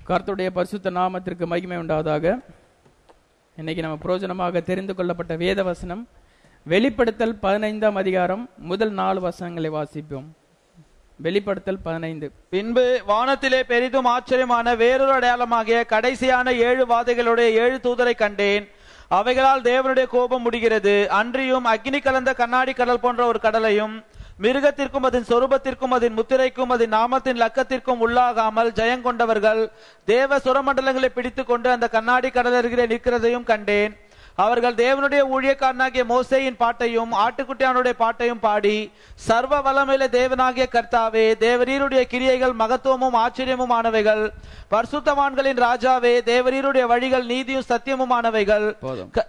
கர்த்தருடைய பரிசுத்த நாமத்திற்கு மகிமை உண்டாவதாக இன்னைக்கு நம்ம பிரயோஜனமாக தெரிந்து கொள்ளப்பட்ட வேத வசனம் வெளிப்படுத்தல் பதினைந்தாம் அதிகாரம் முதல் நாலு வசனங்களை வாசிப்போம் வெளிப்படுத்தல் பதினைந்து பின்பு வானத்திலே பெரிதும் ஆச்சரியமான வேறொரு அடையாளமாகிய கடைசியான ஏழு வாதைகளுடைய ஏழு தூதரை கண்டேன் அவைகளால் தேவனுடைய கோபம் முடிகிறது அன்றியும் அக்னி கலந்த கண்ணாடி கடல் போன்ற ஒரு கடலையும் மிருகத்திற்கும் அதன் சொரூபத்திற்கும் அதன் முத்திரைக்கும் அதன் நாமத்தின் லக்கத்திற்கும் உள்ளாகாமல் ஜெயங்கொண்டவர்கள் தேவ சுரமண்டலங்களை பிடித்துக் கொண்டு அந்த கண்ணாடி கடல் அருகிலே நிற்கிறதையும் கண்டேன் அவர்கள் தேவனுடைய ஊழியக்காரனாகிய மோசேயின் பாட்டையும் ஆட்டுக்குட்டியானுடைய பாட்டையும் பாடி சர்வ வல்லமையில தேவனாகிய கர்த்தாவே தேவரீருடைய கிரியைகள் மகத்துவமும் ஆச்சரியமுமானவைகள் பரிசுத்தவான்களின் ராஜாவே தேவரீருடைய வழிகள் நீதியும் சத்தியமுமானவைகள் போதும் க-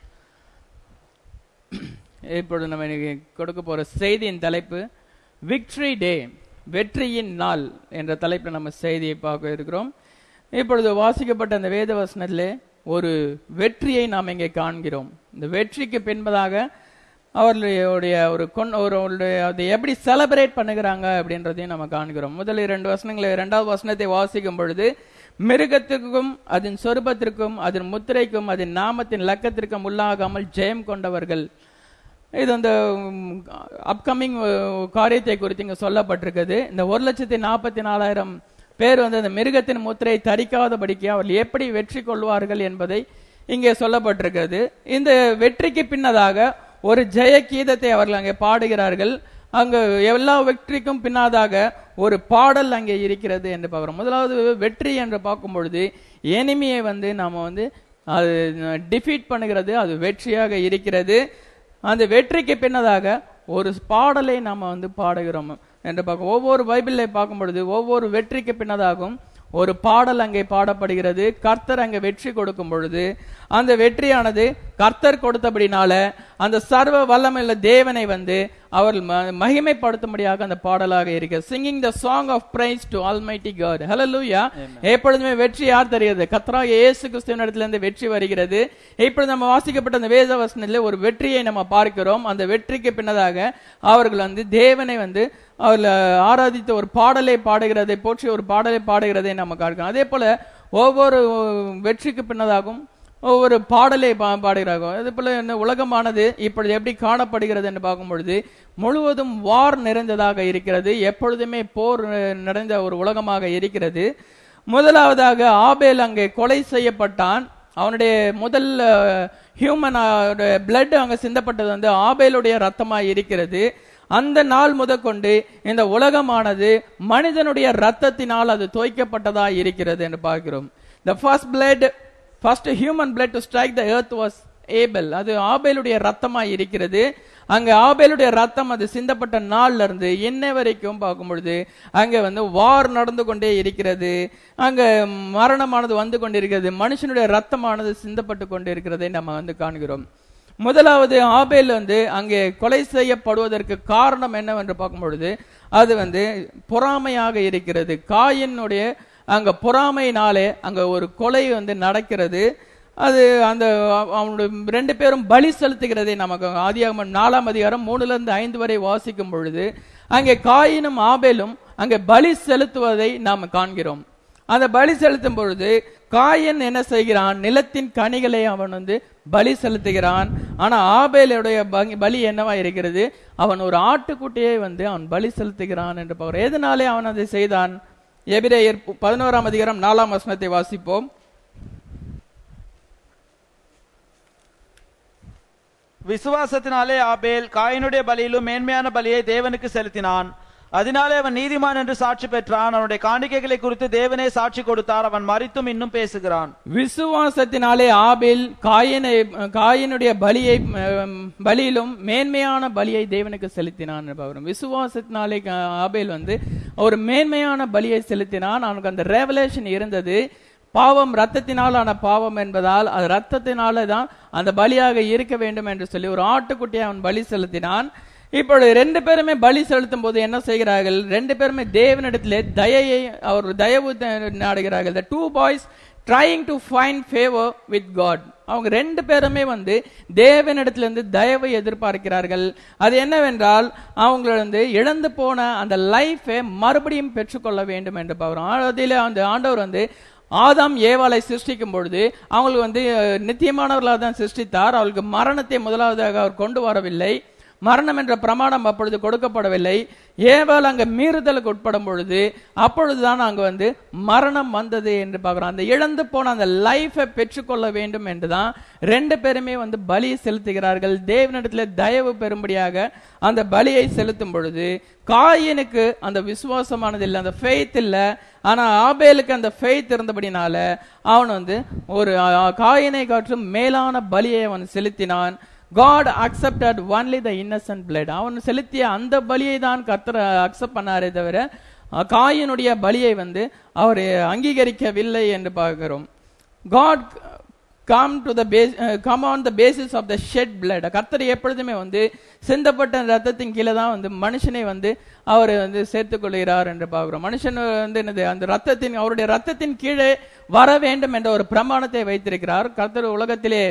இப்பொழுது நம்ம இன்னைக்கு கொடுக்க போற செய்தியின் தலைப்பு விக்டரி டே வெற்றியின் நாள் என்ற தலைப்பில் நம்ம செய்தியை பார்க்க இருக்கிறோம் இப்பொழுது வாசிக்கப்பட்ட அந்த வேத வசனத்திலே ஒரு வெற்றியை நாம் இங்கே காண்கிறோம் இந்த வெற்றிக்கு பின்பதாக அவர்களுடைய ஒரு கொன் ஒரு அவருடைய அதை எப்படி செலிப்ரேட் பண்ணுகிறாங்க அப்படின்றதையும் நம்ம காண்கிறோம் முதல் இரண்டு வசனங்களை இரண்டாவது வசனத்தை வாசிக்கும் பொழுது மிருகத்திற்கும் அதன் சொரூபத்திற்கும் அதன் முத்திரைக்கும் அதன் நாமத்தின் லக்கத்திற்கும் உள்ளாகாமல் ஜெயம் கொண்டவர்கள் இது அந்த அப்கமிங் காரியத்தை குறித்து இங்க சொல்லப்பட்டிருக்குது இந்த ஒரு லட்சத்தி நாற்பத்தி நாலாயிரம் பேர் வந்து அந்த மிருகத்தின் முத்திரை தரிக்காதபடிக்கு அவர்கள் எப்படி வெற்றி கொள்வார்கள் என்பதை இங்கே சொல்லப்பட்டிருக்கிறது இந்த வெற்றிக்கு பின்னதாக ஒரு ஜெய கீதத்தை அவர்கள் அங்கே பாடுகிறார்கள் அங்க எல்லா வெற்றிக்கும் பின்னாதாக ஒரு பாடல் அங்கே இருக்கிறது என்று பார்க்கிறோம் முதலாவது வெற்றி என்று பார்க்கும் பொழுது எனிமியை வந்து நாம வந்து அது டிஃபீட் பண்ணுகிறது அது வெற்றியாக இருக்கிறது அந்த வெற்றிக்கு பின்னதாக ஒரு பாடலை நாம வந்து பாடுகிறோம் என்று பார்க்க ஒவ்வொரு பைபிளை பார்க்கும் பொழுது ஒவ்வொரு வெற்றிக்கு பின்னதாகவும் ஒரு பாடல் அங்கே பாடப்படுகிறது கர்த்தர் அங்கே வெற்றி கொடுக்கும் பொழுது அந்த வெற்றியானது கர்த்தர் கொடுத்தபடினால அந்த சர்வ வல்லமையுள்ள தேவனை வந்து அவர் ம- மகிமைப்படுத்தும்படியாக அந்த பாடலாக இருக்கு singing the song of praise to almighty God hallelujah எப்பொழுதுமே வெற்றி யார் தருகிறது கர்த்தராக இயேசு கிறிஸ்துவின் இடத்துல இருந்து வெற்றி வருகிறது இப்பொழுது நம்ம வாசிக்கப்பட்ட அந்த வேத வசனத்தில் ஒரு வெற்றியை நம்ம பார்க்கிறோம் அந்த வெற்றிக்கு பின்னதாக அவர்கள் வந்து தேவனை வந்து அவர்கள் ஆராதித்த ஒரு பாடலை பாடுகிறதை போற்றி ஒரு பாடலை பாடுகிறதை நம்ம பார்க்கிறோம் அதே போல ஒவ்வொரு வெற்றிக்கு பின்னதாகவும் ஒவ்வொரு பாடலை பா- பாடுகிறார்கள் அதே போல என்ன உலகமானது இப்பொழுது எப்படி காணப்படுகிறது என்று பார்க்கும் பொழுது முழுவதும் வார் நிறைந்ததாக இருக்கிறது எப்பொழுதுமே போர் அஹ், நிறைந்த ஒரு உலகமாக இருக்கிறது முதலாவதாக ஆபேல் அங்கே கொலை செய்யப்பட்டான் அவனுடைய முதல் ஹியூமன் பிளட் அங்க சிந்தப்பட்டது வந்து ஆபேலுடைய ரத்தமாய் இருக்கிறது அந்த நாள் முதற்கொண்டு இந்த உலகமானது மனிதனுடைய ரத்தத்தினால் அது தோய்க்கப்பட்டதா இருக்கிறது என்று பார்க்கிறோம் the first blood first human blood to strike the earth was Abel அது ஆபேலுடைய ரத்தமாய் இருக்கிறது அங்க ஆபேலுடைய ரத்தம் அது சிந்தப்பட்ட நாள்ல இருந்து என்ன வரைக்கும் பார்க்கும் பொழுது அங்க வந்து வார் நடந்து கொண்டே இருக்கிறது அங்க மரணமானது வந்து கொண்டிருக்கிறது மனுஷனுடைய ரத்தமானது சிந்தப்பட்டு கொண்டிருக்கிறதை நம்ம வந்து காண்கிறோம் முதலாவது ஆபேல் வந்து அங்கே கொலை செய்யப்படுவதற்கு காரணம் என்னவென்று பார்க்கும் பொழுது அது வந்து பொறாமையாக இருக்கிறது காயினுடைய அங்க பொறாமையினாலே அங்க ஒரு கொலை வந்து நடக்கிறது அது அந்த அவ- அவனுடைய ரெண்டு பேரும் பலி செலுத்துகிறதை நமக்கு ஆதியாகமம் நாலாம் அதிகாரம் மூணுல இருந்து ஐந்து வரை வாசிக்கும் பொழுது அங்கே காயினும் ஆபேலும் அங்கே பலி செலுத்துவதை நாம் காண்கிறோம் அந்த பலி செலுத்தும் பொழுது காயன் என்ன செய்கிறான் நிலத்தின் கனிகளை அவன் வந்து பலி செலுத்துகிறான் ஆனா ஆபேலுடைய பங்கி- பலி என்னவா இருக்கிறது அவன் ஒரு ஆட்டுக்குட்டியை வந்து அவன் பலி செலுத்துகிறான் என்று பார்க்கிறோம் எதனாலே அவன் அதை செய்தான் எபிரேயர் பதினோராம் அதிகாரம் நாலாம் வசனத்தை வாசிப்போம் விசுவாசத்தினாலே ஆபேல் காயினுடைய பலியிலும் மேன்மையான பலியை தேவனுக்கு செலுத்தினான் அதனாலே அவன் நீதிமான் என்று சாட்சி பெற்றான் அவனுடைய காணிக்கைகளை குறித்து தேவனே சாட்சி கொடுத்தார் அவன் மறித்தும் இன்னும் பேசுகிறான் விசுவாசத்தினாலே ஆபேல் காயினை காயினுடைய பலியை அம், பலியிலும் மேன்மையான பலியை தேவனுக்கு செலுத்தினான் என்று பார்க்கிறோம். விசுவாசத்தினாலே கா- ஆபேல் வந்து ஒரு மேன்மையான பலியை செலுத்தினான் அவனுக்கு அந்த ரெவலேஷன் இருந்தது பாவம் ரத்தத்தினாலான பாவம் என்பதால் அது ரத்தத்தினால தான் அந்த பலியாக இருக்க வேண்டும் என்று சொல்லி ஒரு ஆட்டுக்குட்டியை அவன் பலி செலுத்தினான் இப்பொழுது ரெண்டு பேருமே பலி செலுத்தும் போது என்ன செய்கிறார்கள் ரெண்டு பேருமே தேவனிடத்திலே தயையை அவர் தயவு த- நாடுகிறார்கள் the two boys trying to find favor with god அவங்க ரெண்டு பேருமே வந்து தேவனிடத்திலிருந்து தயவை எதிர்பார்க்கிறார்கள் அது என்னவென்றால் அவங்க வந்து இழந்து போன அந்த லைஃபை மறுபடியும் பெற்றுக்கொள்ள வேண்டும் என்று பார்க்கிறோம் அதில் அந்த ஆண்டவர் வந்து ஆதாம் ஏவாளை சிருஷ்டிக்கும் பொழுது அவங்களுக்கு வந்து அஹ், நித்தியமானவர்களாக தான் சிருஷ்டித்தார் அவர்களுக்கு மரணத்தை முதலாவதாக அவர் கொண்டு வரவில்லை மரணம் என்ற பிரமாணம் அப்பொழுது கொடுக்கப்படவில்லை ஏவாள் அங்க மீறுதலுக்கு உட்படும் பொழுது அப்பொழுதுதான் அங்க வந்து மரணம் வந்தது என்று பார்க்கிறோம் அந்த இழந்து போன அந்த லைஃபை பெற்றுக்கொள்ள வேண்டும் என்றுதான் ரெண்டு பேருமே வந்து பலி செலுத்துகிறார்கள் தேவனிடத்துல தயவு பெறும்படியாக அந்த பலியை செலுத்தும் பொழுது காயினுக்கு அந்த விசுவாசமானது இல்லை அந்த ஃபெய்த் இல்லை ஆனா ஆபேலுக்கு அந்த ஃபெய்த் இருந்தபடினால அவன் வந்து ஒரு அஹ், காயினை காற்றும் மேலான பலியை அவன் செலுத்தினான் God accepted only the innocent blood அவன் செலுத்திய அந்த பலியை தான் கர்த்தர் அக்செப்ட் பண்ணாரே தவிர அஹ், காயினுடைய பலியை வந்து அவர் அங்கீகரிக்கவில்லை என்று பார்க்கிறோம் God come to the face come on the basis of the shed blood கர்த்தர் எப்பொழுதுமே வந்து சிந்தப்பட்ட ரத்தத்தின் கீழே தான் வந்து மனுஷனை வந்து அவர் வந்து சேர்த்துக் கொள்கிறார் என்று பார்க்கிறோம் மனுஷன் வந்து என்னது அந்த ரத்தத்தின் அவருடைய ரத்தத்தின் கீழே வர வேண்டும் என்ற ஒரு பிரமாணத்தை வைத்திருக்கிறார் கர்த்தர் உலகத்திலே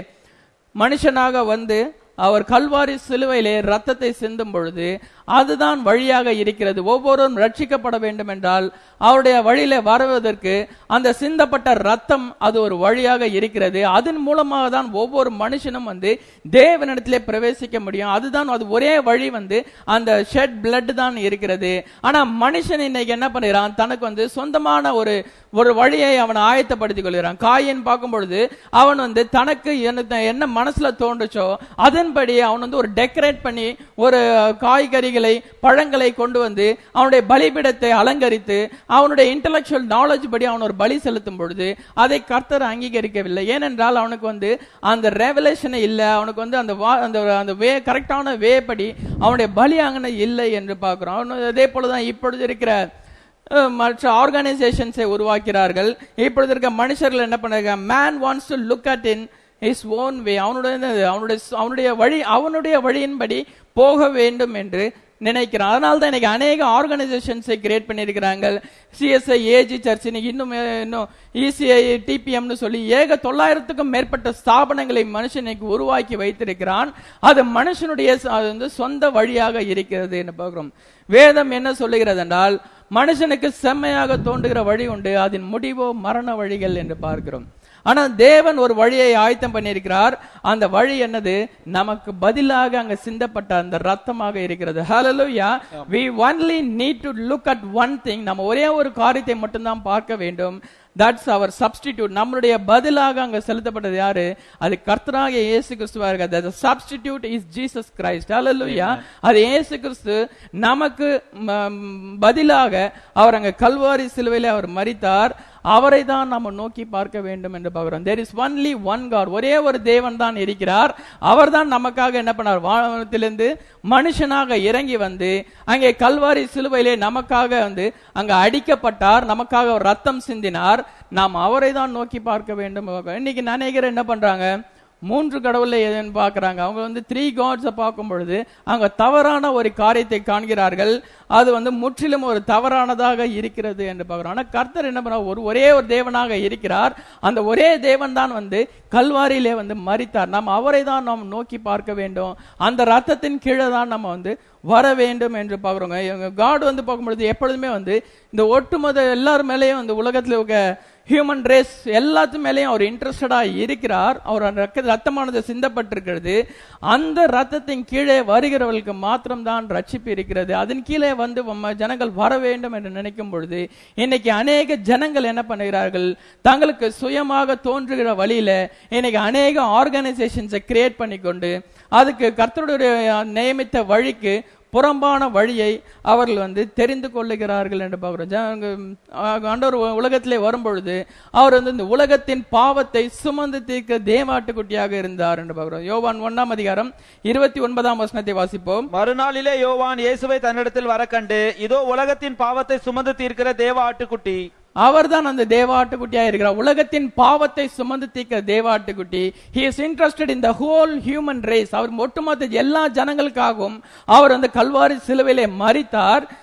மனுஷனாக வந்து அவர் கல்வாரி சிலுவையிலே ரத்தத்தை சிந்தும் பொழுது அதுதான் வழியாக இருக்கிறது ஒவ்வொருவரும் ரட்சிக்கப்பட வேண்டும் என்றால் அவருடைய வழியில வருவதற்கு அந்த சிந்தப்பட்ட ரத்தம் அது ஒரு வழியாக இருக்கிறது அதன் மூலமாக தான் ஒவ்வொரு மனுஷனும் வந்து தேவனிடத்திலே பிரவேசிக்க முடியும் அதுதான் அது ஒரே வழி வந்து அந்த ஷெட் பிளட் தான் இருக்கிறது ஆனா மனுஷன் இன்னைக்கு என்ன பண்ணுகிறான் தனக்கு வந்து சொந்தமான ஒரு ஒரு வழியை அவன் ஆயத்தப்படுத்திக் கொள்கிறான் காயின் பார்க்கும் பொழுது அவன் வந்து தனக்கு என்ன என்ன மனசுல தோன்றுச்சோ அதன்படி அவன் வந்து ஒரு டெக்கரேட் பண்ணி ஒரு காய்கறிகளை பழங்களை கொண்டு வந்து அவனுடைய பலிபீடத்தை அலங்கரித்து அவனுடைய இன்டலெக்சுவல் நாலேஜ் படி அவன் ஒரு பலி செலுத்தும் பொழுது அதை கர்த்தர் அங்கீகரிக்கவில்லை ஏனென்றால் அவனுக்கு வந்து அந்த ரெவலேஷனை இல்லை அவனுக்கு வந்து அந்த வா- அந்த அந்த வே கரெக்டான வே படி அவனுடைய பலி அங்கன இல்லை என்று பார்க்கிறோம் அவனு- அதே போலதான் இப்பொழுது இருக்கிற அஹ், மற்ற ஆர்கனைசேஷன்ஸை உருவாக்கிறார்கள் இப்பொழுது இருக்க மனுஷர்கள் என்ன பண்ணுறாங்க man wants to look at in his own way அவனுடைய அவனுடைய அவனுடைய வழி அவனுடைய வழியின்படி போக வேண்டும் என்று நினைக்கிறான் அதனால தான் இன்னைக்கு அநேக ஆர்கனைசேஷன்ஸை கிரியேட் பண்ணியிருக்கிறாங்க சிஎஸ்ஐ ஏஜி சர்ச் இன்னைக்கு இன்னும் அஹ், இன்னும் இசிஐ டிபிஎம்னு சொல்லி ஏக தொள்ளாயிரத்துக்கும் மேற்பட்ட ஸ்தாபனங்களை மனுஷன் இன்னைக்கு உருவாக்கி வைத்திருக்கிறான் அது மனுஷனுடைய ச- அது வந்து சொந்த வழியாக இருக்கிறது என்று பார்க்கிறோம் வேதம் என்ன சொல்லுகிறது என்றால் மனுஷனுக்கு செம்மையாக தோன்றுகிற வழி உண்டு அதன் முடிவோ மரண வழிகள் என்று பார்க்கிறோம் ஆனா தேவன் ஒரு வழியை ஆயத்தம் பண்ணியிருக்கிறார் அந்த வழி என்னது நமக்கு பதிலாக அங்க சிந்தப்பட்ட அந்த ரத்தமாக இருக்கிறது ஹalleluya we only need to look at one thing நம்ம ஒரே ஒரு காரியத்தை மட்டும்தான் பார்க்க வேண்டும் தட்ஸ் அவர் சப்ஸ்டிடியூட் நம்மளுடைய பதிலாக அங்க செலுத்தப்பட்டது யாரு அது கர்த்தராக இயேசு கிறிஸ்துவா இருக்காது the substitute is jesus christ hallelujah அது இயேசு கிறிஸ்து நமக்கு ம- பதிலாக அவர் அங்க கல்வாரி சிலுவையில அவர் மரித்தார் அவரை தான் நம்ம நோக்கி பார்க்க வேண்டும் என்று பார்க்கிறோம் there is only one god ஒரே ஒரு தேவன் தான் இருக்கிறார் அவர் தான் நமக்காக என்ன பண்ணார் வானத்திலிருந்து மனுஷனாக இறங்கி வந்து அங்கே கல்வாரி சிலுவையிலே நமக்காக வந்து அங்க அடிக்கப்பட்டார் நமக்காக அவர் ரத்தம் சிந்தினார் நாம் அவரை தான் நோக்கி பார்க்க வேண்டும் இன்னைக்கு அநேகர் என்ன பண்றாங்க மூன்று கடவுளை எதுன்னு பார்க்கறாங்க அவங்க வந்து த்ரீ காட்ஸை பார்க்கும் பொழுது அவங்க தவறான ஒரு காரியத்தை காண்கிறார்கள் அது வந்து முற்றிலும் ஒரு தவறானதாக இருக்கிறது என்று பார்க்கிறோம் ஆனா கர்த்தர் என்ன பண்ண ஒரு ஒரே ஒரு தேவனாக இருக்கிறார் அந்த ஒரே தேவன் தான் வந்து கல்வாரியிலே வந்து மரித்தார் நாம் அவரை தான் நாம் நோக்கி பார்க்க வேண்டும் அந்த ரத்தத்தின் கீழே தான் நம்ம வந்து வர வேண்டும் என்று பார்க்குறோங்க காட் வந்து பார்க்கும்பொழுது எப்பொழுதுமே வந்து இந்த ஒட்டுமொத்த எல்லார் மேலேயும் வந்து உலகத்தில் இருக்க ஹியூமன் ரேஸ் எல்லாத்து மேலேயும் அவர் இன்ட்ரெஸ்டடா இருக்கிறார் அவர் அந்த ரத்த- ரத்தமானது சிந்தப்பட்டிருக்கிறது அந்த ரத்தத்தின் கீழே வருகிறவர்களுக்கு மாத்திரம்தான் ரட்சிப்பு இருக்கிறது அதன் கீழே வந்து நம்ம ஜனங்கள் வர வேண்டும் என்று நினைக்கும் பொழுது இன்னைக்கு அநேக ஜனங்கள் என்ன பண்ணுகிறார்கள் தங்களுக்கு சுயமாக தோன்றுகிற வழியில இன்னைக்கு அநேக ஆர்கனைசேஷன்ஸை கிரியேட் பண்ணிக்கொண்டு அதுக்கு கர்த்தருடைய நியமித்த வழிக்கு புறம்பான வழியை அவர்கள் வந்து தெரிந்து கொள்ளுகிறார்கள் என்று பார்க்கிறோம் ஜனங்க, ஆஹ், ஆண்டவர் உ- உலகத்திலே வரும்பொழுது அவர் வந்து இந்த உலகத்தின் பாவத்தை சுமந்து தீர்க்க தேவாட்டுக்குட்டியாக இருந்தார் என்று பார்க்கிறோம் யோவான் ஒண்ணாம் அதிகாரம் இருபத்தி ஒன்பதாம் வசனத்தை வாசிப்போம் மறுநாளிலே யோவான் இயேசுவை தன்னிடத்தில் வர கண்டு இதோ உலகத்தின் பாவத்தை சுமந்து தீர்க்கிற தேவ ஆட்டுக்குட்டி அவர்தான் அந்த தேவாட்டுக்குட்டியா இருக்கிறார் உலகத்தின் பாவத்தை சுமந்து தீர்க்கிற தேவாட்டுக்குட்டி he is interested in the whole human race அவர் ஒட்டுமொத்த எல்லா ஜனங்களுக்காகவும் அவர் அந்த கல்வாரி சிலுவையிலே மரித்தார்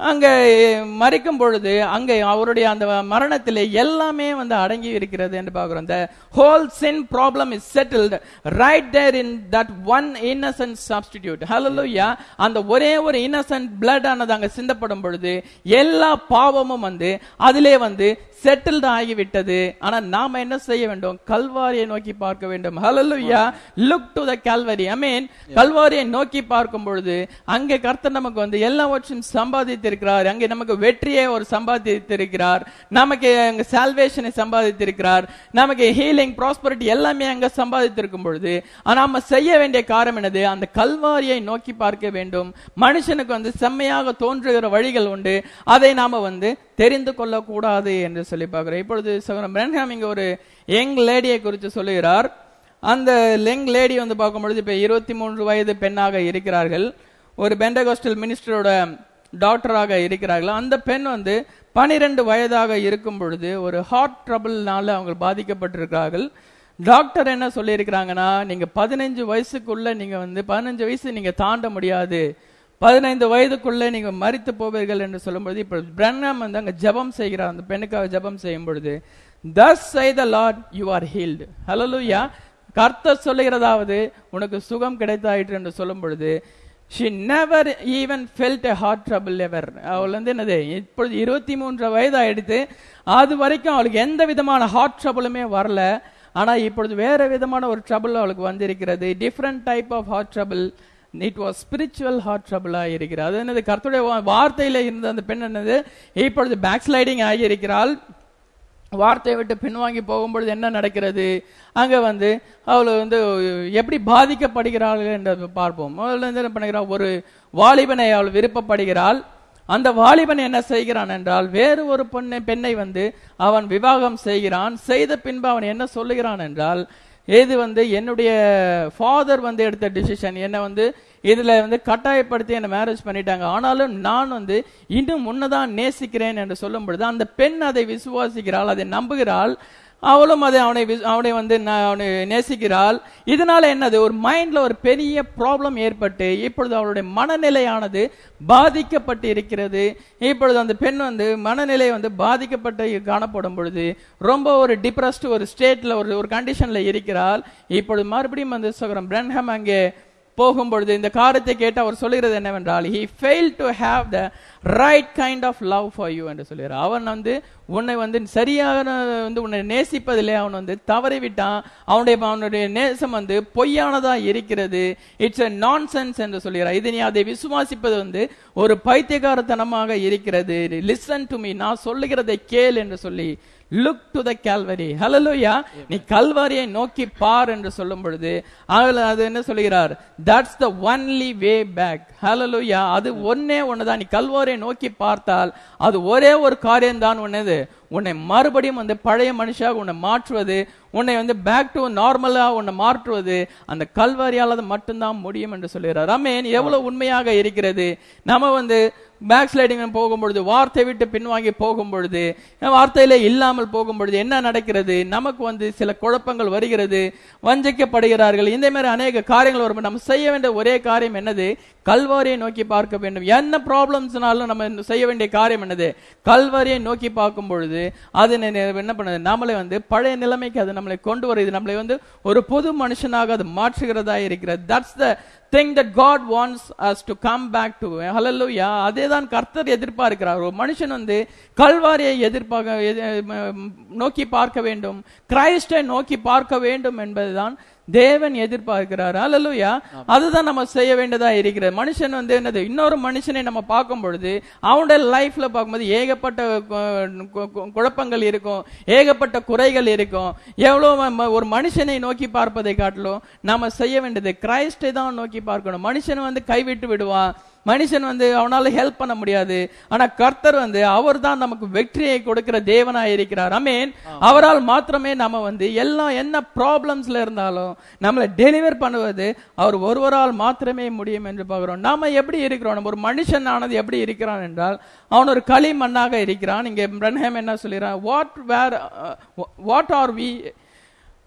அங்க மறிக்கும் பொழுது அங்கே அவருடைய அந்த மரணத்திலே எல்லாமே வந்து அடங்கி இருக்கிறது என்று பார்க்கிறோம் the whole sin problem is settled right there in that one innocent substitute hallelujah அந்த ஒரே ஒரு innocent blood ஆனது அங்க சிந்தப்படும் பொழுது எல்லா பாவமும் வந்து அதிலே வந்து செட்டில்டு ஆகிவிட்டது ஆனா நாம என்ன செய்ய வேண்டும் கல்வாரியை நோக்கி பார்க்க வேண்டும் hallelujah look to the Calvary I mean கல்வாரியை நோக்கி பார்க்கும் பொழுது அங்கே கர்த்தர் நமக்கு வந்து எல்லாவற்றையும் சம்பாதித்திருக்கிறார் அங்கே நமக்கு வெற்றியை ஒரு சம்பாதித்திருக்கிறார் நமக்கு அங்க சால்வேஷனை சம்பாதித்திருக்கிறார் நமக்கு ஹீலிங் ப்ராஸ்பரிட்டி எல்லாமே அங்க சம்பாதித்திருக்கும் பொழுது ஆனா நாம செய்ய வேண்டிய காரணம் என்னது அந்த கல்வாரியை நோக்கி பார்க்க வேண்டும் மனுஷனுக்கு வந்து செம்மையாக தோன்றுகிற வழிகள் உண்டு அதை நாம வந்து தெரிந்து கொள்ளக்கூடாது என்று சொல்லி பார்க்கிறோம் இப்பொழுது சகோதரன் பிரன்ஹாம் இங்க ஒரு யங் லேடியை குறித்து சொல்லுகிறார் அந்த யங் லேடி வந்து பார்க்கும்பொழுது இப்ப இருபத்தி மூன்று வயது பெண்ணாக இருக்கிறார்கள் ஒரு பெண்டகோஸ்டல் மினிஸ்டரோட டாக்டராக இருக்கிறார்கள் அந்த பெண் வந்து பனிரெண்டு வயதாக இருக்கும் பொழுது ஒரு ஹார்ட் ட்ரபிள்னால அவங்க பாதிக்கப்பட்டிருக்கிறார்கள் டாக்டர் என்ன சொல்லியிருக்கிறாங்கன்னா நீங்க பதினஞ்சு வயசுக்குள்ள நீங்க வந்து பதினஞ்சு வயசு நீங்க தாண்ட முடியாது பதினைந்து வயதுக்குள்ள நீங்க மரித்து போவீர்கள் என்று சொல்லும்பொழுது இப்ப பிரண்ணம் வந்து அங்க ஜெபம் செய்கிறார் அந்த பெண்ணுக்காக ஜெபம் செய்யும் பொழுது thus say the Lord you are healed hallelujah கர்த்தர் சொல்லுகிறதாவது உனக்கு சுகம் கிடைத்தாயிற்று என்று சொல்லும் பொழுது she never even felt a heart trouble ever அவள் வந்து என்னது இப்பொழுது இருபத்தி மூன்று வயது ஆயிடுத்து அது வரைக்கும் அவளுக்கு எந்த விதமான ஹார்ட் ட்ரபிளுமே வரல ஆனா இப்பொழுது வேற விதமான ஒரு ட்ரபிள் அவளுக்கு வந்திருக்கிறது different type of heart trouble it was spiritual heart ட்ரபிளா இருக்கிறது அது என்னது கர்த்தருடைய வா- வார்த்தையில இருந்த அந்த பெண் என்னது இப்பொழுது பேக் ஸ்லைடிங் ஆகியிருக்கிறாள் வார்த்தையை விட்டு பின்வாங்கி போகும்பொழுது என்ன நடக்கிறது அங்க வந்து அவள் வந்து எப்படி பாதிக்கப்படுகிறாள் என்று பார்ப்போம் முதல்ல வந்து என்ன பண்ணுகிறாள் ஒரு வாலிபனை அவள் விருப்பப்படுகிறாள் அந்த வாலிபன் என்ன செய்கிறான் என்றால் வேறு ஒரு பொண்ணை பெண்ணை வந்து அவன் விவாகம் செய்கிறான் செய்த பின்பு அவன் என்ன சொல்லுகிறான் என்றால் இது வந்து என்னுடைய ஃபாதர் வந்து எடுத்த டிசிஷன் என்ன வந்து இதுல வந்து கட்டாயப்படுத்தி என்ன மேரேஜ் பண்ணிட்டாங்க ஆனாலும் நான் வந்து இன்னும் முன்னதான் நேசிக்கிறேன் என்று சொல்லும் பொழுது அந்த பெண் அதை விசுவாசிக்கிறாள் அதை நம்புகிறாள் அவளும் அதை அவனை விஸ்- அவனை வந்து ந- அவனை நேசிக்கிறாள் இதனால என்னது ஒரு மைண்ட்ல ஒரு பெரிய ப்ராப்ளம் ஏற்பட்டு இப்பொழுது அவளுடைய மனநிலையானது பாதிக்கப்பட்டு இருக்கிறது இப்பொழுது அந்த பெண் வந்து மனநிலை வந்து பாதிக்கப்பட்டு காணப்படும் பொழுது ரொம்ப ஒரு டிப்ரெஸ்ட் ஒரு ஸ்டேட்ல ஒரு ஒரு கண்டிஷன்ல இருக்கிறாள் இப்பொழுது மறுபடியும் வந்து சகரம் பிரன்ஹம் அங்கே போகும்பொழுது இந்த காரியத்தை கேட்டு அவர் சொல்லுகிறது என்னவென்றால் he failed to have the right kind of love for you என்று சொல்கிறார் அவன் வந்து உன்னை வந்து சரியான வந்து உன்னை நேசிப்பதிலே அவன் வந்து தவறிவிட்டான் அவனுடைய அவனுடைய நேசம் வந்து பொய்யானதா இருக்கிறது இட்ஸ் a nonsense என்று சொல்கிறார் இது நீ அதை விசுவாசிப்பது வந்து ஒரு பைத்தியகாரத்தனமாக இருக்கிறது லிசன் டு மீ நான் சொல்லுகிறதை கேள் என்று சொல்லி look to the Calvary hallelujah நீ கல்வாரியை நோக்கி பார் என்று சொல்லும் பொழுது அவள் அது என்ன சொல்கிறார் that's the only way back hallelujah அது ஒன்னே ஒண்ணுதான் நீ கல்வாரியை நோக்கி பார்த்தால் அது ஒரே ஒரு காரியம் தான் உன்னது உன்னை மறுபடியும் வந்து பழைய மனுஷாக உன்னை மாற்றுவது உன்னை வந்து பேக் டு நார்மலா உன்னை மாற்றுவது அந்த கல்வாரியால் அது மட்டும்தான் முடியும் என்று சொல்கிறார் அமேன் எவ்வளவு உண்மையாக இருக்கிறது நம்ம வந்து பேக் ஸ்லைடிங் போகும்பொழுது வார்த்தை விட்டு பின்வாங்கி போகும்பொழுது வார்த்தையிலே இல்லாமல் போகும்பொழுது என்ன நடக்கிறது நமக்கு வந்து சில குழப்பங்கள் வருகிறது வஞ்சிக்கப்படுகிறார்கள் இந்த மாதிரி அநேக காரியங்கள் வரும் நம்ம செய்ய வேண்டிய ஒரே காரியம் என்னது கல்வாரியை நோக்கி பார்க்க வேண்டும் என்ன ப்ராப்ளம்ஸ்னாலும் நம்ம செய்ய வேண்டிய காரியம் என்னது கல்வாரியை நோக்கி பார்க்கும் பொழுது அது என்ன என்ன பண்ணுது நம்மளை வந்து பழைய நிலைமைக்கு அது நம்மளை கொண்டு வருது நம்மளை வந்து ஒரு புது மனுஷனாக அது மாற்றுகிறதா இருக்கிறது that's the thing that God wants us to come back to hallelujah அதே தான் கர்த்தர் எதிர்பார்க்கிறார் ஒரு மனுஷன் வந்து கல்வாரியை எதிர்பார்க்க எதி- ம- நோக்கி பார்க்க வேண்டும் கிரைஸ்டை நோக்கி பார்க்க வேண்டும் என்பதுதான் தேவன் எதிர்பார்க்கிறார் ஹalleluya அதுதான் நம்ம செய்ய வேண்டியதா இருக்கிறது மனுஷன் வந்து என்னது இன்னொரு மனுஷனை நம்ம பார்க்கும் பொழுது அவனுடைய லைஃப்ல பார்க்கும்போது ஏகப்பட்ட கு- கு- கு- குழப்பங்கள் இருக்கும் ஏகப்பட்ட குறைகள் இருக்கும் எவ்வளவு ம- ஒரு மனுஷனை நோக்கி பார்ப்பதை காட்டிலும் நாம செய்ய வேண்டியது கிரைஸ்டை தான் நோக்கி பார்க்கணும் மனுஷன் வந்து கைவிட்டு விடுவான் மனுஷன் வந்து அவனால ஹெல்ப் பண்ண முடியாது ஆனா கர்த்தர் வந்து அவர் தான் நமக்கு வெற்றியை கொடுக்கிற தேவனாய் இருக்கிறார் அமேன் அவரால் மாத்திரமே நம்ம வந்து எல்லாம் என்ன ப்ராப்ளம்ஸ்ல இருந்தாலும் நம்மளை டெலிவர் பண்ணுவது அவர் ஒருவரால் மாத்திரமே முடியும் என்று பார்க்கிறோம் நாம எப்படி இருக்கிறோம் நம்ம ஒரு மனுஷன் ஆனது எப்படி இருக்கிறான் என்றால் அவன் ஒரு களி மண்ணாக இருக்கிறான் இங்க பிரன்ஹேம் என்ன சொல்லிறான் what where what are we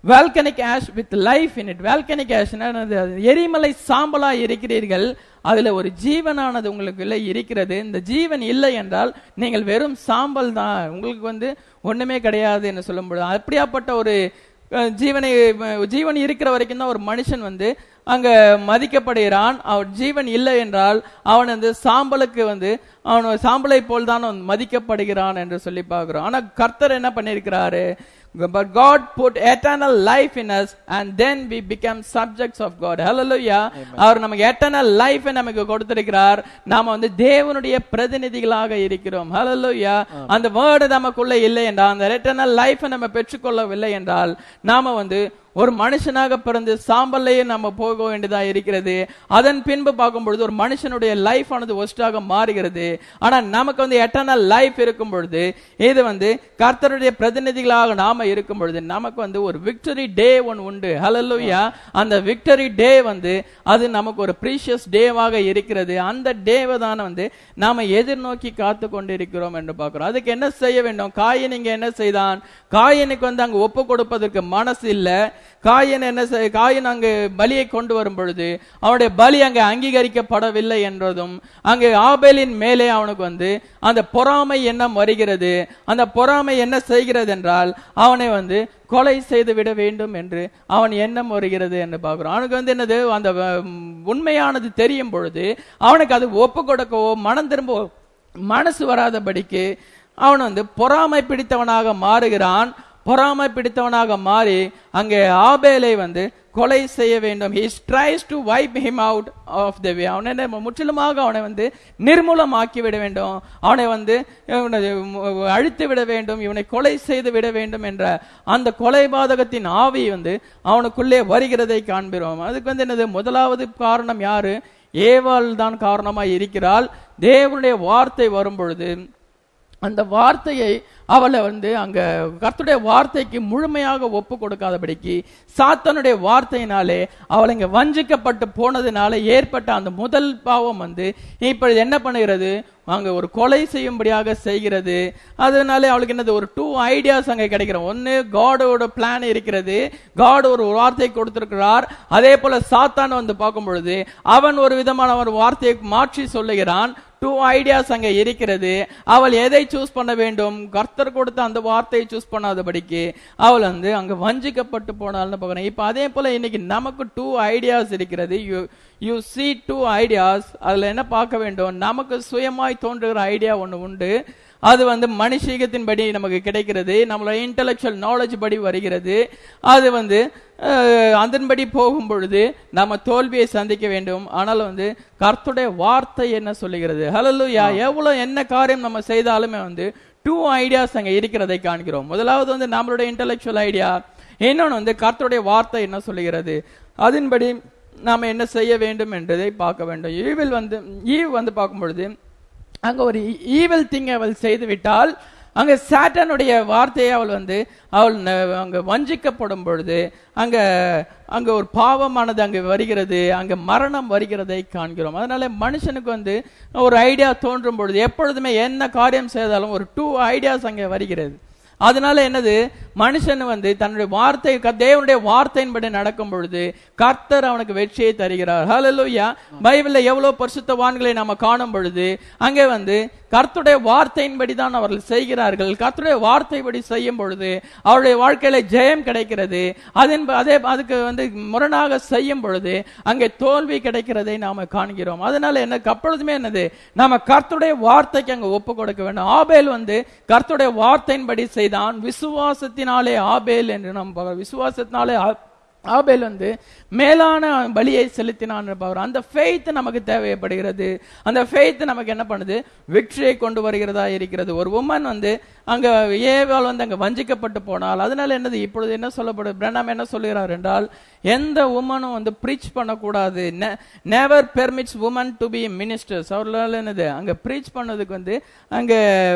volcanic ash with life in it volcanic ash எரிமலை சாம்பலா இருக்கிறீர்கள் அதுல ஒரு ஜீவனானது உங்களுக்குள்ள இருக்கிறது இந்த ஜீவன் இல்லை என்றால் நீங்கள் வெறும் சாம்பல் தான் உங்களுக்கு வந்து ஒண்ணுமே கிடையாது என்று சொல்லும்போது அப்படியாப்பட்ட ஒரு அஹ், ஜீவனை அஹ், ஜீவன் இருக்கிற வரைக்கும் தான் ஒரு மனுஷன் வந்து அங்க மதிக்கப்படுகிறான் அவன் ஜீவன் இல்லை என்றால் அவன் வந்து சாம்பலுக்கு வந்து அவன் சாம்பலை போல் தான் அவன் மதிக்கப்படுகிறான் என்று சொல்லி பார்க்கிறோம் ஆனா கர்த்தர் என்ன பண்ணியிருக்கிறாரு but God put eternal life in us and then we become subjects of God hallelujah அவர் நமக்கு eternal life நமக்கு கொடுத்திருக்கிறார் நாம வந்து தேவனுடைய பிரதிநிதிகளாக இருக்கிறோம் hallelujah அந்த வேர்டு நமக்குள்ள இல்லை என்றால் அந்த eternal life நம்ம பெற்றுக்கொள்ளவில்லை என்றால் நாம வந்து ஒரு மனுஷனாக பிறந்து சாம்பல்லையே நம்ம போக வேண்டியதா இருக்கிறது அதன் பின்பு பார்க்கும் பொழுது ஒரு மனுஷனுடைய லைஃப் ஆனது ஒஸ்டாக மாறுகிறது ஆனா நமக்கு வந்து எட்டர்னல் லைஃப் இருக்கும் பொழுது இது வந்து கர்த்தருடைய பிரதிநிதிகளாக நாம இருக்கும் பொழுது நமக்கு வந்து ஒரு விக்டரி டே ஒன்று உண்டு ஹalleluya அந்த விக்டரி டே வந்து அது நமக்கு ஒரு ப்ரீஷியஸ் டேவாக இருக்கிறது அந்த டேவை தான் வந்து நாம எதிர்நோக்கி காத்து கொண்டிருக்கிறோம் என்று பார்க்கிறோம் அதுக்கு என்ன செய்ய வேண்டும் காயின் இங்க என்ன செய்தான் காயினுக்கு வந்து அங்க ஒப்பு கொடுப்பதற்கு மனசு இல்ல காயின் என்ன செய்- காயின் அங்கு பலியை கொண்டு வரும் பொழுது அவனுடைய பலி அங்கே அங்கீகரிக்கப்படவில்லை என்றதும் அங்கே ஆபேலின் மேலே அவனுக்கு வந்து அந்த பொறாமை எண்ணம் வருகிறது அந்த பொறாமை என்ன செய்கிறது என்றால் அவனை வந்து கொலை செய்து விட வேண்டும் என்று அவன் எண்ணம் வருகிறது என்று பார்க்கிறோம் அவனுக்கு வந்து என்னது அந்த உம், உண்மையானது தெரியும் பொழுது அவனுக்கு அது ஒப்பு கொடுக்கவோ மனம் திரும்ப மனசு வராதபடிக்கு அவன் வந்து பொறாமை பிடித்தவனாக மாறுகிறான் பொறாமை பிடித்தவனாக மாறி அங்கே ஆபேலை வந்து கொலை செய்ய வேண்டும் he tries to wipe him out of the way அவனை என்ன முற்றிலுமாக அவனை வந்து நிர்மூலமாக்கி விட வேண்டும் அவனை வந்து இவனை அழித்து விட வேண்டும் இவனை கொலை செய்து விட வேண்டும் என்ற அந்த கொலைபாதகத்தின் ஆவி வந்து அவனுக்குள்ளே வருகிறதை காண்கிறோம் அதுக்கு வந்து என்னது முதலாவது காரணம் யாரு ஏவாள் தான் காரணமாய் இருக்கிறாள் தேவனுடைய வார்த்தை வரும் பொழுது அந்த வார்த்தையை அவளை வந்து அங்க கர்த்தருடைய வார்த்தைக்கு முழுமையாக ஒப்பு கொடுக்காதபடிக்கு சாத்தனுடைய வார்த்தையினாலே அவள் இங்க வஞ்சிக்கப்பட்டு போனதுனால ஏற்பட்ட அந்த முதல் பாவம் வந்து இப்பொழுது என்ன பண்ணுகிறது அங்க ஒரு கொலை செய்யும்படியாக செய்கிறது அதனால அவளுக்கு என்னது ஒரு டூ ஐடியாஸ் அங்க கிடைக்கிறோம் ஒன்னு காடோட பிளான் இருக்கிறது காட் ஒரு வார்த்தை கொடுத்திருக்கிறார் அதே போல சாத்தான் வந்து பார்க்கும் பொழுது அவன் ஒரு விதமான ஒரு வார்த்தையை மாற்றி சொல்லுகிறான் டூ ஐடியாஸ் அங்க இருக்கிறது அவள் எதை சூஸ் பண்ண வேண்டும் கர்த்தர் கொடுத்த அந்த வார்த்தையை சூஸ் பண்ணாதபடிக்கு அவள் வந்து அங்க வஞ்சிக்கப்பட்டு போனால்னு பார்க்கறேன் இப்ப அதே போல இன்னைக்கு நமக்கு டூ ஐடியாஸ் இருக்கிறது you you see two ideas அதுல என்ன பார்க்க வேண்டும் நமக்கு சுயமாய் தோன்றுகிற ஐடியா ஒண்ணு உண்டு அது வந்து மனுஷீகத்தின்படி நமக்கு கிடைக்கிறது நம்மளோட இன்டெலெக்சுவல் நாலேஜ் படி வருகிறது அது வந்து அஹ், அதன்படி போகும் பொழுது நம்ம தோல்வியை சந்திக்க வேண்டும் ஆனால் வந்து கர்த்தருடைய வார்த்தை என்ன சொல்லுகிறது ஹalleluya எவ்வளவு என்ன காரியம் நம்ம செய்தாலுமே வந்து டூ ஐடியாஸ் அங்க இருக்கிறதை காண்கிறோம் முதலாவது வந்து நம்மளுடைய இன்டெலெக்சுவல் ஐடியா இன்னொன்று வந்து கர்த்தருடைய வார்த்தை என்ன சொல்லுகிறது அதன்படி நாம என்ன செய்ய வேண்டும் என்றதை பார்க்க வேண்டும் ஈவில் வந்து ஈவ் வந்து பார்க்கும் பொழுது அங்க ஒரு ஈவில் திங் அவள் செய்து விட்டால் அங்க சாட்டனுடைய வார்த்தையை அவள் வந்து அவள் ந- அங்க வஞ்சிக்கப்படும் பொழுது அங்க அங்க ஒரு பாவமானது அங்க வருகிறது அங்க மரணம் வருகிறதை காண்கிறோம் அதனால மனுஷனுக்கு வந்து ஒரு ஐடியா தோன்றும் பொழுது எப்பொழுதுமே என்ன காரியம் செய்தாலும் ஒரு டூ ஐடியாஸ் அங்க வருகிறது அதனால என்னது மனுஷன் வந்து தன்னுடைய வார்த்தை க- தேவனுடைய வார்த்தையின்படி நடக்கும் பொழுது கர்த்தர் அவனுக்கு வெற்றியை தருகிறார் ஹalleluya பைபிள்ல எவ்வளவு பரிசுத்தவான்களை நாம காணும் பொழுது அங்கே வந்து கர்த்தருடைய வார்த்தையின்படி தான் அவர்கள் செய்கிறார்கள் கர்த்தருடைய வார்த்தைப்படி செய்யும் பொழுது அவருடைய வாழ்க்கையில ஜெயம் கிடைக்கிறது அதன் அதே அதுக்கு வந்து முரணாக செய்யும் பொழுது அங்கே தோல்வி கிடைக்கிறதை நாம காண்கிறோம் அதனால என்ன அப்பொழுதுமே என்னது நாம கர்த்தருடைய வார்த்தைக்கு அங்க ஒப்பு கொடுக்க வேண்டும் ஆபேல் வந்து கர்த்தருடைய வார்த்தையின்படி செய்தான் விசுவாசத்தினாலே ஆபேல் என்று நாம் பார்க்கிறோம். விசுவாசத்தினாலே ஆ- ஆபேல் வந்து மேலான பலியை செலுத்தினான் என்பவர் அந்த ஃபெய்த் நமக்கு தேவைப்படுகிறது அந்த ஃபெய்த் நமக்கு என்ன பண்ணுது வெற்றியை கொண்டு வருகிறதா இருக்கிறது ஒரு உமன் வந்து அங்க ஏவாள் வந்து அங்க வஞ்சிக்கப்பட்டு போனால் அதனால என்னது இப்பொழுது என்ன சொல்லப்படுது பிரணாம் என்ன சொல்லுகிறார் என்றால் எந்த உமனும் வந்து ப்ரீச் பண்ணக்கூடாது never permits women to be ministers அவர்களால் என்னது அங்க ப்ரீச் பண்ணதுக்கு வந்து அங்க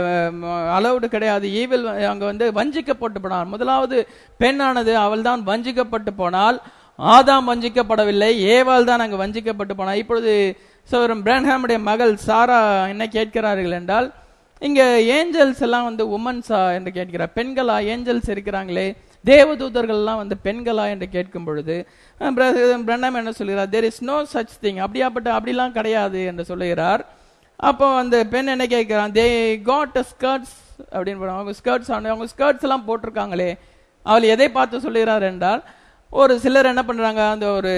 அலௌடு கிடையாது ஈவில் அங்க வந்து வஞ்சிக்கப்பட்டு போனார் முதலாவது பெண்ணானது அவள் தான் வஞ்சிக்கப்பட்டு போனால் ஆதாம் வஞ்சிக்கப்படவில்லை ஏவாள் தான் அங்கு வஞ்சிக்கப்பட்டு போனார் இப்பொழுது சோரம் பிரன்ஹாமுடைய மகள் சாரா என்ன கேட்கிறார்கள் என்றால் இங்க ஏஞ்சல்ஸ் எல்லாம் வந்து உமன்ஸா என்று கேட்கிறார் பெண்களா ஏஞ்சல்ஸ் இருக்கிறாங்களே தேவதூதர்கள்லாம் வந்து பெண்களா என்று கேட்கும் பொழுது பிரண்ணம் என்ன சொல்கிறார் there is no such thing அப்படியாப்பட்ட அப்படிலாம் கிடையாது என்று சொல்லுகிறார் அப்போ அந்த பெண் என்ன கேட்கிறான் தே காட் ஸ்கர்ட்ஸ் அப்படின்னு போடுறாங்க. அவங்க ஸ்கர்ட்ஸ் அவங்க ஸ்கர்ட்ஸ் எல்லாம் போட்டிருக்காங்களே அவள் எதை பார்த்து சொல்லுகிறார் என்றால் ஒரு சிலர் என்ன பண்றாங்க அந்த ஒரு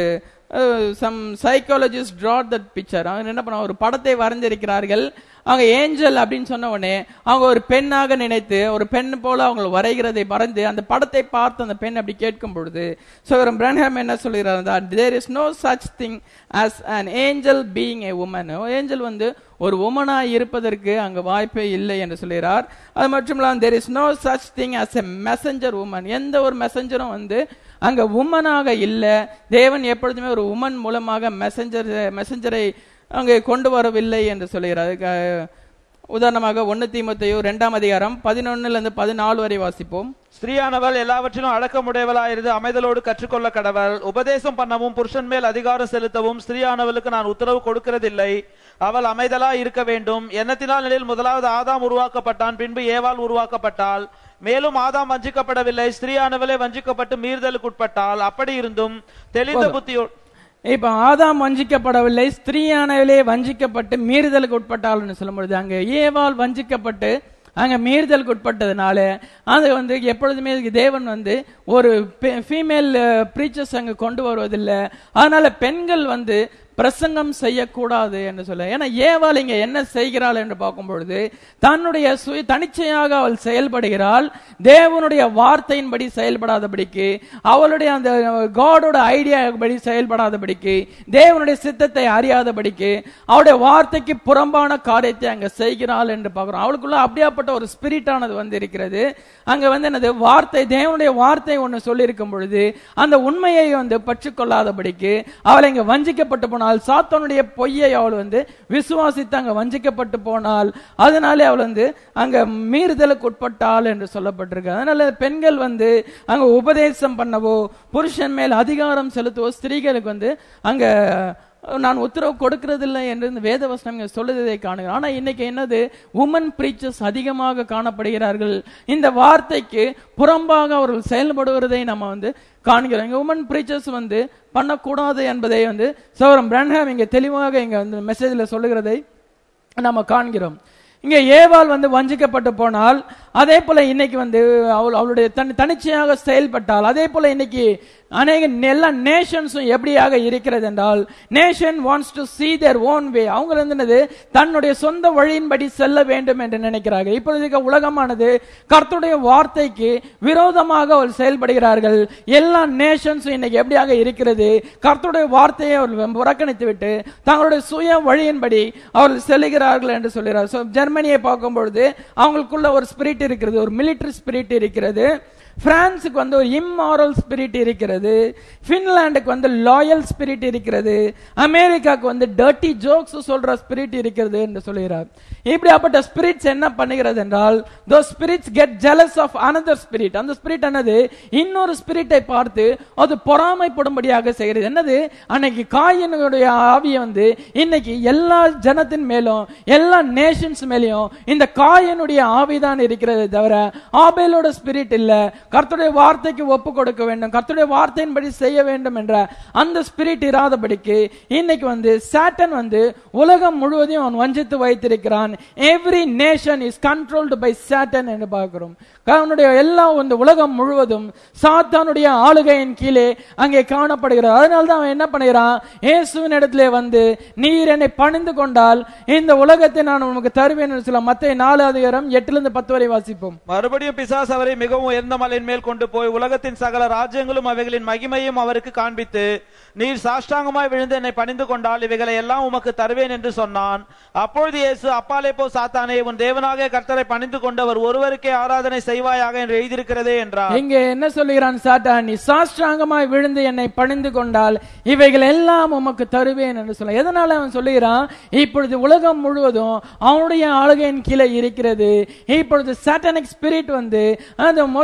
some psychologist drawed that picture அவங்க என்ன பண்ண ஒரு படத்தை வரைஞ்சிருக்கிறார்கள் அவங்க ஏஞ்சல் அப்படின்னு சொன்ன உடனே அவங்க ஒரு பெண்ணாக நினைத்து ஒரு பெண் போல அவங்க வரைகிறதை வரைந்து அந்த படத்தை பார்த்து அந்த பெண் அப்படி கேட்கும் பொழுது ஸோ பிரன்ஹாம் என்ன சொல்கிறார் there is no such thing as an angel being a woman angel வந்து ஒரு உமனா இருப்பதற்கு அங்க வாய்ப்பே இல்லை என்று சொல்கிறார் அது மட்டும் இல்லாமல் there is no such thing as a messenger woman எந்த ஒரு மெசஞ்சரும் வந்து அங்க உமனாக இல்லை தேவன் எப்பொழுதுமே ஒரு உமன் மூலமாக மெசஞ்சர் மெசஞ்சரை அங்கே கொண்டு வரவில்லை என்று சொல்கிறார் அதுக்கு, அஹ், உதாரணமாக ஒன்னு தீமத்தையோ ரெண்டாம் அதிகாரம் பதினொன்னுல இருந்து பதினாலு வரை வாசிப்போம் ஸ்திரீயானவள் எல்லாவற்றிலும் அடக்கமுடையவளாயிருந்து அமைதலோடு கற்றுக்கொள்ள கடவள் உபதேசம் பண்ணவும் புருஷன் மேல் அதிகாரம் செலுத்தவும் ஸ்திரீயானவளுக்கு நான் உத்தரவு கொடுக்கிறதில்லை அவள் அமைதலா இருக்க வேண்டும் எண்ணத்தினால் நிலையில் முதலாவது ஆதாம் உருவாக்கப்பட்டான் பின்பு ஏவாள் உருவாக்கப்பட்டாள் மேலும் ஆதாம் வஞ்சிக்கப்படவில்லை ஸ்திரீயானவளே வஞ்சிக்கப்பட்டு மீறுதலுக்கு உட்பட்டாள் அப்படி இருந்தும் தெளிந்த புத்தியோ இப்ப ஆதாம் வஞ்சிக்கப்படவில்லை ஸ்திரீயானவளே வஞ்சிக்கப்பட்டு மீறுதலுக்கு உட்பட்டாள்னு சொல்லும் பொழுது அங்க ஏவாள் வஞ்சிக்கப்பட்டு அங்க மீறுதலுக்கு உட்பட்டதுனால அது வந்து எப்பொழுதுமே இதுக்கு தேவன் வந்து ஒரு ஃபீமேல் ப்ரீச்சர்ஸ் அங்க கொண்டு வருவதில்லை அதனால பெண்கள் வந்து பிரசங்கம் செய்யக்கூடாது என்று சொல்ல ஏன்னா ஏவாள் இங்க என்ன செய்கிறாள் என்று பார்க்கும் பொழுது தன்னுடைய சுய தனிச்சையாக அவள் செயல்படுகிறாள் தேவனுடைய வார்த்தையின்படி செயல்படாதபடிக்கு அவளுடைய அந்த காடோட ஐடியா படி செயல்படாதபடிக்கு தேவனுடைய சித்தத்தை அறியாதபடிக்கு அவருடைய வார்த்தைக்கு புறம்பான காரியத்தை அங்க செய்கிறாள் என்று பார்க்கிறோம் அவளுக்குள்ள அப்படியாப்பட்ட ஒரு ஸ்பிரிட் ஆனது வந்து இருக்கிறது அங்க வந்து என்னது வார்த்தை தேவனுடைய வார்த்தை ஒன்று சொல்லியிருக்கும் பொழுது அந்த உண்மையை வந்து பற்றுக்கொள்ளாதபடிக்கு அவளை இங்க வஞ்சிக்கப்பட்டு போனால் சாத்தானுடைய பொய்யை அவள் வந்து விசுவாசித்து அங்க வஞ்சிக்கப்பட்டு போனால் அதனாலே அவள் வந்து அங்க மீறுதலுக்கு உட்பட்டாள் என்று சொல்லப்பட்டிருக்கு அதனால பெண்கள் வந்து அங்க உபதேசம் பண்ணவோ புருஷன் மேல் அதிகாரம் செலுத்தவோ ஸ்திரீகளுக்கு வந்து அங்க நான் உத்தரவு கொடுக்கறதில்லை என்று இந்த வேதவசனம் இங்க சொல்லுவதை காணுகிறோம் ஆனா இன்னைக்கு என்னது உமன் பிரீச்சர்ஸ் அதிகமாக காணப்படுகிறார்கள் இந்த வார்த்தைக்கு புறம்பாக அவர்கள் செயல்படுவதை நம்ம வந்து காண்கிறோம் இங்க உமன் பிரீச்சர்ஸ் வந்து பண்ணக்கூடாது என்பதை வந்து சௌரம் பிரன்ஹாம் இங்க தெளிவாக இங்க வந்து மெசேஜ்ல சொல்லுகிறதை நம்ம காண்கிறோம் இங்க ஏவாள் வந்து வஞ்சிக்கப்பட்டு போனால் அதே போல இன்னைக்கு வந்து அவள் அவளுடைய தனி தனிச்சையாக செயல்பட்டால் அதே போல இன்னைக்கு அநேக எல்லா நேஷன்ஸும் எப்படியாக இருக்கிறது என்றால் nation wants to see their own way அவங்க வந்து என்னது தன்னுடைய சொந்த வழியின்படி செல்ல வேண்டும் என்று நினைக்கிறார்கள் இப்பொழுது உலகமானது கர்த்தருடைய வார்த்தைக்கு விரோதமாக அவள் செயல்படுகிறார்கள் எல்லா நேஷன்ஸும் இன்னைக்கு எப்படியாக இருக்கிறது கர்த்தருடைய வார்த்தையை அவர்கள் புறக்கணித்து விட்டு தங்களுடைய சுய வழியின்படி அவர்கள் செல்லுகிறார்கள் என்று சொல்கிறார் So, ஜெர்மனியை பார்க்கும் பொழுது அவங்களுக்குள்ள ஒரு ஸ்பிரிட் இருக்கிறது ஒரு மிலிட்டரி ஸ்பிரிட் இருக்கிறது பிரான்ஸுக்கு வந்து ஒரு இம்மாரல் ஸ்பிரிட் இருக்கிறது பின்லாண்டுக்கு வந்து லாயல் ஸ்பிரிட் இருக்கிறது அமெரிக்காவுக்கு வந்து டர்ட்டி ஜோக்ஸ் சொல்ற ஸ்பிரிட் இருக்கிறது என்று சொல்கிறார் இப்படியாப்பட்ட ஸ்பிரிட்ஸ் என்ன பண்ணுகிறது என்றால் those spirits get jealous of another spirit அந்த ஸ்பிரிட் என்னது இன்னொரு ஸ்பிரிட்டை பார்த்து அது பொறாமைப்படும்படியாக செய்கிறது என்னது அன்னைக்கு காயினுடைய ஆவியை வந்து இன்னைக்கு எல்லா ஜனத்தின் மேலும் எல்லா நேஷன்ஸ் மேலேயும் இந்த காயினுடைய ஆவிதான் இருக்கிறது தவிர ஆபேலோட ஸ்பிரிட் இல்ல கர்த்தருடைய வார்த்தைக்கு ஒப்பு கொடுக்க வேண்டும் கர்த்தருடைய வார்த்தையின்படி செய்ய வேண்டும் என்ற அந்த ஸ்பிரிட் இராதபடிக்கு இன்னைக்கு வந்து சாட்டன் வந்து உலகம் முழுவதையும் அவன் வஞ்சித்து வைத்திருக்கிறான் every nation is controlled by Satan என்று பார்க்கிறோம் அவனுடைய எல்லா இந்த உலகம் முழுவதும் சாத்தானுடைய ஆளுகையின் கீழே அங்கே காணப்படுகிறது அதனால தான் அவன் என்ன பண்ணுகிறான் இயேசுவின் இடத்திலே வந்து நீர் என்னை பணிந்து கொண்டால் இந்த உலகத்தை நான் உனக்கு தருவேன் என்று சொல்ல மத்திய நாலு அதிகாரம் எட்டுல இருந்து பத்து வரை வாசிப்போம் மறுபடியும் பிசாஸ் அவரை மிகவும் உயர்ந்த மலையின் மேல் கொண்டு போய் உலகத்தின் சகல ராஜ்யங்களும் அவைகளின் மகிமையும் அவருக்கு காண்பித்து நீர் சாஷ்டாங்கமாய் விழுந்து என்னை பணிந்து கொண்டால் இவைகளை எல்லாம் உமக்கு தருவேன் என்று சொன்னான் அப்பொழுது இயேசு அப்பாலே போ சாத்தானே உன் தேவனாக கர்த்தரை பணிந்து கொண்டவர் ஒருவருக்கே ஆராதனை செய்வாயாக என்று எழுதியிருக்கிறதே என்றார் இங்கே என்ன சொல்லுகிறான் சாத்தான் நீ சாஷ்டாங்கமாய் விழுந்து என்னை பணிந்து கொண்டால் இவைகள் எல்லாம் உமக்கு தருவேன் என்று சொல்ல எதனால அவன் சொல்லுகிறான் இப்பொழுது உலகம் முழுவதும் அவனுடைய ஆளுகையின் கீழே இருக்கிறது இப்பொழுது சாட்டனிக் ஸ்பிரிட் வந்து அந்த மோசமான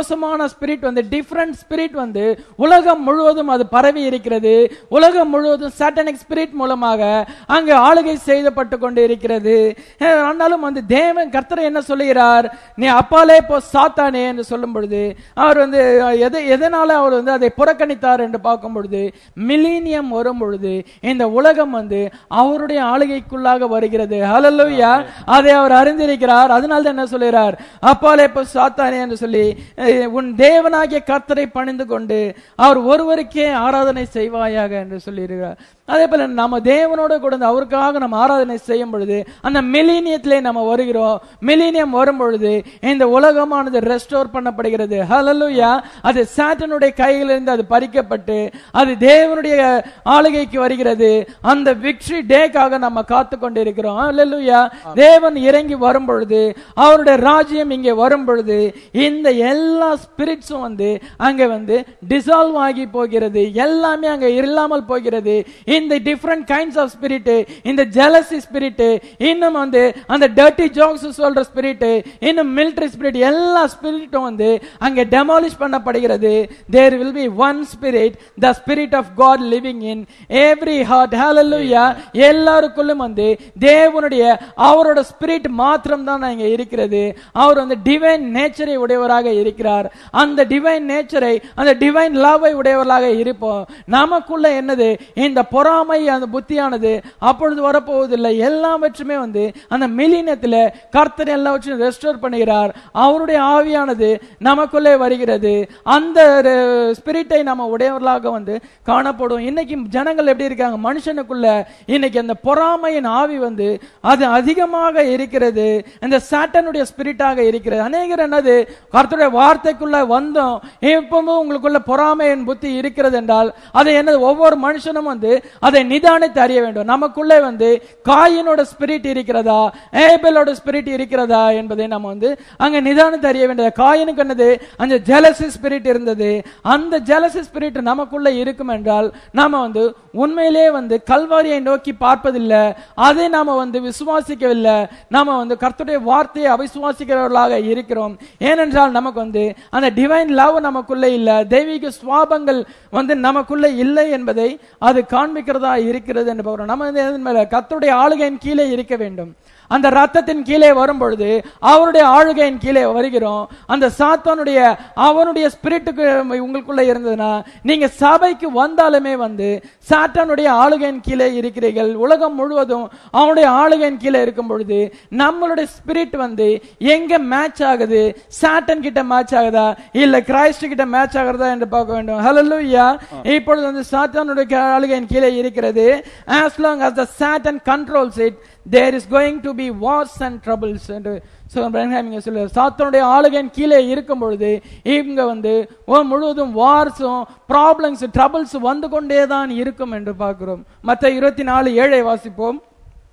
ஸ்பிரிட் வந்து டிஃப்ரெண்ட் ஸ்பிரிட் வந்து உலகம் முழுவதும் அது பரவி இருக்கிறது உலகம் முழுவதும் சாட்டனிக் ஸ்பிரிட் மூலமாக அங்கு ஆளுகை செய்யப்பட்டு கொண்டு இருக்கிறது அஹ் ஆனாலும் வந்து தேவன் கர்த்தர் என்ன சொல்லுகிறார் நீ அப்பாலே போ சாத்தானே என்று சொல்லும் பொழுது அவர் வந்து அஹ், எதை எதனால அவர் வந்து அதை புறக்கணித்தார் என்று பார்க்கும் பொழுது மிலீனியம் வரும் பொழுது இந்த உலகம் வந்து அவருடைய ஆளுகைக்குள்ளாக வருகிறது ஹalleluya அதை அவர் அறிந்திருக்கிறார் அதனால தான் என்ன சொல்லுகிறார் அப்பாலே போ சாத்தானே என்று சொல்லி அஹ், உன் தேவனாகிய கர்த்தரை பணிந்து கொண்டு அவர் ஒருவருக்கே ஆராதனை செய்வாயாக என்று சொல்லியிருக்கிறார் அதே போல நம்ம தேவனோட கூட இருந்து அவருக்காக நம்ம ஆராதனை செய்யும் பொழுது அந்த மிலீனியத்திலே நம்ம வருகிறோம் மிலீனியம் வரும் பொழுது இந்த உலகமானது ரெஸ்டோர் பண்ணப்படுகிறது ஹalleluya அது சாட்டனுடைய கையிலிருந்து அது பறிக்கப்பட்டு அது தேவனுடைய ஆளுகைக்கு வருகிறது அந்த விக்டரி டேக்காக நம்ம காத்து கொண்டிருக்கிறோம் ஹalleluya தேவன் இறங்கி வரும் பொழுது அவருடைய ராஜ்யம் இங்கே வரும் பொழுது இந்த எல்லா ஸ்பிரிட்ஸும் வந்து அங்க வந்து டிசால்வ் ஆகி போகிறது எல்லாமே அங்க இல்லாமல் போகிறது இந்த டிஃப்ரெண்ட் கைண்ட்ஸ் ஆஃப் ஸ்பிரிட் இந்த ஜெலசி ஸ்பிரிட் இன்னும் வந்து அந்த டர்ட்டி ஜோக்ஸ் சொல்ற ஸ்பிரிட் இன்னும் மிலிட்டரி ஸ்பிரிட் எல்லா ஸ்பிரிட்டும் வந்து அங்க டெமாலிஷ் பண்ணப்படுகிறது there will be one spirit the spirit of God living in every heart hallelujah எல்லாருக்குள்ளும் வந்து தேவனுடைய அவரோட ஸ்பிரிட் மாத்திரம் தான் இங்க இருக்கிறது அவர் வந்து டிவைன் நேச்சரை உடையவராக இருக்கிறார் அந்த டிவைன் நேச்சரை அந்த டிவைன் லவ்வை உடையவர்களாக இருப்போம் நமக்குள்ள என்னது இந்த பொறாமை அந்த புத்தியானது அப்பொழுது வரப்போவதில்லை எல்லாவற்றுமே வந்து அந்த மிலினத்துல கர்த்தர் எல்லாவற்றையும் ரெஸ்டோர் பண்ணுகிறார் அவருடைய ஆவியானது நமக்குள்ளே வருகிறது அந்த ஸ்பிரிட்டை நம்ம உடையவர்களாக வந்து காணப்படும் இன்னைக்கு ஜனங்கள் எப்படி இருக்காங்க மனுஷனுக்குள்ள இன்னைக்கு அந்த பொறாமையின் ஆவி வந்து அது அதிகமாக இருக்கிறது இந்த சாட்டனுடைய ஸ்பிரிட்டாக இருக்கிறது அநேகர் என்னது கர்த்தருடைய வார்த்தைக்குள்ள வந்தோம் இப்பவும் உங்களுக்குள்ள பொறாமையின் புத்தி இருக்கிறது என்றால் அதை என்னது ஒவ்வொரு மனுஷனும் வந்து அதை நிதானித்து அறிய வேண்டும் நமக்குள்ளே வந்து காயினோட ஸ்பிரிட் இருக்கிறதா ஏபலோட ஸ்பிரிட் இருக்கிறதா என்பதை நம்ம வந்து அங்க நிதானித்து அறிய வேண்டியது காயினுக்கு என்னது அந்த ஜெலசி ஸ்பிரிட் இருந்தது அந்த ஜெலசி ஸ்பிரிட் நமக்குள்ள இருக்கும் என்றால் நாம வந்து உண்மையிலே வந்து கல்வாரியை நோக்கி பார்ப்பதில்லை அதை நாம வந்து விசுவாசிக்கவில்லை நாம வந்து கர்த்தருடைய வார்த்தையை அவிசுவாசிக்கிறவர்களாக இருக்கிறோம் ஏனென்றால் நமக்கு வந்து அந்த டிவைன் லவ் நமக்குள்ள இல்ல தெய்வீக சுவாபங்கள் வந்து நமக்குள்ள இல்லை என்பதை அது காண்பிக்கிறதா இருக்கிறது என்று பார்க்கிறோம் நம்ம வந்து எதன் மேல கர்த்தருடைய ஆளுகையின் கீழே இருக்க வேண்டும் அந்த ரத்தத்தின் கீழே வரும் பொழுது அவருடைய ஆளுகையின் கீழே வருகிறோம் அந்த சாத்தானுடைய அவனுடைய ஸ்பிரிட்டுக்கு உங்களுக்குள்ள இருந்ததுன்னா நீங்க சபைக்கு வந்தாலுமே வந்து சாத்தானுடைய ஆளுகையின் கீழே இருக்கிறீர்கள் உலகம் முழுவதும் அவனுடைய ஆளுகையின் கீழே இருக்கும் பொழுது நம்மளுடைய ஸ்பிரிட் வந்து எங்க மேட்ச் ஆகுது சாட்டன் கிட்ட மேட்ச் ஆகுதா இல்ல கிரைஸ்ட் கிட்ட மேட்ச் ஆகுறதா என்று பார்க்க வேண்டும் ஹalleluya இப்பொழுது வந்து சாத்தானுடைய ஆளுகையின் கீழே இருக்கிறது as long as the satan controls it there is going to be wars and troubles என்று so Branham இங்க சொல்லுவார் சாத்தானுடைய ஆளுகையின் கீழே இருக்கும் பொழுது இங்க வந்து ஓ முழுவதும் வார்ஸும் ப்ராப்ளம்ஸ் ட்ரபிள்ஸ் வந்து கொண்டே தான் இருக்கும் என்று பார்க்கிறோம் மத்த இருபத்தி நாலு ஏழை வாசிப்போம்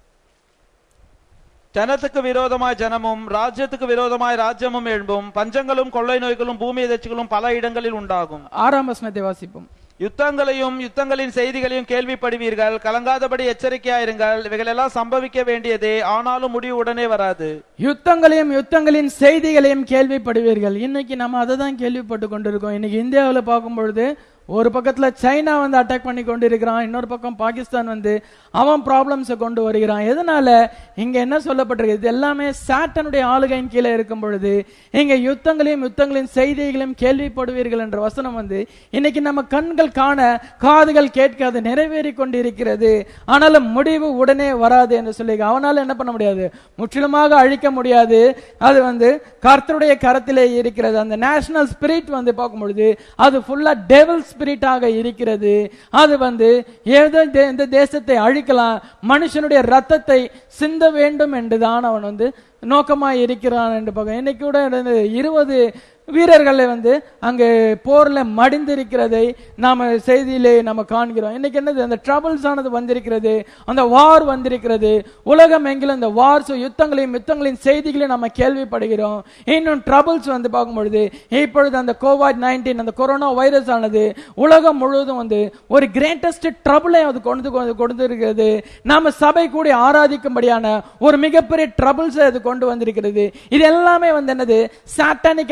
ஜனத்துக்கு விரோதமாய் ஜனமும் ராஜ்யத்துக்கு விரோதமாய் ராஜ்யமும் எழும்பும் பஞ்சங்களும் கொள்ளை நோய்களும் பூமி எதிர்ச்சிகளும் பல இடங்களில் உண்டாகும் ஆறாம் வசனத்தை வாசிப்போம் யுத்தங்களையும் யுத்தங்களின் செய்திகளையும் கேள்விப்படுவீர்கள் கலங்காதபடி எச்சரிக்கையாயிருங்கள் இவைகளெல்லாம் சம்பவிக்க வேண்டியதே ஆனாலும் முடிவு உடனே வராது யுத்தங்களையும் யுத்தங்களின் செய்திகளையும் கேள்விப்படுவீர்கள் இன்னைக்கு நம்ம அதை தான் கேள்விப்பட்டு கொண்டிருக்கோம் இன்னைக்கு இந்தியாவில் பார்க்கும் பொழுது ஒரு பக்கத்துல சைனா வந்து அட்டாக் பண்ணி கொண்டு இருக்கிறான் இன்னொரு பக்கம் பாகிஸ்தான் வந்து அவன் ப்ராப்ளம்ஸை கொண்டு வருகிறான் எதனால இங்க என்ன சொல்லப்பட்டிருக்கு இது எல்லாமே சாட்டனுடைய ஆளுகையின் கீழே இருக்கும் பொழுது இங்க யுத்தங்களையும் யுத்தங்களின் செய்திகளையும் கேள்விப்படுவீர்கள் என்ற வசனம் வந்து இன்னைக்கு நம்ம கண்கள் காண காதுகள் கேட்க அது நிறைவேறி கொண்டிருக்கிறது ஆனாலும் முடிவு உடனே வராது என்று சொல்லி அவனால என்ன பண்ண முடியாது முற்றிலுமாக அழிக்க முடியாது அது வந்து கர்த்தருடைய கரத்திலே இருக்கிறது அந்த நேஷனல் ஸ்பிரிட் வந்து பார்க்கும் பொழுது அது ஃபுல்லா டெவல் ஸ்பிரிட்டாக இருக்கிறது அது வந்து ஏதோ தே- இந்த தேசத்தை அழிக்கலாம் மனுஷனுடைய ரத்தத்தை சிந்த வேண்டும் என்றுதான் அவன் வந்து நோக்கமாய் இருக்கிறான் என்று பார்க்க இன்னைக்கு கூட இந்த இருபது வீரர்களை வந்து அங்கே போர்ல மடிந்திருக்கிறதை நாம செய்தியிலே நம்ம காண்கிறோம் இன்னைக்கு என்னது அந்த ட்ரபிள்ஸ் ஆனது வந்திருக்கிறது அந்த வார் வந்திருக்கிறது உலகம் எங்கிலும் இந்த வார்ஸ் யுத்தங்களையும் யுத்தங்களின் செய்திகளையும் நம்ம கேள்விப்படுகிறோம் இன்னும் ட்ரபிள்ஸ் வந்து பார்க்கும் பொழுது இப்பொழுது அந்த கோவிட் நைன்டீன் அந்த கொரோனா வைரஸ் ஆனது உலகம் முழுவதும் வந்து ஒரு கிரேட்டஸ்ட் ட்ரபிளை அது கொண்டு கொண்டு கொண்டு இருக்கிறது நாம சபை கூடி ஆராதிக்கும்படியான ஒரு மிகப்பெரிய ட்ரபிள்ஸ் அது கொண்டு வந்திருக்கிறது இது எல்லாமே வந்து என்னது சாட்டானிக்காக இருக்கிறது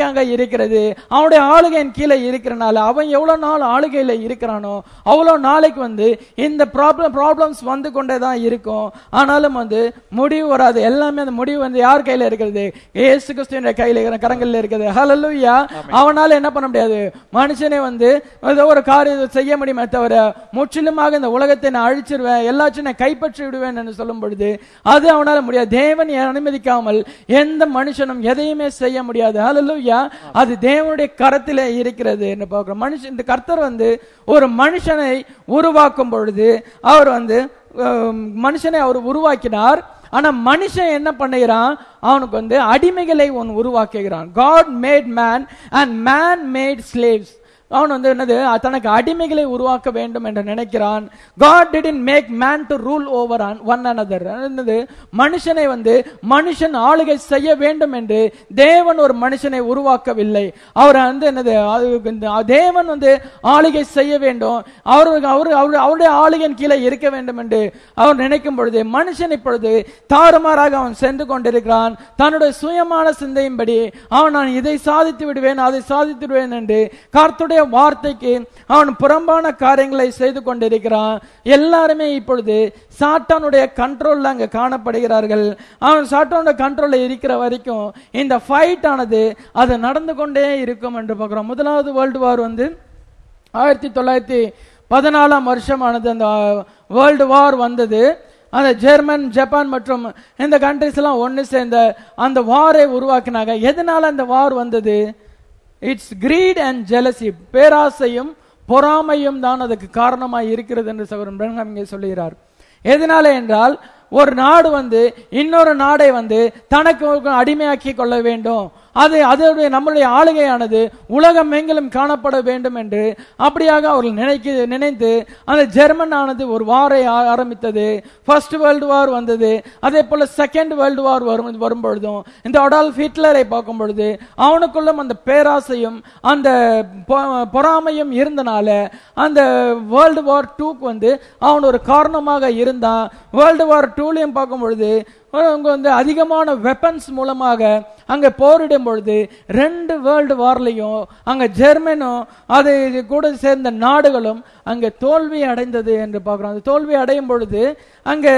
இருக்கிறது அவனுடைய ஆளுகையின் கீழே இருக்கிறனால அவன் எவ்வளவு நாள் ஆளுகையில இருக்கிறானோ அவ்வளவு நாளைக்கு வந்து இந்த ப்ராப்ளம் ப்ராப்ளம்ஸ் வந்து கொண்டே தான் இருக்கும் ஆனாலும் வந்து முடிவு வராது எல்லாமே அந்த முடிவு வந்து யார் கையில இருக்கிறது ஏசு கிறிஸ்துவின் கையில இருக்கிற கரங்கள்ல இருக்குது ஹalleluya அவனால என்ன பண்ண முடியாது மனுஷனே வந்து ஏதோ ஒரு காரியம் செய்ய முடியுமே தவிர முற்றிலுமாக இந்த உலகத்தை நான் அழிச்சிருவேன் எல்லாத்தையும் நான் கைப்பற்றி விடுவேன் என்று சொல்லும் பொழுது அது அவனால முடியாது தேவன் அனுமதிக்காமல் எந்த மனுஷனும் எதையுமே செய்ய முடியாது ஹalleluya அது தேவனுடைய கரத்திலே இருக்கிறது என்று பார்க்கிறோம் மனுஷன் இந்த கர்த்தர் வந்து ஒரு மனுஷனை உருவாக்கும் பொழுது அவர் வந்து அஹ், மனுஷனை அவர் உருவாக்கினார் ஆனா மனுஷன் என்ன பண்ணுகிறான் அவனுக்கு வந்து அடிமைகளை ஒன் உருவாக்குகிறான் God made man and man made slaves அவன் வந்து என்னது தனக்கு அடிமைகளை உருவாக்க வேண்டும் என்று நினைக்கிறான் God didn't make man to rule over one another என்னது மனுஷனை வந்து மனுஷன் ஆளுகை செய்ய வேண்டும் என்று தேவன் ஒரு மனுஷனை உருவாக்கவில்லை அவர் வந்து என்னது அது இந்த தேவன் வந்து ஆளுகை செய்ய வேண்டும் அவர் அவர் அவர் அவருடைய ஆளுகையின் கீழே இருக்க வேண்டும் என்று அவர் நினைக்கும் பொழுது மனுஷன் இப்பொழுது தாறுமாறாக அவன் சென்று கொண்டிருக்கிறான் தன்னுடைய சுயமான சிந்தையின்படி அவன் நான் இதை சாதித்து விடுவேன் அதை சாதித்து விடுவேன் என்று கர்த்தருடைய வார்த்தைக்கு அவன் புறம்பான காரியங்களை செய்து கொண்டிருக்கிறான் எல்லாருமே இப்பொழுது சாத்தானுடைய கண்ட்ரோல்ல அங்க காணப்படுகிறார்கள் அவன் சாத்தானுடைய கண்ட்ரோல்ல இருக்கிற வரைக்கும் இந்த ஃபைட் ஆனது அது நடந்து கொண்டே இருக்கும் என்று பார்க்கிறோம் முதலாவது வேர்ல்டு வார் வந்து ஆயிரத்தி தொள்ளாயிரத்தி பதினாலாம் வருஷமானது அந்த வேர்ல்டு வார் வந்தது அந்த ஜெர்மன் ஜப்பான் மற்றும் இந்த கண்ட்ரிஸ் எல்லாம் ஒன்று சேர்ந்த அந்த வாரை உருவாக்கினாங்க எதனால அந்த வார் வந்தது இட்ஸ் கிரீட் அண்ட் ஜெலசி பேராசையும் பொறாமையும் தான் அதுக்கு காரணமாக இருக்கிறது என்று சகோதரன் பிரன்ஹாம் இங்கே சொல்லுகிறார் எதனால என்றால் ஒரு நாடு வந்து இன்னொரு நாடை வந்து தனக்கு அடிமையாக்கி கொள்ள வேண்டும் அது அதனுடைய நம்முடைய ஆளுகையானது உலகம் எங்கிலும் காணப்பட வேண்டும் என்று அப்படியாக அவர்கள் நினைக்க நினைத்து அந்த ஜெர்மன் ஆனது ஒரு வாரை ஆ- ஆரம்பித்தது ஃபர்ஸ்ட் வேர்ல்டு வார் வந்தது அதே போல செகண்ட் வேர்ல்டு வார் வரும் வரும் பொழுதும் இந்த அடால்ஃப் ஹிட்லரை பார்க்கும் பொழுது அவனுக்குள்ளும் அந்த பேராசையும் அந்த பொ- பொறாமையும் இருந்தனால அந்த வேர்ல்டு வார் டூக்கு வந்து அவன் ஒரு காரணமாக இருந்தான் வேர்ல்டு வார் டூலையும் பார்க்கும் பொழுது அவங்க வந்து அதிகமான வெப்பன்ஸ் மூலமாக அங்க போரிடும் பொழுது ரெண்டு வேர்ல்டு வார்லையும் அங்க ஜெர்மனும் அது கூட சேர்ந்த நாடுகளும் அங்க தோல்வி அடைந்தது என்று பார்க்கிறோம் அந்த தோல்வி அடையும் பொழுது அங்க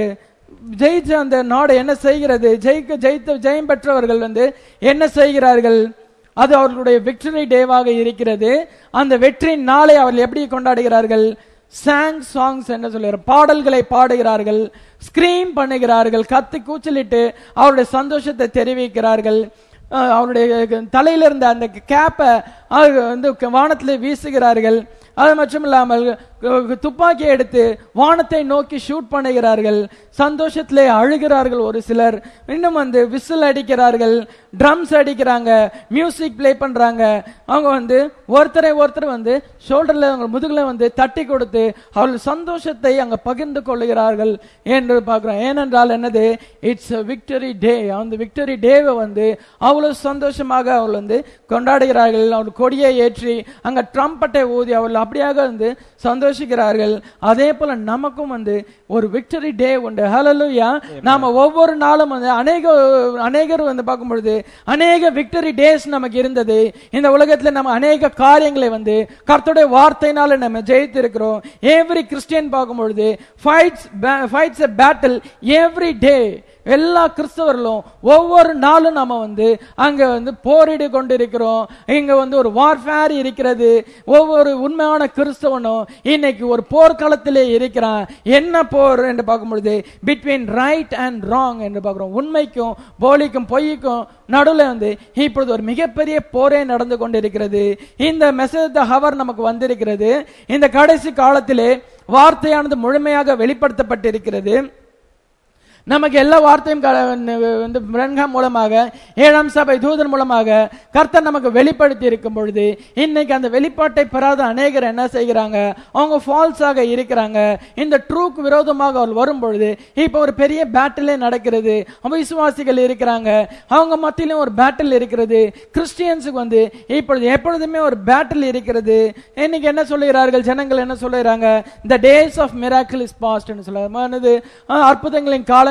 ஜெயிச்ச அந்த நாடு என்ன செய்கிறது ஜெயிக்க ஜெயித்த ஜெயம் பெற்றவர்கள் வந்து என்ன செய்கிறார்கள் அது அவர்களுடைய விக்டரி டேவாக இருக்கிறது அந்த வெற்றி நாளை அவர்கள் எப்படி கொண்டாடுகிறார்கள் சாங் சாங்ஸ் என்ன சொல்லுகிற பாடல்களை பாடுகிறார்கள் ஸ்கிரீம் பண்ணுகிறார்கள் கத்தி கூச்சலிட்டு அவருடைய சந்தோஷத்தை தெரிவிக்கிறார்கள் அஹ் அவருடைய தலையில இருந்த அந்த கேப்பை வந்து வானத்தில் வீசுகிறார்கள் அது மட்டும் இல்லாமல் கு- துப்பாக்கி எடுத்து வானத்தை நோக்கி ஷூட் பண்ணுகிறார்கள் சந்தோஷத்திலே அழுகிறார்கள் ஒரு சிலர் இன்னும் வந்து விசில் அடிக்கிறார்கள் ட்ரம்ஸ் அடிக்கிறாங்க மியூசிக் ப்ளே பண்றாங்க அவங்க வந்து ஒருத்தரை ஒருத்தர் வந்து ஷோல்டர்ல அவங்க முதுகுல வந்து தட்டி கொடுத்து அவர்கள் சந்தோஷத்தை அங்க பகிர்ந்து கொள்ளுகிறார்கள் என்று பார்க்கிறோம் ஏனென்றால் என்னது இட்ஸ் விக்டரி டே அந்த விக்டரி டேவை வந்து அவ்வளவு சந்தோஷமாக அவர்கள் வந்து கொண்டாடுகிறார்கள் அவர் கொடியை ஏற்றி அங்க ட்ரம்பட்டை ஊதி அவர்கள் அப்படியாக வந்து சந்தோஷிக்கிறார்கள் அதே போல நமக்கும் வந்து ஒரு விக்டரி டே உண்டு ஹalleluya நாம ஒவ்வொரு நாளும் வந்து அநேக அநேகர் வந்து பார்க்கும் பொழுது அநேக விக்டரி டேஸ் நமக்கு இருந்தது இந்த உலகத்துல நம்ம அநேக காரியங்களை வந்து கர்த்தருடைய வார்த்தையினால நம்ம ஜெயித்து இருக்கிறோம் எவ்ரி கிறிஸ்டியன் பார்க்கும் பொழுது fights fights a battle every day எல்லா கிறிஸ்தவர்களும் ஒவ்வொரு நாளும் நாம வந்து அங்க வந்து போரிடு கொண்டிருக்கிறோம் இங்க வந்து ஒரு வார்ஃபேர் இருக்கிறது ஒவ்வொரு உண்மையான கிறிஸ்தவனும் இன்னைக்கு ஒரு போர்க்களத்திலே இருக்கிறான் என்ன போர் என்று பார்க்கும் பொழுது பிட்வீன் ரைட் அண்ட் ராங் என்று பார்க்கிறோம் உண்மைக்கும் போலிக்கும் பொய்க்கும் நடுவில் வந்து இப்பொழுது ஒரு மிகப்பெரிய போரே நடந்து கொண்டிருக்கிறது இந்த மெசேஜ் ஹவர் நமக்கு வந்திருக்கிறது இந்த கடைசி காலத்திலே வார்த்தையானது முழுமையாக வெளிப்படுத்தப்பட்டிருக்கிறது நமக்கு எல்லா வார்த்தையும் க- வந்து பிரன்ஹாம் மூலமாக ஏழாம் சபை தூதன் மூலமாக கர்த்தர் நமக்கு வெளிப்படுத்தி இருக்கும் பொழுது இன்னைக்கு அந்த வெளிப்பாட்டை பெறாத அநேகர் என்ன செய்கிறாங்க அவங்க ஃபால்ஸாக இருக்கிறாங்க இந்த ட்ரூக்கு விரோதமாக அவர் வரும் பொழுது இப்போ ஒரு பெரிய பேட்டிலே நடக்கிறது விசுவாசிகள் இருக்கிறாங்க அவங்க மத்தியிலும் ஒரு பேட்டில் இருக்கிறது கிறிஸ்டியன்ஸுக்கு வந்து இப்பொழுது எப்பொழுதுமே ஒரு பேட்டில் இருக்கிறது இன்னைக்கு என்ன சொல்லுகிறார்கள் ஜனங்கள் என்ன சொல்லுகிறாங்க the days of miracle is past ன்னு சொல்லுவாங்க அற்புதங்களின் காலங்கள்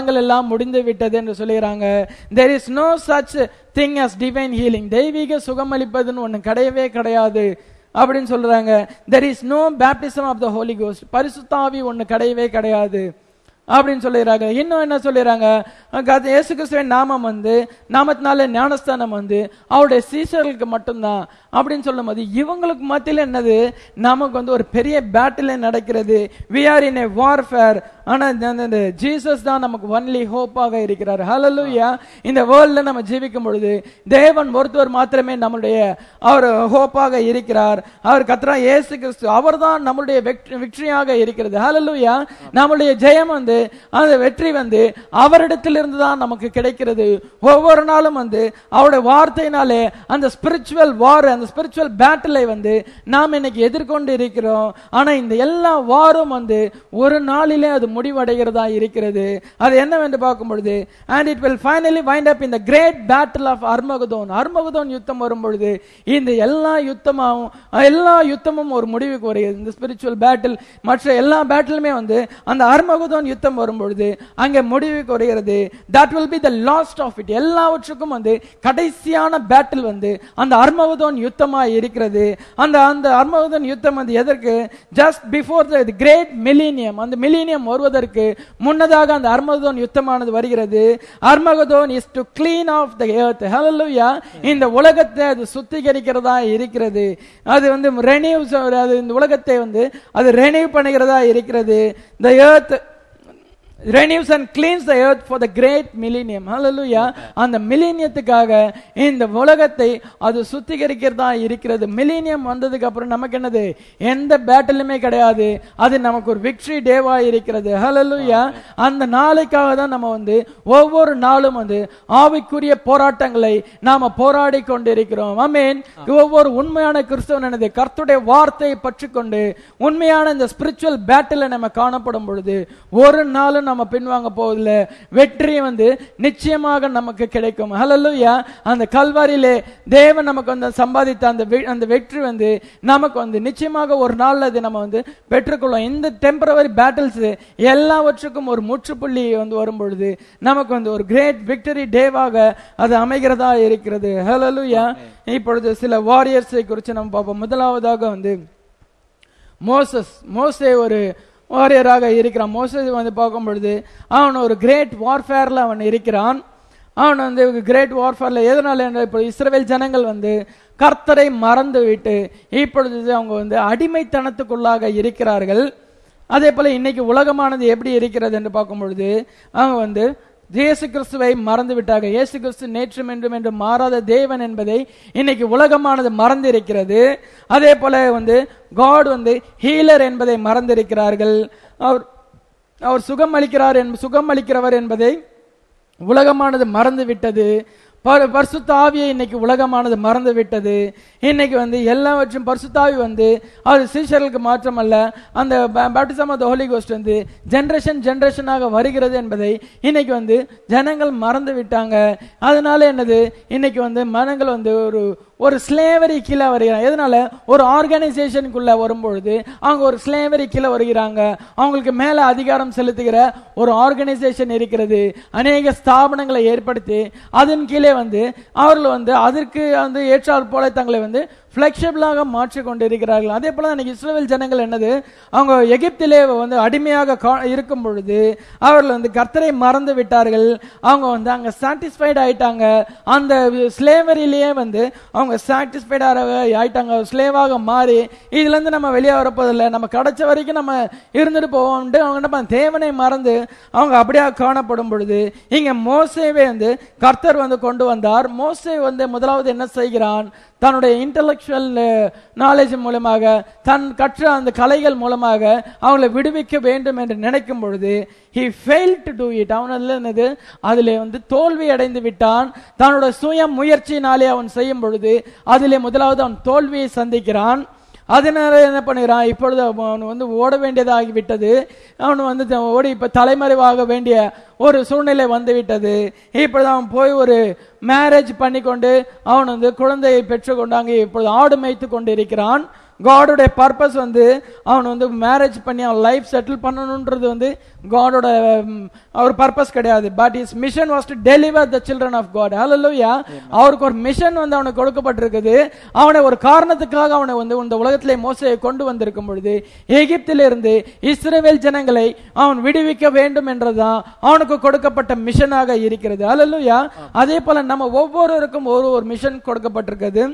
காலங்கள் எல்லாம் முடிந்து விட்டது என்று சொல்லுகிறாங்க there is no such thing as divine healing தெய்வீக சுகமளிப்பதுன்னு ஒண்ணு கிடையவே கிடையாது அப்படின்னு சொல்றாங்க there is no baptism of the Holy Ghost பரிசுத்தாவி ஒண்ணு கிடையவே கிடையாது அப்படின்னு சொல்லிடுறாங்க இன்னும் என்ன சொல்லிடுறாங்க கத- இயேசு கிறிஸ்துவின் நாமம் வந்து நாமத்தினால ஞானஸ்தானம் வந்து அவருடைய சீசர்களுக்கு மட்டும்தான் அப்படின்னு சொல்லும்போது இவங்களுக்கு மத்தியில் என்னது நமக்கு வந்து ஒரு பெரிய பேட்டில் நடக்கிறது we are in a warfare ஆனா ஜீசஸ் தான் நமக்கு ஒன்லி ஹோப்பாக இருக்கிறார் ஹalleluya இந்த வேர்ல்ட்ல நம்ம ஜீவிக்கும் பொழுது தேவன் ஒருத்தர் மாத்திரமே நம்முடைய அவர் ஹோப்பாக இருக்கிறார் அவர் கத்ரா இயேசு கிறிஸ்து அவர்தான் நம்முடைய விக்டரியாக இருக்கிறது ஹalleluya நம்முடைய ஜெயம் வந்து அந்த வெற்றி வந்து அவரிடத்திலிருந்து தான் நமக்கு கிடைக்கிறது ஒவ்வொரு நாளும் வந்து அவருடைய வார்த்தையினாலே அந்த ஸ்பிரிச்சுவல் வார் அந்த ஸ்பிரிச்சுவல் பேட்டிலை வந்து நாம் இன்னைக்கு எதிர்கொண்டு இருக்கிறோம் ஆனா இந்த எல்லா வாரும் வந்து ஒரு நாளிலே அது முடிவடைகிறதா இருக்கிறது அது என்னவென்று பார்க்கும் பொழுது and it will finally wind up இந்த great battle of Armageddon Armageddon யுத்தம் வரும் பொழுது இந்த எல்லா யுத்தமாவும் எல்லா யுத்தமும் ஒரு முடிவுக்கு வருகிறது இந்த ஸ்பிரிச்சுவல் பேட்டில் மற்ற எல்லா பேட்டிலுமே வந்து அந்த அர்மகுதோன் யுத்தம் வரும் பொழுது அங்கே முடிவுக்கு வருகிறது that will be the last of it எல்லாவற்றுக்கும் வந்து கடைசியான பேட்டில் வந்து அந்த அர்மகுதோன் யுத்தமா இருக்கிறது அந்த அந்த அர்மகுதோன் யுத்தம் வந்து எதற்கு just before the great millennium அந்த மில்லினியம் வருவதற்கு முன்னதாக அந்த அர்மகுதோன் யுத்தமானது வருகிறது Armageddon is to clean off the earth hallelujah இந்த உலகத்தை அது சுத்திகரிக்கிறதா இருக்கிறது அது வந்து ரெனியூஸ் அது இந்த உலகத்தை வந்து அது ரெனியூ பண்ணுகிறதா இருக்கிறது the earth renews and cleans the earth for the great millennium hallelujah அந்த மில்லினியத்துக்காக இந்த உலகத்தை அது சுத்திகரிக்கிறதா இருக்கிறது மில்லினியம் வந்ததுக்கு அப்புறம் நமக்கு என்னது எந்த பேட்டிலுமே கிடையாது அது நமக்கு ஒரு விக்டரி டேவா இருக்கிறது hallelujah அந்த நாளைக்காக தான் நம்ம வந்து ஒவ்வொரு நாளும் வந்து ஆவிக்குரிய போராட்டங்களை நாம போராடி கொண்டிருக்கிறோம் ஆமென் ஒவ்வொரு உண்மையான கிறிஸ்தவன் என்னது கர்த்தருடைய வார்த்தையை பற்றிக்கொண்டு உண்மையான இந்த ஸ்பிரிச்சுவல் பேட்டில் நம்ம காணப்படும் பொழுது ஒரு நாளும் நம்ம பின்வாங்க போவதில்ல வெற்றி வந்து நிச்சயமாக நமக்கு கிடைக்கும் ஹalleluya அந்த கல்வாரியிலே தேவன் நமக்கு வந்து சம்பாதித்த அந்த வெ- அந்த வெற்றி வந்து நமக்கு வந்து நிச்சயமாக ஒரு நாள்ல அது நம்ம வந்து பெற்றுக்கொள்ளும் இந்த டெம்பரவரி பேட்டில்ஸ் எல்லாவற்றுக்கும் ஒரு முற்றுப்புள்ளி வந்து வரும் பொழுது நமக்கு வந்து ஒரு கிரேட் விக்டரி டேவாக அது அமைகிறதா இருக்கிறது ஹalleluya இப்பொழுது சில வாரியர்ஸை குறித்து நம்ம பார்ப்போம் முதலாவதாக வந்து மோசஸ் மோசே ஒரு வாரியராக இருக்கிறான் மோசஸ் வந்து பார்க்கும் பொழுது அவன் ஒரு கிரேட் வார்ஃபேர்ல அவன் இருக்கிறான் அவன் வந்து கிரேட் வார்ஃபேர்ல எதனால என்ற இப்போ இஸ்ரவேல் ஜனங்கள் வந்து கர்த்தரை மறந்து விட்டு இப்பொழுது அவங்க வந்து அடிமைத்தனத்துக்குள்ளாக இருக்கிறார்கள் அதே போல இன்னைக்கு உலகமானது எப்படி இருக்கிறது என்று பார்க்கும் பொழுது அவங்க வந்து இயேசு கிறிஸ்துவை மறந்து விட்டாங்க இயேசு கிறிஸ்து நேற்றும் என்றும் என்று மாறாத தேவன் என்பதை இன்னைக்கு உலகமானது மறந்து இருக்கிறது அதே போல வந்து காட் வந்து ஹீலர் என்பதை மறந்திருக்கிறார்கள் அவர் அவர் சுகம் அளிக்கிறார் என்ப- சுகம் அளிக்கிறவர் என்பதை உலகமானது மறந்து விட்டது ப- பரிசுத்த ஆவியை இன்னைக்கு உலகமானது மறந்து விட்டது இன்னைக்கு வந்து எல்லாவற்றும் பரிசுத்தாவி வந்து அது சீஷர்களுக்கு மாற்றமல்ல அந்த பேப்டிசம் ஆஃப் ஹோலி கோஸ்ட் வந்து ஜெனரேஷன் ஜெனரேஷனாக வருகிறது என்பதை இன்னைக்கு வந்து ஜனங்கள் மறந்து விட்டாங்க அதனால என்னது இன்னைக்கு வந்து மனங்கள் வந்து ஒரு ஒரு ஸ்லேவரி கீழே வருகிறாங்க எதனால ஒரு ஆர்கனைசேஷனுக்குள்ள வரும்பொழுது அவங்க ஒரு ஸ்லேவரி கீழே வருகிறாங்க அவங்களுக்கு மேல அதிகாரம் செலுத்துகிற ஒரு ஆர்கனைசேஷன் இருக்கிறது அநேக ஸ்தாபனங்களை ஏற்படுத்தி அதன் கீழே வந்து அவர்கள் வந்து அதற்கு வந்து ஏற்றாற் போல தங்களை வந்து பிளெக்சிபிளாக மாற்றி கொண்டிருக்கிறார்கள் அதே போல தான் இன்னைக்கு இஸ்ரவேல் ஜனங்கள் என்னது அவங்க எகிப்திலே வந்து அடிமையாக கா- இருக்கும் பொழுது அவர்கள் வந்து கர்த்தரை மறந்து விட்டார்கள் அவங்க வந்து அங்க சாட்டிஸ்ஃபைட் ஆயிட்டாங்க அந்த ஸ்லேவரிலேயே வந்து அவங்க சாட்டிஸ்ஃபைடாக ஆயிட்டாங்க ஸ்லேவாக மாறி இதுல இருந்து நம்ம வெளியே வரப்போதில்லை நம்ம கிடைச்ச வரைக்கும் நம்ம இருந்துட்டு போவோம்ட்டு அவங்க என்ன பண்ண- தேவனை மறந்து அவங்க அப்படியே காணப்படும் பொழுது இங்க மோசேவே வந்து கர்த்தர் வந்து கொண்டு வந்தார் மோசே வந்து முதலாவது என்ன செய்கிறான் தன்னுடைய இன்டலெக்சுவல் நாலேஜ் மூலமாக தன் கற்ற அந்த கலைகள் மூலமாக அவங்களை விடுவிக்க வேண்டும் என்று நினைக்கும் பொழுது he failed to do it அவன் அதுல என்னது அதிலே வந்து தோல்வி அடைந்து விட்டான் தன்னோட சுய முயற்சியினாலே அவன் செய்யும் பொழுது அதிலே முதலாவது அவன் தோல்வியை சந்திக்கிறான் அதனால என்ன பண்ணுகிறான் இப்பொழுது அவன் வந்து ஓட வேண்டியதாகி விட்டது அவன் வந்து த- ஓடி இப்ப தலைமறைவாக வேண்டிய ஒரு சூழ்நிலை வந்து விட்டது இப்பொழுது அவன் போய் ஒரு மேரேஜ் பண்ணிக்கொண்டு அவன் வந்து குழந்தையை பெற்றுக்கொண்டு அங்கே இப்பொழுது ஆடு மேய்த்து கொண்டு இருக்கிறான் காடோட பர்பஸ் வந்து அவன் வந்து மேரேஜ் பண்ணி அவன் லைஃப் செட்டில் பண்ணணுன்றது வந்து காடோட அவர் பர்பஸ் கிடையாது but his mission was to deliver the children of God hallelujah அவருக்கு ஒரு மிஷன் வந்து அவனுக்கு கொடுக்கப்பட்டிருக்குது அவனை ஒரு காரணத்துக்காக அவனை வந்து இந்த உலகத்திலே மோசையை கொண்டு வந்திருக்கும் பொழுது எகிப்திலிருந்து இஸ்ரவேல் ஜனங்களை அவன் விடுவிக்க வேண்டும் என்றுதான் அவனுக்கு கொடுக்கப்பட்ட மிஷனாக இருக்கிறது ஹalleluya அதே போல நம்ம ஒவ்வொருவருக்கும் ஒரு ஒரு மிஷன் கொடுக்கப்பட்டிருக்குது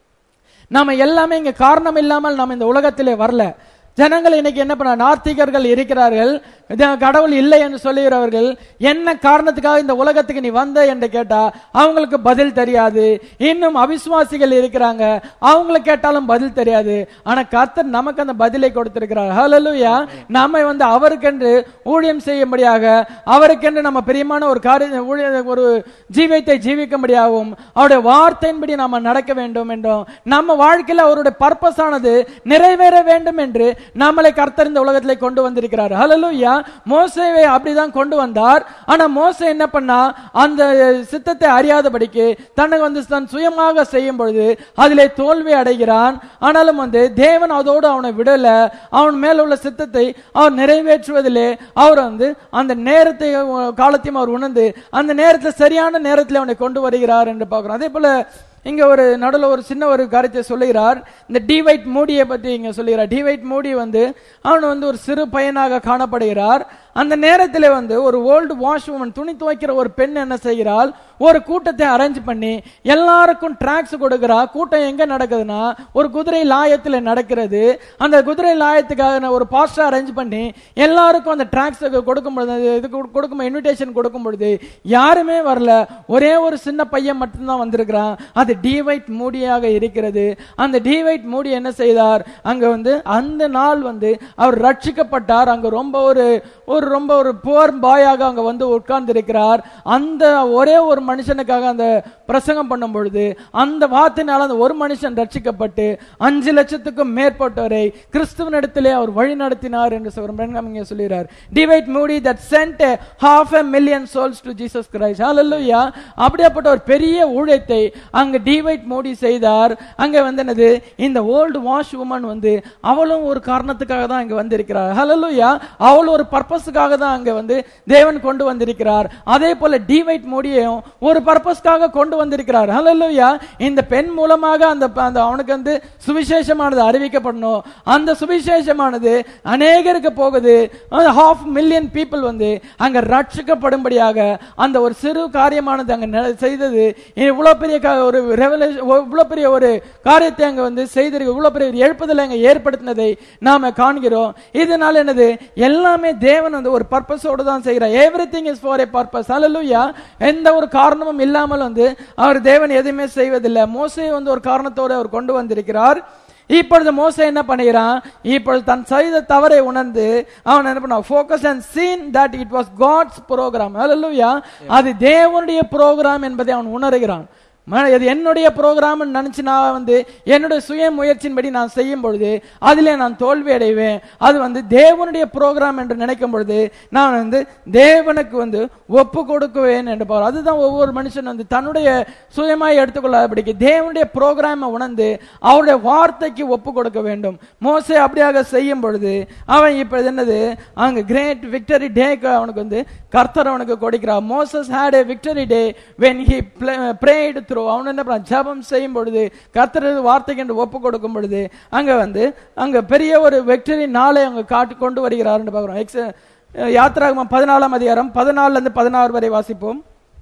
நாம எல்லாமே இங்க காரணம் இல்லாமல் நம்ம இந்த உலகத்திலே வரல ஜனங்கள் இன்னைக்கு என்ன பண்ண நாத்திகர்கள் இருக்கிறார்கள் இது கடவுள் இல்லை என்று சொல்லுகிறவர்கள் என்ன காரணத்துக்காக இந்த உலகத்துக்கு நீ வந்த என்று கேட்டா அவங்களுக்கு பதில் தெரியாது இன்னும் அவிசுவாசிகள் இருக்கிறாங்க அவங்களை கேட்டாலும் பதில் தெரியாது ஆனா கர்த்தர் நமக்கு அந்த பதிலை கொடுத்திருக்கிறார் ஹalleluya நாம வந்து அவருக்கென்று ஊழியம் செய்யும்படியாக அவருக்கென்று நம்ம பிரியமான ஒரு காரிய ஊழிய ஒரு ஜீவியத்தை ஜீவிக்கும்படியாகவும் அவருடைய வார்த்தையின்படி நாம நடக்க வேண்டும் என்றும் நம்ம வாழ்க்கையில அவருடைய பர்பஸ் ஆனது நிறைவேற வேண்டும் என்று நம்மளை கர்த்தர் இந்த உலகத்திலே கொண்டு வந்திருக்கிறார் ஹalleluya மோசேவை அப்படிதான் கொண்டு வந்தார் ஆனா மோசே என்ன பண்ணா அந்த சித்தத்தை அறியாதபடிக்கு தன்னை வந்து தன் சுயமாக செய்யும் பொழுது அதிலே தோல்வி அடைகிறான் ஆனாலும் வந்து தேவன் அதோடு அவனை விடல அவன் மேல உள்ள சித்தத்தை அவர் நிறைவேற்றுவதிலே அவர் வந்து அந்த நேரத்தை காலத்தையும் அவர் உணர்ந்து அந்த நேரத்தில் சரியான நேரத்தில் அவனை கொண்டு வருகிறார் என்று பார்க்கிறோம் அதே போல இங்க ஒரு நடுவில் ஒரு சின்ன ஒரு காரியத்தை சொல்லுகிறார் இந்த டிவைட் மூடியை பத்தி இங்க சொல்லுகிறார் டிவைட் மூடி வந்து அவன் வந்து ஒரு சிறு பையனாக காணப்படுகிறார் அந்த நேரத்தில் வந்து ஒரு ஓல்டு வாஷ் உமன் துணி துவைக்கிற ஒரு பெண் என்ன செய்கிறாள் ஒரு கூட்டத்தை அரேஞ்ச் பண்ணி எல்லாருக்கும் டிராக்ஸ் கொடுக்கிறா கூட்டம் எங்க நடக்குதுன்னா ஒரு குதிரை லாயத்தில் நடக்கிறது அந்த குதிரை லாயத்துக்காக ஒரு பாஸ்டர் அரேஞ்ச் பண்ணி எல்லாருக்கும் அந்த டிராக்ஸ் கொடுக்கும் பொழுது இது கொடு- கொடுக்கும் இன்விடேஷன் கொடுக்கும் பொழுது யாருமே வரல ஒரே ஒரு சின்ன பையன் மட்டும்தான் வந்திருக்கிறான் அது டிவைட் மூடியாக இருக்கிறது அந்த டிவைட் மூடி என்ன செய்தார் அங்க வந்து அந்த நாள் வந்து அவர் ரட்சிக்கப்பட்டார் அங்க ரொம்ப ஒரு ஒரு ரொம்ப ஒரு புவர் பாயாக அங்க வந்து உட்கார்ந்து இருக்கிறார் அந்த ஒரே ஒரு மனுஷனுக்காக அந்த பிரசங்கம் பண்ணும் பொழுது அந்த வார்த்தையினால அந்த ஒரு மனுஷன் ரட்சிக்கப்பட்டு அஞ்சு லட்சத்துக்கும் மேற்பட்டவரை கிறிஸ்துவனிடத்திலே அவர் வழி நடத்தினார் என்று சொல்றாங்க இங்க சொல்லுகிறார் Dwight Moody that sent half a million souls to Jesus Christ hallelujah அப்படியாப்பட்ட ஒரு பெரிய ஊழியத்தை அங்க டிவைட் மோடி செய்தார் அங்க வந்து என்னது இந்த ஓல்டு வாஷ் உமன் வந்து அவளும் ஒரு காரணத்துக்காக தான் அங்க வந்திருக்கிறார் ஹalleluya அவள் ஒரு பர்பஸுக்காக தான் அங்க வந்து தேவன் கொண்டு வந்திருக்கிறார் அதே போல டிவைட் மோடியையும் ஒரு பர்பஸ்க்காக கொண்டு வந்திருக்கிறார் ஹalleluya இந்த பெண் மூலமாக அந்த அந்த அவனுக்கு வந்து சுவிசேஷமானது அறிவிக்கப்படணும் அந்த சுவிசேஷமானது அநேகருக்கு போகுது ஹாஃப் மில்லியன் பீப்புள் வந்து அங்க ரட்சிக்கப்படும்படியாக அந்த ஒரு சிறு காரியமானது அங்க நட- செய்தது இவ்வளவு பெரிய கா- ஒரு ரெவலேஷன் இவ்வளவு பெரிய ஒரு காரியத்தை அங்க வந்து செய்திருக்கு இவ்வளவு பெரிய ஒரு எழுப்புதலை அங்க ஏற்படுத்தினதை நாம காண்கிறோம் இதனால என்னது எல்லாமே தேவன் வந்து ஒரு பர்பஸோடு தான் செய்கிறார் everything is for a purpose hallelujah எந்த ஒரு காரணமும் இல்லாமல் வந்து அவர் தேவன் எதுவுமே செய்வதில்லை மோசே வந்து ஒரு காரணத்தோடு அவர் கொண்டு வந்திருக்கிறார் இப்பொழுது மோசே என்ன பண்ணுகிறான் இப்பொழுது தன் செய்த தவறை உணர்ந்து அவன் என்ன பண்ணான் focus and seen that it was God's program hallelujah அது தேவனுடைய ப்ரோக்ராம் என்பதை அவன் உணர்கிறான் ம- இது என்னுடைய ப்ரோக்ராம் நினைச்சு நான் வந்து என்னுடைய சுய முயற்சியின்படி நான் செய்யும் பொழுது அதிலே நான் தோல்வி அடைவேன் அது வந்து தேவனுடைய ப்ரோக்ராம் என்று நினைக்கும் பொழுது நான் வந்து தேவனுக்கு வந்து ஒப்பு கொடுக்குவேன் என்று பாரு அதுதான் ஒவ்வொரு மனுஷன் வந்து தன்னுடைய சுயமாய் எடுத்துக்கொள்ளாதபடிக்கு தேவனுடைய ப்ரோக்ராமை உணர்ந்து அவருடைய வார்த்தைக்கு ஒப்பு கொடுக்க வேண்டும் மோசே அப்படியாக செய்யும் பொழுது அவன் இப்ப என்னது அங்க கிரேட் விக்டரி டேக்கு அவனுக்கு வந்து கர்த்தர் அவனுக்கு கொடுக்கிறார் Moses had a victory day when he prayed through அவன் என்ன பண்ணான் ஜெபம் செய்யும் பொழுது கர்த்தர் வார்த்தைக்கு என்று ஒப்பு கொடுக்கும் பொழுது அங்க வந்து அங்க பெரிய ஒரு விக்டரி நாளை அங்க காட்டி கொண்டு வருகிறார்னு பார்க்கிறோம் எக்ஸ் யாத்திராகமம் பதினாலாம் அதிகாரம் பதினாலுல இருந்து பதினாறு வரை வாசிப்போம்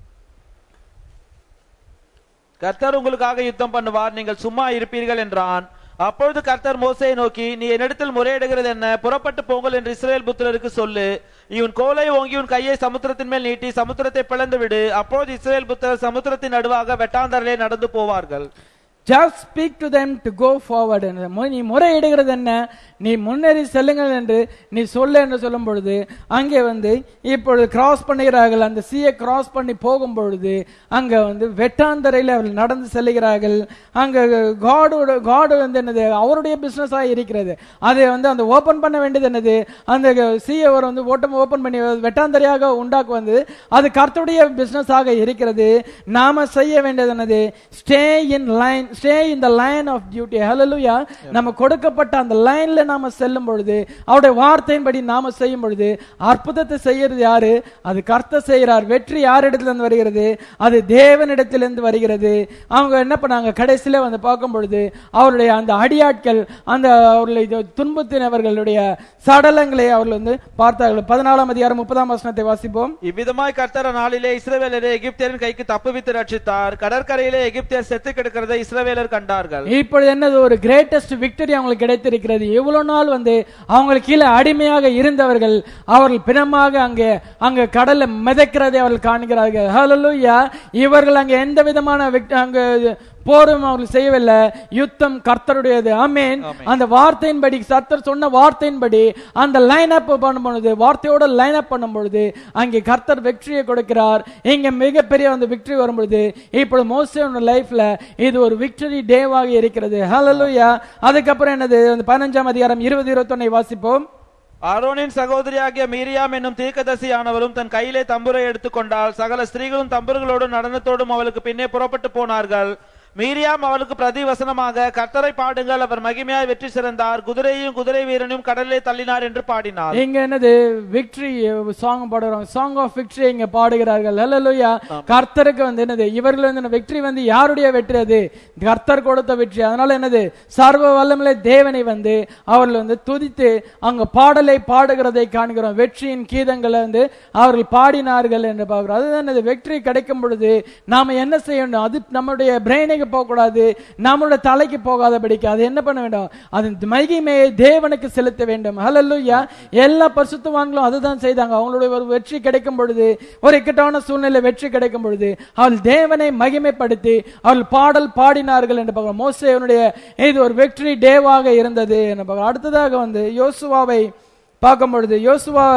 கர்த்தர் உங்களுக்காக யுத்தம் பண்ணுவார் நீங்கள் சும்மா இருப்பீர்கள் என்றான் அப்பொழுது கர்த்தர் மோசையை நோக்கி நீ என்னிடத்தில் முறையிடுகிறது என்ன புறப்பட்டு போங்கள் என்று இஸ்ரேல் புத்திரருக்கு சொல்லு இவன் கோலை ஓங்கி உன் கையை சமுத்திரத்தின் மேல் நீட்டி சமுத்திரத்தை பிளந்து விடு அப்பொழுது இஸ்ரேல் புத்திரர் சமுத்திரத்தின் நடுவாக வெட்டாந்தரலே நடந்து போவார்கள் just speak to them to go forward நீ முறையிடுகிறது என்ன நீ முன்னேறி செல்லுங்கள் என்று நீ சொல்ல என்று சொல்லும் பொழுது அங்கே வந்து இப்பொழுது கிராஸ் பண்ணுகிறார்கள் அந்த சீயை கிராஸ் பண்ணி போகும் பொழுது அங்க வந்து வெட்டாந்தரையில் அவர்கள் நடந்து செல்லுகிறார்கள் அங்க காடோட காடு வந்து என்னது அவருடைய பிசினஸா இருக்கிறது அதை வந்து அந்த ஓபன் பண்ண வேண்டியது என்னது அந்த சீயை அவர் வந்து ஓட்டம் ஓபன் பண்ணி வெட்டாந்தரையாக உண்டாக்கு வந்து அது கர்த்தருடைய பிசினஸ் ஆக இருக்கிறது நாம செய்ய வேண்டியது என்னது stay in line stay in the line of duty hallelujah நம்ம கொடுக்கப்பட்ட அந்த லைன்ல நாம செல்லும் பொழுது அவருடைய வார்த்தையின்படி நாம செய்யும் பொழுது அற்புதத்தை செய்யறது யாரு அது கர்த்தர் செய்கிறார் வெற்றி யார் இடத்துல இருந்து வருகிறது அது தேவனிடத்திலிருந்து வருகிறது அவங்க என்ன பண்ணாங்க கடைசியில வந்து பார்க்கும் பொழுது அவருடைய அந்த அடியாட்கள் அந்த அவர்களுடைய துன்பத்தினவர்களுடைய சடலங்களை அவர்கள் வந்து பார்த்தார்கள் பதினாலாம் அதிகாரம் முப்பதாம் வசனத்தை வாசிப்போம் இவ்விதமாய் கர்த்தர் நாளிலே இஸ்ரவேலரை எகிப்தியரின் கைக்கு தப்புவித்து ரட்சித்தார் கடற்கரையிலே எகிப்தியர் செத்து கிடக்கிறதை இஸ்ரவேலர் கண்டார்கள் இப்பொழுது என்னது ஒரு கிரேட்டஸ்ட் விக்டரி அவங்களுக்கு கிடைத்திருக்கிறது இவ்வளவு நாள் வந்து அவங்களுக்கு கீழே அடிமையாக இருந்தவர்கள் அவர்கள் பிணமாக அங்கே அங்க கடல்ல மிதக்கிறதை அவர்கள் காண்கிறார்கள் ஹalleluya இவர்கள் அங்க எந்த விதமான விக்- அங்க போரும் அவர்கள் செய்யவில்லை யுத்தம் கர்த்தருடையது ஆமென் அந்த வார்த்தையின்படி கர்த்தர் சொன்ன வார்த்தையின்படி அந்த லைன் அப் பண்ணும் பொழுது வார்த்தையோட லைன் அப் பண்ணும் பொழுது அங்கே கர்த்தர் வெற்றியை கொடுக்கிறார் இங்க மிகப்பெரிய அந்த விக்டரி வரும் பொழுது இப்பொழுது மோசோட லைஃப்ல இது ஒரு விக்டரி டேவாக இருக்கிறது ஹalleluya அதுக்கப்புறம் என்னது அந்த பதினஞ்சாம் அதிகாரம் இருபது இருபத்தொன்னை வாசிப்போம் ஆரோனின் சகோதரியாகிய மீரியாம் என்னும் தீர்க்கதரிசியானவரும் தன் கையிலே தம்புரை எடுத்துக்கொண்டால் சகல ஸ்திரீகளும் தம்புர்களோடும் நடனத்தோடும் அவளுக்கு பின்னே புறப்பட்டு போனார்கள் மீரியாம் அவளுக்கு பிரதிவசனமாக கர்த்தரை பாடுங்கள் அவர் மகிமையாய் வெற்றி சிறந்தார் குதிரையும் குதிரை வீரனையும் கடலிலே தள்ளினார் என்று பாடினார் இங்க என்னது விக்டரி சாங் பாடுறாங்க சாங் ஆஃப் விக்டரி இங்க பாடுகிறார்கள் ஹalleluya கர்த்தருக்கு வந்து என்னது இவர்கள் வந்து விக்டரி வந்து யாருடைய வெற்றி அது கர்த்தர் கொடுத்த வெற்றி அதனால என்னது சர்வ வல்லமுள்ள தேவனை வந்து அவர்கள் வந்து துதித்து அங்க பாடலை பாடுகிறதை காண்கிறோம் வெற்றியின் கீதங்களை வந்து அவர்கள் பாடினார்கள் என்று பார்க்கிறோம் அதுதான் என்னது வெற்றி கிடைக்கும் பொழுது நாம என்ன செய்யணும் அது நம்முடைய பிரெயினுக்கு போகக்கூடாது நம்மளுடைய தலைக்கு போகாதபடிக்கு அது என்ன பண்ண வேண்டும் அது மகிமையை தேவனுக்கு செலுத்த வேண்டும் ஹalleluya எல்லா பரிசுத்தவான்களும் அதுதான் செய்தாங்க அவங்களுடைய ஒரு வெற்றி கிடைக்கும் பொழுது ஒரு இக்கட்டான சூழ்நிலை வெற்றி கிடைக்கும் பொழுது அவள் தேவனை மகிமைப்படுத்தி அவள் பாடல் பாடினார்கள் என்று பார்க்கிறோம் மோசேவனுடைய இது ஒரு வெற்றி டேவாக இருந்தது என்று பார்க்கிறோம் அடுத்ததாக வந்து யோசுவாவை பார்க்கும் பொழுது யோசுவா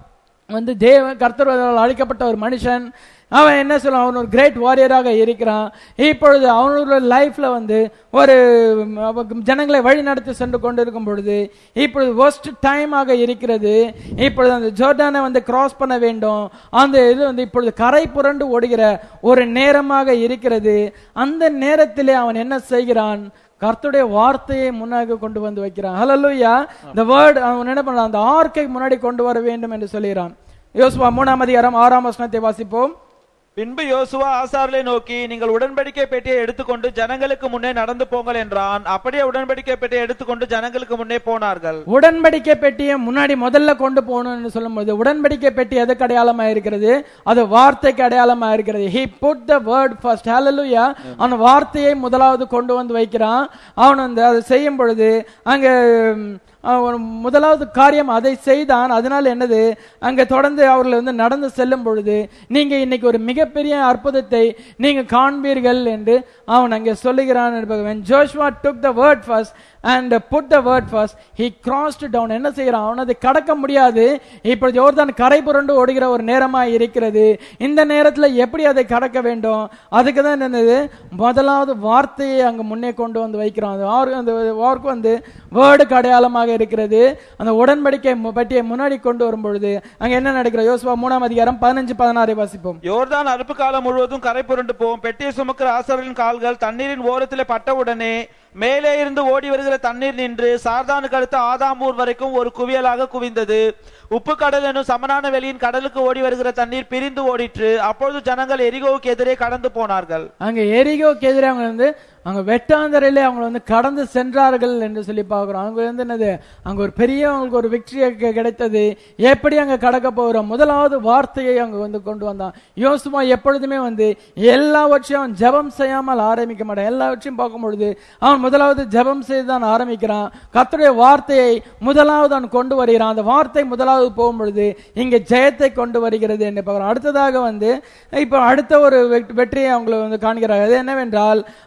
வந்து தேவ கர்த்தர் அழைக்கப்பட்ட ஒரு மனுஷன் அவன் என்ன சொல்லுவான் அவன் ஒரு கிரேட் வாரியராக இருக்கிறான் இப்பொழுது அவனோட லைஃப்ல வந்து ஒரு ம், அவ- ஜனங்களை வழி நடத்தி சென்று கொண்டிருக்கும் பொழுது இப்பொழுது worst டைம் ஆக இருக்கிறது இப்பொழுது அந்த ஜோர்டானை வந்து கிராஸ் பண்ண வேண்டும் அந்த இது வந்து இப்பொழுது கரை புரண்டு ஓடுகிற ஒரு நேரமாக இருக்கிறது அந்த நேரத்திலே அவன் என்ன செய்கிறான் கர்த்தருடைய வார்த்தையை முன்னாக கொண்டு வந்து வைக்கிறான் ஹalleluya the word அவன் என்ன பண்றான் அந்த ஆர்க்கை முன்னாடி கொண்டு வர வேண்டும் என்று சொல்கிறான் யோசுவா மூணாம் அதிகாரம் ஆறாம் வசனத்தை வாசிப்போம் பின்பு யோசுவா ஆசாரிலே நோக்கி நீங்கள் உடன்படிக்கை பெட்டியை எடுத்துக்கொண்டு ஜனங்களுக்கு முன்னே நடந்து போங்கள் என்றான் அப்படியே உடன்படிக்கை பெட்டியை எடுத்துக்கொண்டு ஜனங்களுக்கு முன்னே போனார்கள் உடன்படிக்கை பெட்டியை முன்னாடி முதல்ல கொண்டு போகணும்னு சொல்லும்போது உடன்படிக்கை பெட்டி எதுக்கு அடையாளமா இருக்கிறது அது வார்த்தைக்கு அடையாளமா இருக்கிறது he put the word first hallelujah அவன் வார்த்தையை முதலாவது கொண்டு வந்து வைக்கிறான் அவன் வந்து அதை செய்யும் பொழுது அங்க ம், அவன் முதலாவது காரியம் அதை செய்தான் அதனால என்னது அங்க தொடர்ந்து அவர்கள் வந்து நடந்து செல்லும் பொழுது நீங்க இன்னைக்கு ஒரு மிகப்பெரிய அற்புதத்தை நீங்க காண்பீர்கள் என்று அவன் அங்கே சொல்லுகிறான் என்பது. when joshua took the word first and put the word first he crossed down என்ன செய்கிறான் அவன் அதை கடக்க முடியாது இப்பொழுது யோர்தான் கரை புரண்டு ஓடுகிற ஒரு நேரமா இருக்கிறது இந்த நேரத்துல எப்படி அதை கடக்க வேண்டும் அதுக்கு தான் என்னது முதலாவது வார்த்தையை அங்க முன்னே கொண்டு வந்து வைக்கிறோம் அது அவருக்கு அந்த வார்க்கு வந்து வேர்டுக்கு அடையாளமாக இருக்கிறது அந்த உடன்படிக்கை மு- பெட்டியை முன்னாடி கொண்டு வரும் பொழுது அங்க என்ன நடக்கிற யோசுவா மூணாம் அதிகாரம் பதினஞ்சு பதினாறை வாசிப்போம் யோர்தான் அறுப்பு காலம் முழுவதும் கரை புரண்டு போகும் பெட்டியை சுமக்கிற ஆசாரின் கால்கள் தண்ணீரின் ஓரத்திலே பட்டவுடனே மேலே இருந்து ஓடி வருகிற தண்ணீர் நின்று சார்தானுக்கு அடுத்த ஆதாமூர் வரைக்கும் ஒரு குவியலாக குவிந்தது உப்பு கடல் எனும் சமனான வெளியின் கடலுக்கு ஓடி வருகிற தண்ணீர் பிரிந்து ஓடிற்று அப்பொழுது ஜனங்கள் எரிகோவுக்கு எதிரே கடந்து போனார்கள் அங்க எரிகோக்கு எதிரே அவங்க வந்து அங்க வெட்டாந்தரையிலே அவங்க வந்து கடந்து சென்றார்கள் என்று சொல்லி பார்க்கிறோம் அவங்க வந்து என்னது அங்க ஒரு பெரிய அவங்களுக்கு ஒரு விக்டரி கிடைத்தது எப்படி அங்க கடக்க போகிறோம் முதலாவது வார்த்தையை அங்க வந்து கொண்டு வந்தான் யோசுவா எப்பொழுதுமே வந்து எல்லாவற்றையும் அவன் ஜெபம் செய்யாமல் ஆரம்பிக்க மாட்டான் எல்லாவற்றையும் பார்க்கும் பொழுது அவன் முதலாவது ஜெபம் செய்து தான் ஆரம்பிக்கிறான் கர்த்தருடைய வார்த்தையை முதலாவது அவன் கொண்டு வருகிறான் அந்த வார்த்தை முதலாவது போகும் பொழுது இங்க ஜெயத்தை கொண்டு வருகிறது என்று பார்க்கிறோம் அடுத்ததாக வந்து இப்போ அடுத்த ஒரு வெட்- வெற்றியை அவங்களை வந்து காண்கிறார்கள் அது என்னவென்றால் அந்த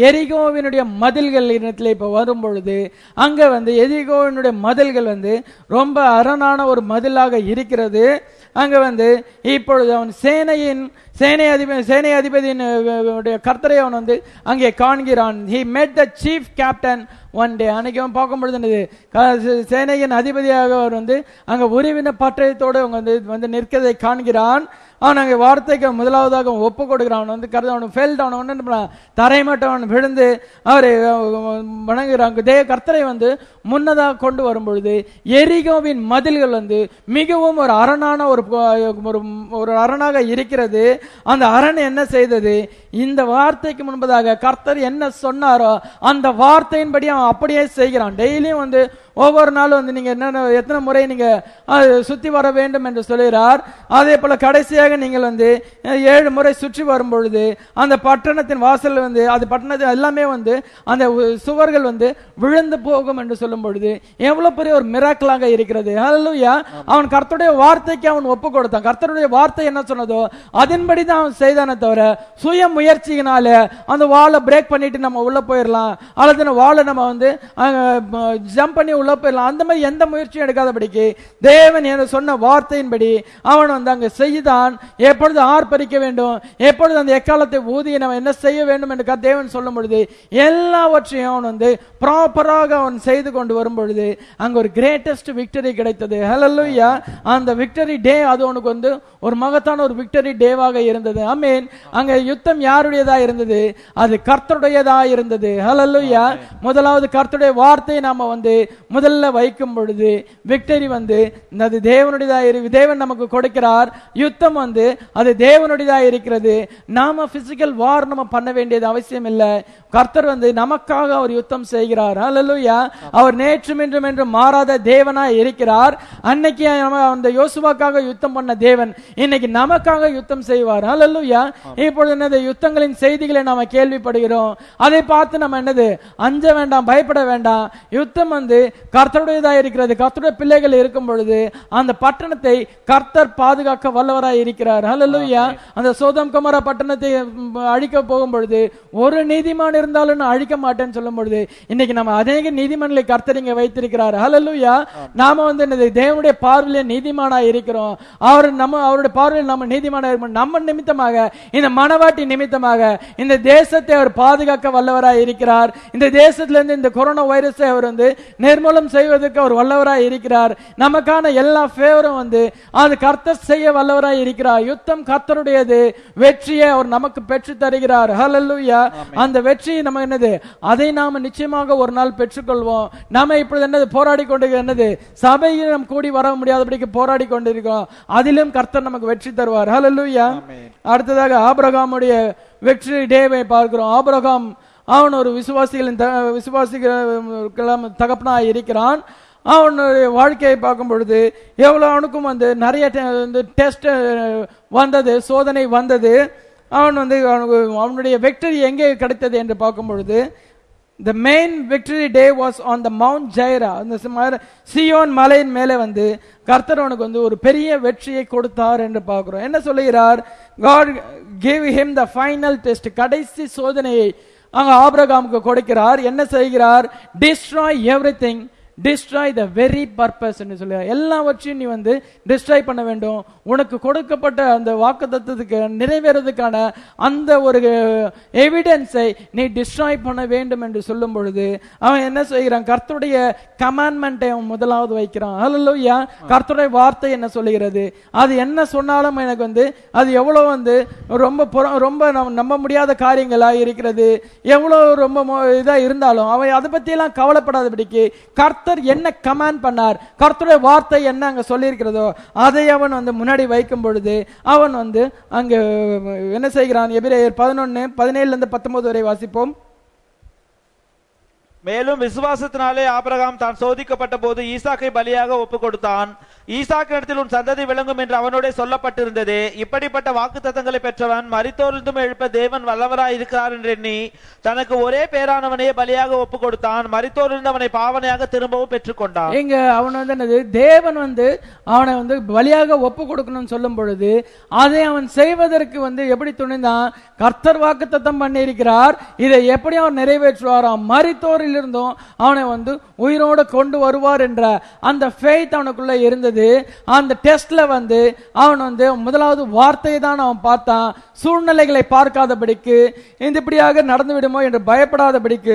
எரிகோவினுடைய மதில்கள் இடத்துல இப்ப வரும் பொழுது அங்க வந்து எரிகோவினுடைய மதில்கள் வந்து ரொம்ப அரணான ஒரு மதிலாக இருக்கிறது அங்க வந்து இப்பொழுது அவன் சேனையின் சேனை அதிபதி சேனை அதிபதியின் அஹ், உடைய கர்த்தரை அவன் வந்து அங்கே காண்கிறான் he met the chief captain one day அன்னைக்கு அவன் பார்க்கும் பொழுது என்னது க- சே- சேனையின் அதிபதியாக அவர் வந்து அங்க உறவின பட்டயத்தோடு அவங்க வந்து வந்து நிற்கிறதை காண்கிறான் அவன் அங்கே வார்த்தைக்கு முதலாவதாக அவன் ஒப்பு கொடுக்கிறான் அவன் வந்து கருது அவன் ஃபெல்ட் அவன் ஒன்று என்ன பண்ணான்? தரைமட்டம் அவன் விழுந்து அவரை அஹ், வணங்குகிறான் தேவ கர்த்தரை வந்து முன்னதாக கொண்டு வரும் பொழுது எரிகோவின் மதில்கள் வந்து மிகவும் ஒரு அரணான ஒரு ஒரு ஒரு அரணாக இருக்கிறது அந்த அரண் என்ன செய்தது இந்த வார்த்தைக்கு முன்பதாக கர்த்தர் என்ன சொன்னாரோ அந்த வார்த்தையின்படி அவன் அப்படியே செய்கிறான் டெய்லியும் வந்து ஒவ்வொரு நாளும் வந்து நீங்க என்ன எத்தனை முறை நீங்க அஹ், சுத்தி வர வேண்டும் என்று சொல்கிறார் அதே போல கடைசியாக நீங்கள் வந்து அஹ், ஏழு முறை சுற்றி வரும் பொழுது அந்த பட்டணத்தின் வாசல் வந்து அது பட்டணத்தில் எல்லாமே வந்து அந்த உ- சுவர்கள் வந்து விழுந்து போகும் என்று சொல்லும் பொழுது எவ்வளவு பெரிய ஒரு மிராக்கலாக இருக்கிறது ஹalleluya அவன் கர்த்தருடைய வார்த்தைக்கு அவன் ஒப்பு கொடுத்தான் கர்த்தருடைய வார்த்தை என்ன சொன்னதோ அதன்படி தான் அவன் செய்தானே தவிர சுய முயற்சியினால அந்த வாளை பிரேக் பண்ணிட்டு நம்ம உள்ள போயிடலாம் அல்லது அந்த வாளை நம்ம வந்து ஜம்ப் பண்ணி உள்ள போயிடலாம் அந்த மாதிரி எந்த முயற்சியும் எடுக்காதபடிக்கு தேவன் என்ன சொன்ன வார்த்தையின்படி அவன் வந்து அங்க செய்தான் எப்பொழுது ஆர்ப்பரிக்க வேண்டும் எப்பொழுது அந்த எக்காலத்தை ஊதி நம்ம என்ன செய்ய வேண்டும் என்று கர்த்தர் தேவன் சொல்லும் பொழுது எல்லாவற்றையும் அவன் வந்து ப்ராப்பராக அவன் செய்து கொண்டு வரும் பொழுது அங்க ஒரு கிரேட்டஸ்ட் விக்டரி கிடைத்தது ஹalleluya அந்த விக்டரி டே அது உனக்கு வந்து ஒரு மகத்தான ஒரு விக்டரி டேவாக இருந்தது ஆமென் அங்க யுத்தம் யாருடையதா இருந்தது அது கர்த்தருடையதா இருந்தது ஹalleluya முதலாவது கர்த்தருடைய வார்த்தையை நாம வந்து முதல்ல வைக்கும் பொழுது விக்டரி வந்து அது தேவனுடையதா இரு தேவன் நமக்கு கொடுக்கிறார் யுத்தம் வந்து அது தேவனுடையதா இருக்கிறது நாம பிசிக்கல் வார் நம்ம பண்ண வேண்டியது அவசியம் இல்ல கர்த்தர் வந்து நமக்காக அவர் யுத்தம் செய்கிறார் ஹalleluya அவர் நேற்றும் இன்றும் என்றும் மாறாத தேவனா இருக்கிறார் அன்னைக்கு நம்ம அந்த யோசுவாக்காக யுத்தம் பண்ண தேவன் இன்னைக்கு நமக்காக யுத்தம் செய்வார் ஹalleluya இப்பொழுது என்னது யுத்தங்களின் செய்திகளை நாம கேள்விப்படுகிறோம் அதை பார்த்து நம்ம என்னது அஞ்ச வேண்டாம் பயப்பட வேண்டாம் யுத்தம் வந்து கர்த்தருடையதா இருக்கிறது கர்த்தருடைய பிள்ளைகள் இருக்கும் பொழுது அந்த பட்டணத்தை கர்த்தர் பாதுகாக்க வல்லவராய் இருக்கிறார் ஹalleluya அந்த சோதம் குமார பட்டணத்தை ம், அழிக்க போகும் பொழுது ஒரு நீதிமான் இருந்தாலும் நான் அழிக்க மாட்டேன்னு சொல்லும் பொழுது இன்னைக்கு நம்ம அநேக நீதிமன்களை கர்த்தர் இங்க வைத்திருக்கிறார் ஹalleluya நாம வந்து என்னது தேவனுடைய பார்வையில நீதிமானா இருக்கிறோம் அவர் நம்ம அவருடைய பார்வையில் நம்ம நீதிமானா இருக்கோம் நம்ம நிமித்தமாக இந்த மனவாட்டி நிமித்தமாக இந்த தேசத்தை அவர் பாதுகாக்க வல்லவராய் இருக்கிறார் இந்த தேசத்துல இருந்து இந்த கொரோனா வைரஸை அவர் வந்து நிர்மூலம் செய்வதற்கு அவர் வல்லவராய் இருக்கிறார் நமக்கான எல்லா ஃபேவரும் வந்து அது கர்த்தர் செய்ய வல்லவராய் இருக்கிறார் யுத்தம் கர்த்தருடையது வெற்றியை அவர் நமக்கு பெற்று தருகிறார் ஹalleluya அந்த வெற்றி நம்ம என்னது அதை நாம நிச்சயமாக ஒரு நாள் பெற்றுக்கொள்வோம் நாம இப்பொழுது என்னது போராடி கொண்டு என்னது சபையில் நாம் கூடி வர முடியாதபடிக்கு போராடி கொண்டிருக்கோம் அதிலும் கர்த்தர் நமக்கு வெற்றி தருவார் ஹalleluya அடுத்ததாக ஆபிரகாமுடைய வெற்றி டேவை பார்க்கிறோம் ஆபிரகாம் அவன் ஒரு விசுவாசிகளின் த- விசுவாசிகள் தகப்பனா இருக்கிறான் அவனுடைய வாழ்க்கையை பார்க்கும் பொழுது எவ்வளவு அவனுக்கும் வந்து நிறைய டெ- வந்து டெஸ்ட் வந்தது சோதனை வந்தது அவன் வந்து அவனுக்கு அவனுடைய வெற்றி எங்கே கிடைத்தது என்று பார்க்கும் பொழுது the main victory day was on the mount jaira அந்த சிம- சியோன் மலையின் மேலே வந்து கர்த்தர் அவனுக்கு வந்து ஒரு பெரிய வெற்றியை கொடுத்தார் என்று பார்க்கிறோம் என்ன சொல்லுகிறார் God gave him the final test கடைசி சோதனையை அங்க ஆபிரகாமுக்கு கொடுக்கிறார் என்ன செய்கிறார் destroy everything destroy the very purpose என்று சொல்லி எல்லாவற்றையும் நீ வந்து டிஸ்ட்ராய் பண்ண வேண்டும் உனக்கு கொடுக்கப்பட்ட அந்த வாக்கு தத்துவத்துக்கு நிறைவேறதுக்கான அந்த ஒரு எவிடன்ஸை நீ டிஸ்ட்ராய் பண்ண வேண்டும் என்று சொல்லும் பொழுது அவன் என்ன செய்கிறான் கர்த்தருடைய கமாண்ட்மெண்ட்டை அவன் முதலாவது வைக்கிறான் ஹalleluya கர்த்தருடைய வார்த்தை என்ன சொல்லுகிறது அது என்ன சொன்னாலும் எனக்கு வந்து அது எவ்வளவு வந்து ரொம்ப புற- ரொம்ப நம்ம நம்ப முடியாத காரியங்களா இருக்கிறது எவ்வளவு ரொம்ப மோ- இதா இருந்தாலும் அவன் அதை பத்தி எல்லாம் கவலைப்படாதபடிக்கு கர்த்தர் என்ன கமாண்ட் பண்ணார் கர்த்தருடைய வார்த்தை என்ன அங்க சொல்லியிருக்கிறதோ அதை அவன் வந்து முன்னாடி வைக்கும் பொழுது அவன் வந்து அங்க என்ன செய்கிறான் எபிரேயர் பதினொன்னு பதினேழுல இருந்து பத்தொன்பது வரை வாசிப்போம் மேலும் விசுவாசத்தினாலே ஆபிரகாம் தான் சோதிக்கப்பட்ட போது ஈசாக்கை பலியாக ஒப்பு கொடுத்தான் ஈசாக்கிடத்தில் உன் சந்ததி விளங்கும் என்று அவனோட சொல்லப்பட்டிருந்ததே இப்படிப்பட்ட வாக்குத்தத்தங்களை பெற்றவன் மரித்தோர்ந்தும் எழுப்ப தேவன் வல்லவராய் இருக்கிறார் என்று எண்ணி தனக்கு ஒரே பேரானவனையே பலியாக ஒப்பு கொடுத்தான் மரித்தோரிலிருந்து அவனை பாவனையாக திரும்பவும் பெற்றுக்கொண்டான் இங்க அவன் வந்து என்னது தேவன் வந்து அவனை வந்து பலியாக ஒப்பு கொடுக்கணும்னு சொல்லும் பொழுது அதை அவன் செய்வதற்கு வந்து எப்படி துணிந்தான் கர்த்தர் வாக்குத்தத்தம் பண்ணியிருக்கிறார் இதை எப்படி அவன் நிறைவேற்றுவாராம் மரித்தோரில் இருந்தும் அவனை வந்து உயிரோடு கொண்டு வருவார் என்ற அந்த ஃபெய்த் அவனுக்குள்ள இருந்தது அந்த டெஸ்ட்ல வந்து அவன் வந்து முதலாவது வார்த்தையை தான் அவன் பார்த்தான் சூழ்நிலைகளை பார்க்காதபடிக்கு இந்த இப்படியாக நடந்து விடுமோ என்று பயப்படாதபடிக்கு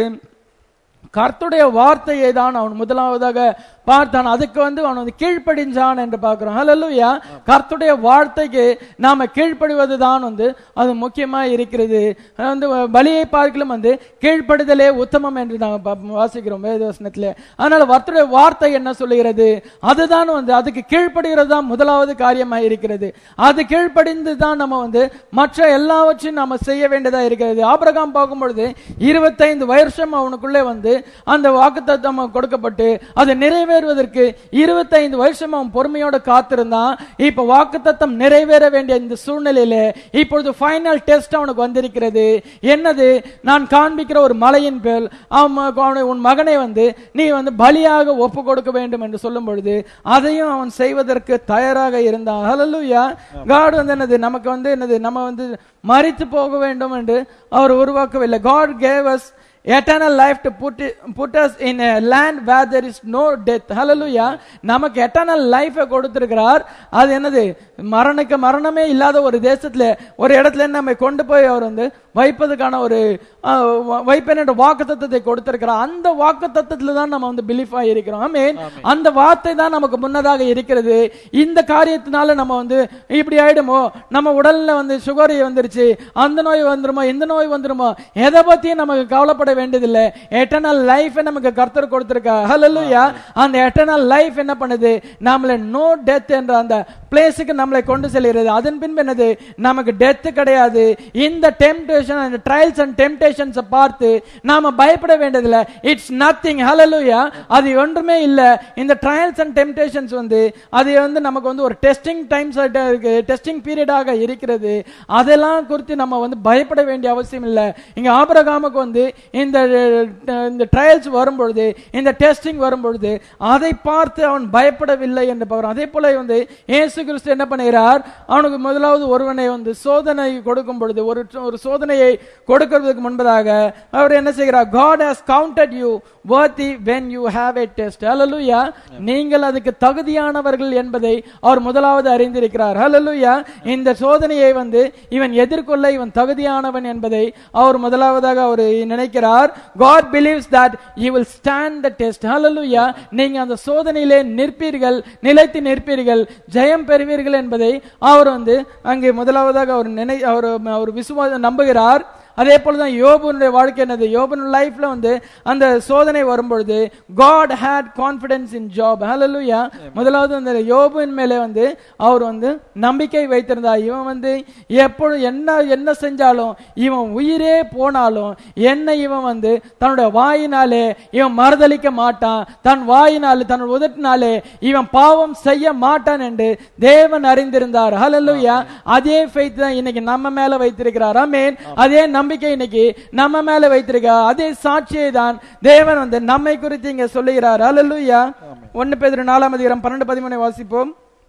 கர்த்தருடைய வார்த்தையை தான் அவன் முதலாவதாக பார்த்தான் அதுக்கு வந்து அவன் வந்து கீழ்ப்படிஞ்சான் என்று பார்க்கிறோம் ஹalleluya கர்த்தருடைய வார்த்தைக்கு நாம கீழ்ப்படிவது தான் வந்து அது முக்கியமா இருக்கிறது அது வந்து பலியை பார்க்கலும் வந்து கீழ்ப்படிதலே உத்தமம் என்று நாம பா- வாசிக்கிறோம் வேதவசனத்திலே அதனால கர்த்தருடைய வார்த்தை என்ன சொல்லுகிறது அதுதான் வந்து அதுக்கு கீழ்ப்படுகிறது தான் முதலாவது காரியமா இருக்கிறது அது கீழ்ப்படிந்து தான் நம்ம வந்து மற்ற எல்லாவற்றையும் நாம செய்ய வேண்டியதா இருக்கிறது ஆபிரகாம் பார்க்கும் பொழுது இருபத்தைந்து வருஷம் அவனுக்குள்ளே வந்து அந்த வாக்குத்தத்தம் கொடுக்கப்பட்டு அது நிறைவேறுவதற்கு இருபத்தைந்து வருஷம் அவன் பொறுமையோட காத்திருந்தான் இப்ப வாக்குத்தத்தம் நிறைவேற வேண்டிய இந்த சூழ்நிலையில இப்பொழுது ஃபைனல் டெஸ்ட் அவனுக்கு வந்திருக்கிறது என்னது நான் காண்பிக்கிற ஒரு மலையின் பேர் அவன் அவனை- உன் மகனை வந்து நீ வந்து பலியாக ஒப்பு கொடுக்க வேண்டும் என்று சொல்லும் பொழுது அதையும் அவன் செய்வதற்கு தயாராக இருந்தான் ஹalleluya காட் வந்து என்னது நமக்கு வந்து என்னது நம்ம வந்து மரித்து போக வேண்டும் என்று அவர் உருவாக்கவில்லை God gave us eternal life to put it, put us in a land where there is no death hallelujah நமக்கு eternal life கொடுத்திருக்கிறார் அது என்னது மரணக்கு மரணமே இல்லாத ஒரு தேசத்துல ஒரு இடத்துல நம்மை கொண்டு போய் அவர் வந்து வைப்பதுக்கான ஒரு அஹ், வ- வைப்பேன் என்ற வாக்குத்தத்தத்தை கொடுத்திருக்கிறார் அந்த வாக்குத்தத்தத்துல தான் நம்ம வந்து பிலீஃப் இருக்கிறோம் ஆமென் அந்த வார்த்தை தான் நமக்கு முன்னதாக இருக்கிறது இந்த காரியத்தினால நம்ம வந்து இப்படி ஆயிடுமோ நம்ம உடல்ல வந்து சுகர் வந்துருச்சு அந்த நோய் வந்துருமோ இந்த நோய் வந்துருமோ எதை பத்தியும் நமக்கு கவலைப்பட வேண்டியதில்லை எட்டர்னல் லைஃப் நமக்கு கர்த்தர் கொடுத்திருக்கா ஹalleluya அந்த எட்டர்னல் லைஃப் என்ன பண்ணுது நம்மளை நோ டெத் என்ற அந்த பிளேஸுக்கு நம்மளை கொண்டு செல்கிறது அதன் பின்பு என்னது நமக்கு டெத் கிடையாது இந்த டெம்டேஷன் அந்த ட்ரையல்ஸ் அண்ட் டெம்டேஷன்ஸ் பார்த்து நாம பயப்பட வேண்டியதில்லை இட்ஸ் நத்திங் ஹalleluya அது ஒன்றுமே இல்ல இந்த ட்ரையல்ஸ் அண்ட் டெம்டேஷன்ஸ் வந்து அது வந்து நமக்கு வந்து ஒரு டெஸ்டிங் டைம்ஸ் இருக்கு டெஸ்டிங் பீரியடாக இருக்கிறது அதெல்லாம் குறித்து நம்ம வந்து பயப்பட வேண்டிய அவசியம் இல்லை இங்க ஆபிரகாமுக்கு வந்து இந்த இந்த ட்ரையல்ஸ் வரும்பொழுது இந்த டெஸ்டிங் வரும்பொழுது அதை பார்த்து அவன் பயப்படவில்லை என்று பார்க்கிறோம் அதே போல வந்து இயேசு கிறிஸ்து என்ன பண்ணுகிறார் அவனுக்கு முதலாவது ஒருவனை வந்து சோதனை கொடுக்கும் பொழுது ஒரு ஒரு சோதனையை கொடுக்கிறதுக்கு முன்பதாக அவர் என்ன செய்கிறார் God has counted you worthy when you have a test hallelujah நீங்கள் அதுக்கு தகுதியானவர்கள் என்பதை அவர் முதலாவது அறிந்திருக்கிறார் hallelujah இந்த சோதனையை வந்து இவன் எதிர்கொள்ள இவன் தகுதியானவன் என்பதை அவர் முதலாவதாக அவர் நினைக்கிறார் God believes that you will stand the test hallelujah நீங்க அந்த சோதனையிலே நிற்பீர்கள் நிலைத்து நிற்பீர்கள் ஜெயம் பெறுவீர்கள் என்பதை அவர் வந்து அங்கே முதலாவதாக அவர் நினை அவர் அவர் விசுவாசம் நம்புகிறார் அதே போலதான் யோபுனுடைய வாழ்க்கை என்னது யோபுன் லைஃப்ல வந்து அந்த சோதனை வரும்பொழுது God had confidence in Job hallelujah முதலாவது அந்த யோபுவின் மேலே வந்து அவர் வந்து நம்பிக்கை வைத்திருந்தார் இவன் வந்து எப்பொழுது என்ன என்ன செஞ்சாலும் இவன் உயிரே போனாலும் என்ன இவன் வந்து தன்னுடைய வாயினாலே இவன் மறுதலிக்க மாட்டான் தன் வாயினாலே தன் உதட்டினாலே இவன் பாவம் செய்ய மாட்டான் என்று தேவன் அறிந்திருந்தார் ஹalleluya அதே ஃபெய்த் தான் இன்னைக்கு நம்ம மேல வைத்திருக்கிறார் ஆமென் அதே நம்பிக்கை இன்னைக்கு நம்ம மேல வைத்திருக்கிறார் அதே சாட்சியை தான் தேவன் வந்து நம்மை குறித்து இங்க சொல்லுகிறார் ஹalleluya ஒன்னு பேதுரு நாலாம் அதிகாரம் பன்னெண்டு பதிமூணை வாசிப்போம்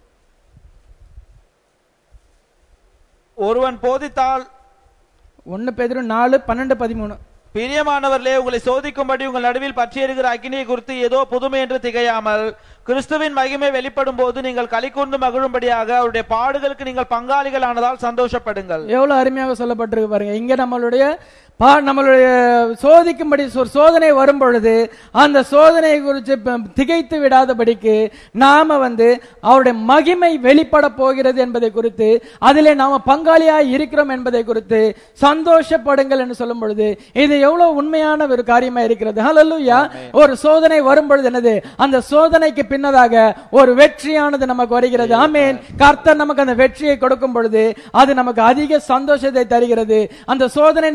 ஒருவன் போதித்தால் ஒன்னு பேதுரு நாலு பன்னெண்டு பதிமூணு பிரியமானவர்களே உங்களை சோதிக்கும்படி உங்கள் நடுவில் பற்றியிருக்கிற அக்கினியை குறித்து ஏதோ புதுமை என்று திகையாமல் கிறிஸ்துவின் மகிமை வெளிப்படும் போது நீங்கள் களிக்கூர்ந்து மகிழும்படியாக அவருடைய பாடுகளுக்கு நீங்கள் பங்காளிகள் ஆனதால் சந்தோஷப்படுங்கள் எவ்வளவு அருமையாக சொல்லப்பட்டிருக்கு பாருங்க இங்க நம்மளுடைய பா நம்மளுடைய சோதிக்கும்படி ஒரு சோதனை வரும் பொழுது அந்த சோதனையை குறித்து ப- திகைத்து விடாதபடிக்கு நாம வந்து அவருடைய மகிமை வெளிப்பட போகிறது என்பதை குறித்து அதிலே நாம பங்காளியாய் இருக்கிறோம் என்பதை குறித்து சந்தோஷப்படுங்கள் என்று சொல்லும் பொழுது இது எவ்வளவு உண்மையான ஒரு காரியமா இருக்கிறது ஹalleluya ஒரு சோதனை வரும் பொழுது என்னது அந்த சோதனைக்கு பின்னதாக ஒரு வெற்றியானது நமக்கு வருகிறது ஆமென் கர்த்தர் நமக்கு அந்த வெற்றியை கொடுக்கும் பொழுது அது நமக்கு அதிக சந்தோஷத்தை தருகிறது அந்த சோதனை நமக்கு கொண்டு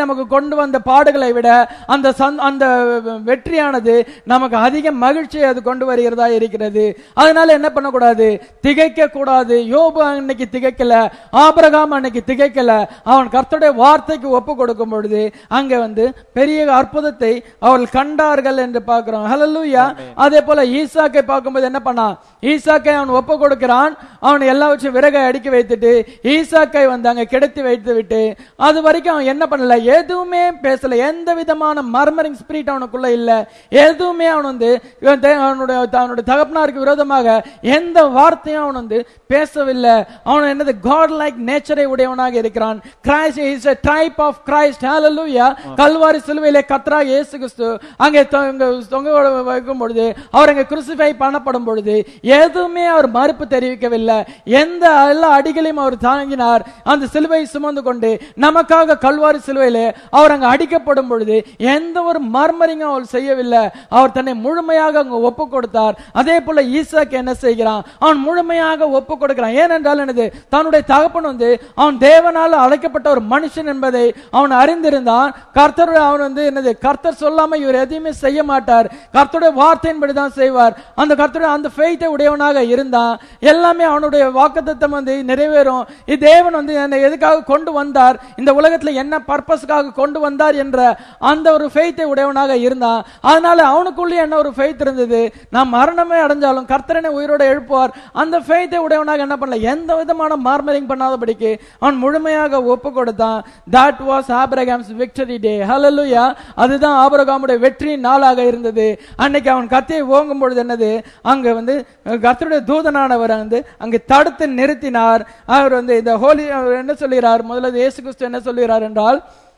கொண்டு வந்த பாடுகளை விட அந்த சந்- அந்த வெற்றியானது நமக்கு அதிக மகிழ்ச்சியை அது கொண்டு வருகிறதா இருக்கிறது அதனால என்ன பண்ணக்கூடாது திகைக்க கூடாது யோபு அன்னைக்கு திகைக்கல ஆபிரகாம் அன்னைக்கு திகைக்கல அவன் கர்த்தருடைய வார்த்தைக்கு ஒப்பு கொடுக்கும் பொழுது அங்க வந்து பெரிய அற்புதத்தை அவர்கள் கண்டார்கள் என்று பார்க்கிறோம் ஹalleluya அதே போல ஈசாக்கை பார்க்கும்போது என்ன பண்ணான் ஈசாக்கை அவன் ஒப்பு கொடுக்கிறான் அவன் எல்லா வச்சும் விறகை அடுக்கி வைத்துட்டு ஈசாக்கை வந்து அங்க கிடத்தி வைத்து விட்டு அது வரைக்கும் அவன் என்ன பண்ணல எதுவுமே பேசல எந்த விதமான மர்மரிங் ஸ்பிரிட் அவனுக்குள்ள இல்ல எதுவுமே அவன் வந்து இவன் தே- அவனுடைய அவனுடைய தகப்பனாருக்கு விரோதமாக எந்த வார்த்தையும் அவன் வந்து பேசவில்லை அவன் என்னது காட் லைக் நேச்சரை உடையவனாக இருக்கிறான் Christ is a type of Christ hallelujah Calvary சிலுவையிலே கத்ரா இயேசு கிறிஸ்து அங்கே தொங்க தொங்க வைக்கும் பொழுது அவர் அங்கே கிறிஸ்டிஃபை பண்ணப்படும் பொழுது எதுவுமே அவர் மறுப்பு தெரிவிக்கவில்லை எந்த எல்லா அடிகளையும் அவர் தாங்கினார் அந்த சிலுவை சுமந்து கொண்டு நமக்காக கல்வாரி சிலுவையிலே அவர் அங்க அடிக்கப்படும் பொழுது எந்த ஒரு மர்மரிங்கும் அவர் செய்யவில்லை அவர் தன்னை முழுமையாக அங்க ஒப்பு கொடுத்தார் அதே போல ஈசாக்கு என்ன செய்கிறான் அவன் முழுமையாக ஒப்பு கொடுக்கிறான் ஏனென்றால் என்னது தன்னுடைய தகப்பன் வந்து அவன் தேவனால அழைக்கப்பட்ட ஒரு மனுஷன் என்பதை அவன் அறிந்திருந்தான் கர்த்தர் அவன் வந்து என்னது கர்த்தர் சொல்லாம இவர் எதையுமே செய்ய மாட்டார் கர்த்தருடைய வார்த்தையின்படி தான் செய்வார் அந்த கர்த்தருடைய அந்த ஃபெய்த்தை உடையவனாக இருந்தான் எல்லாமே அவனுடைய வாக்குத்தத்தம் வந்து நிறைவேறும் இது தேவன் வந்து என்னை எதுக்காக கொண்டு வந்தார் இந்த உலகத்துல என்ன பர்பஸ்க்காக கொண்டு வந்தார் என்ற அந்த ஒரு ஃபெய்த்தை உடையவனாக இருந்தான் அதனால அவனுக்குள்ளே என்ன ஒரு ஃபெய்த் இருந்தது நான் மரணமே அடைஞ்சாலும் கர்த்தரனை உயிரோட எழுப்புவார் அந்த ஃபெய்த்தை உடையவனாக என்ன பண்ணல எந்த விதமான மார்மரிங் பண்ணாதபடிக்கு அவன் முழுமையாக ஒப்பு கொடுத்தான் that was Abraham's victory day hallelujah அதுதான் ஆபிரகாமுடைய வெற்றி நாளாக இருந்தது அன்னைக்கு அவன் கத்தியை ஓங்கும் பொழுது என்னது அங்க வந்து கர்த்தருடைய தூதனானவர் வந்து அங்க தடுத்து நிறுத்தினார் அவர் வந்து இந்த ஹோலி அவர் என்ன சொல்கிறார் முதல்ல இயேசு கிறிஸ்து என்ன சொல்கிறார் என்றால்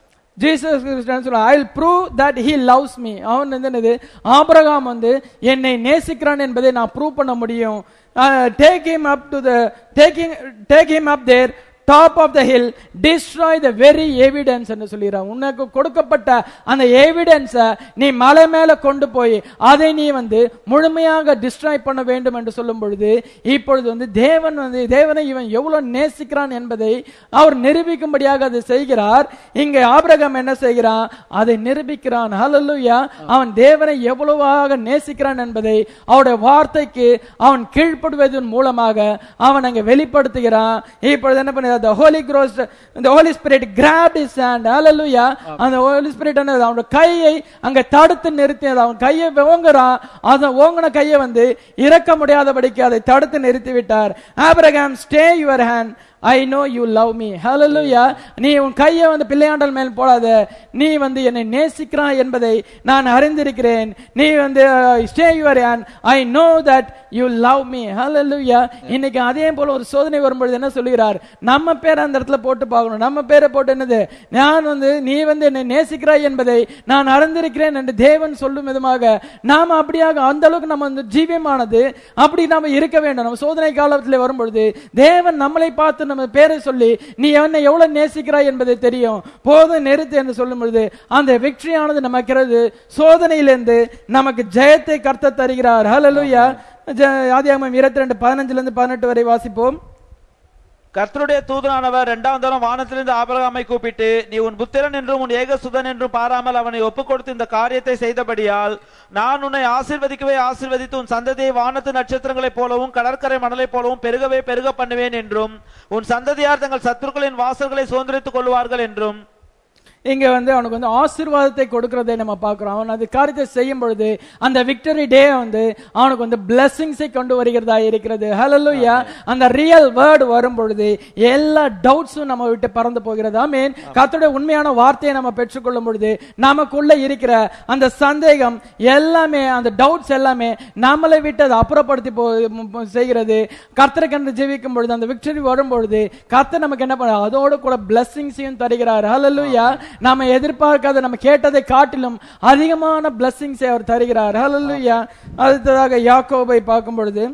Jesus Christ and I will prove that he loves me அவன் வந்து என்னது ஆபிரகாம் வந்து என்னை நேசிக்கிறான் என்பதை நான் ப்ரூவ் பண்ண முடியும் take him up to the taking take him up there top of the hill destroy the very evidence என்று சொல்கிறான் உனக்கு கொடுக்கப்பட்ட அந்த எவிடன்ஸை நீ மலை மேல கொண்டு போய் அதை நீ வந்து முழுமையாக டிஸ்ட்ராய் பண்ண வேண்டும் என்று சொல்லும் பொழுது இப்பொழுது வந்து தேவன் வந்து தேவனை இவன் எவ்வளவு நேசிக்கிறான் என்பதை அவர் நிரூபிக்கும்படியாக அதை செய்கிறார் இங்கே ஆபிரகாம் என்ன செய்கிறான் அதை நிரூபிக்கிறான் ஹalleluya அவன் தேவனை எவ்வளவாக நேசிக்கிறான் என்பதை அவருடைய வார்த்தைக்கு அவன் கீழ்ப்படுவதன் மூலமாக அவன் அங்கே வெளிப்படுத்துகிறான் இப்பொழுது என்ன பண்ண the holy ghost the holy spirit grabbed his hand hallelujah அந்த holy spirit என்னது அவனோட கையை அங்க தடுத்து நிறுத்தியது அவன் கையை ஓங்குறான் அந்த ஓங்குன கையை வந்து இறக்க முடியாதபடிக்கு அதை தடுத்து நிறுத்தி விட்டார் Abraham stay your hand I know you love me hallelujah நீ உன் கையை வந்து பிள்ளையாண்டல் மேல் போடாத நீ வந்து என்னை நேசிக்கிறாய் என்பதை நான் அறிந்திருக்கிறேன் நீ வந்து stay your hand I know that you love me hallelujah இன்னைக்கு அதே போல ஒரு சோதனை வரும்பொழுது என்ன சொல்லுகிறார் நம்ம பேரை அந்த இடத்துல போட்டு பார்க்கணும் நம்ம பேரை போட்டு என்னது நான் வந்து நீ வந்து என்னை நேசிக்கிறாய் என்பதை நான் அறிந்திருக்கிறேன் என்று தேவன் சொல்லும் விதமாக நாம அப்படியாக அந்த அளவுக்கு நம்ம வந்து ஜீவியமானது அப்படி நாம இருக்க வேண்டும் நம்ம சோதனை காலத்தில் வரும்பொழுது தேவன் நம்மளை பார்த்து நம்ம பேரை சொல்லி நீ என்னை எவ்வளவு நேசிக்கிறாய் என்பதை தெரியும் போதும் நிறுத்து என்று சொல்லும் பொழுது அந்த வெற்றியானது நமக்கிறது சோதனையிலிருந்து நமக்கு ஜெயத்தை கர்த்த தருகிறார் ஹalleluya ஆதியாகமம் இருபத்தி ரெண்டு பதினஞ்சுல இருந்து பதினெட்டு வரை வாசிப்போம் கர்த்தருடைய தூதனானவர் இரண்டாம் தரம் வானத்திலிருந்து ஆபிரகாமை கூப்பிட்டு நீ உன் புத்திரன் என்றும் உன் ஏகசுதன் என்றும் பாராமல் அவனை ஒப்புக் கொடுத்து இந்த காரியத்தை செய்தபடியால் நான் உன்னை ஆசீர்வதிக்கவே ஆசீர்வதித்து உன் சந்ததியை வானத்து நட்சத்திரங்களைப் போலவும் கடற்கரை மணலைப் போலவும் பெருகவே பெருக பண்ணுவேன் என்றும் உன் சந்ததியார் தங்கள் சத்துருக்களின் வாசல்களை சுதந்திரித்துக் கொள்வார்கள் என்றும் இங்க வந்து அவனுக்கு வந்து ஆசீர்வாதத்தை கொடுக்கிறதை நம்ம பார்க்கிறோம் அவன் அது காரியத்தை செய்யும் பொழுது அந்த விக்டரி டே வந்து அவனுக்கு வந்து பிளெஸிங்ஸை கொண்டு வருகிறதா இருக்கிறது ஹalleluya அந்த ரியல் வேர்டு வரும் பொழுது எல்லா டவுட்ஸும் நம்ம விட்டு பறந்து போகிறது ஆமீன் கர்த்தருடைய உண்மையான வார்த்தையை நம்ம பெற்றுக்கொள்ளும் பொழுது நமக்குள்ள இருக்கிற அந்த சந்தேகம் எல்லாமே அந்த டவுட்ஸ் எல்லாமே நம்மளை விட்டு அதை அப்புறப்படுத்தி போ ம- ம- செய்கிறது கர்த்தருக்கென்று ஜெபிக்கும் பொழுது அந்த விக்டரி வரும் பொழுது கர்த்தர் நமக்கு என்ன பண்ண அதோட கூட பிளஸ்ஸிங்ஸையும் தருகிறார் ஹalleluya நாம எதிர்பார்க்காத நம்ம கேட்டதை காட்டிலும் அதிகமான பிளஸ்ஸிங்ஸை அவர் தருகிறார் ஹalleluya அடுத்ததாக யாக்கோபை பார்க்கும் பொழுது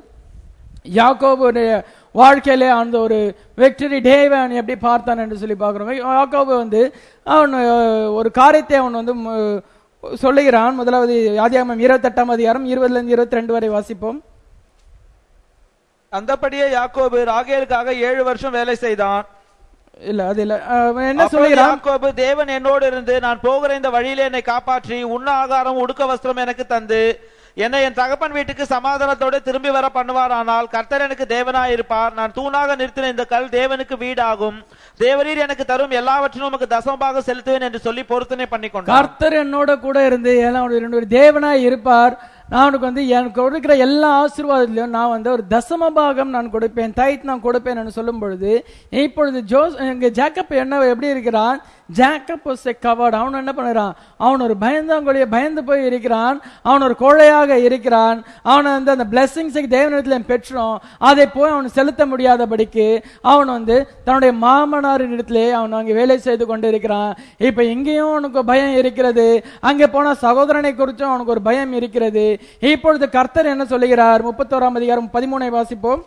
யாக்கோபுடைய வாழ்க்கையிலே அந்த ஒரு வெக்டரி டேவை அவன் எப்படி பார்த்தான் என்று சொல்லி பார்க்கிறோம் யாக்கோபு வந்து அவன் அஹ், ஒரு காரியத்தை அவன் வந்து ம- சொல்லுகிறான் முதலாவது ஆதியாகமம் இருபத்தெட்டாம் அதிகாரம் இருபதுல இருந்து இருபத்தி ரெண்டு வரை வாசிப்போம் அந்தபடியே யாக்கோபு ராகேலுக்காக ஏழு வருஷம் வேலை செய்தான் இல்ல அது இல்ல அவன் என்ன அப்பொழுது சொல்லுகிறான் யாக்கோபு தேவன் என்னோடு இருந்து நான் போகிற இந்த வழியிலே என்னை காப்பாற்றி உண்ண ஆகாரம் உடுக்க வஸ்திரம் எனக்கு தந்து என்னை என் தகப்பன் வீட்டுக்கு சமாதானத்தோடு திரும்பி வர பண்ணுவாரானால் கர்த்தர் எனக்கு தேவனாய் இருப்பார் நான் தூணாக நிறுத்தின இந்த கல் தேவனுக்கு வீடாகும் தேவரீர் எனக்கு தரும் எல்லாவற்றிலும் உமக்கு தசமபாக செலுத்துவேன் என்று சொல்லி பொருத்தனை பண்ணி கொண்டார் கர்த்தர் என்னோட கூட இருந்து எல்லாம் ஒரு ரெண்டு பேர் தேவனாய் இருப்பார் நான் உனக்கு வந்து எனக்கு கொடுக்கிற எல்லா ஆசீர்வாதத்திலையும் நான் வந்து ஒரு தசம பாகம் நான் கொடுப்பேன் தைத் நான் கொடுப்பேன் சொல்லும் பொழுது இப்பொழுது ஜோஸ் இங்க ஜேக்கப் என்ன எப்படி இருக்கிறான் ஜேக்கப் was a coward. அவன் என்ன பண்ணுறான் அவன் ஒரு பயந்தாங்கொழிய பயந்து போய் இருக்கிறான் அவன் ஒரு கோழையாக இருக்கிறான் அவனை வந்து அந்த பிளெஸிங்ஸை தேவனிடத்தில் பெற்றோம் அதை போய் அவன் செலுத்த முடியாதபடிக்கு அவன் வந்து தன்னுடைய மாமனாரின் இடத்திலே அவன் அங்கே வேலை செய்து கொண்டு இருக்கிறான் இப்ப இங்கேயும் அவனுக்கு பயம் இருக்கிறது அங்கே போன சகோதரனை குறித்தும் அவனுக்கு ஒரு பயம் இருக்கிறது இப்பொழுது கர்த்தர் என்ன சொல்லுகிறார் முப்பத்தோராம் அதிகாரம் பதிமூனை வாசிப்போம்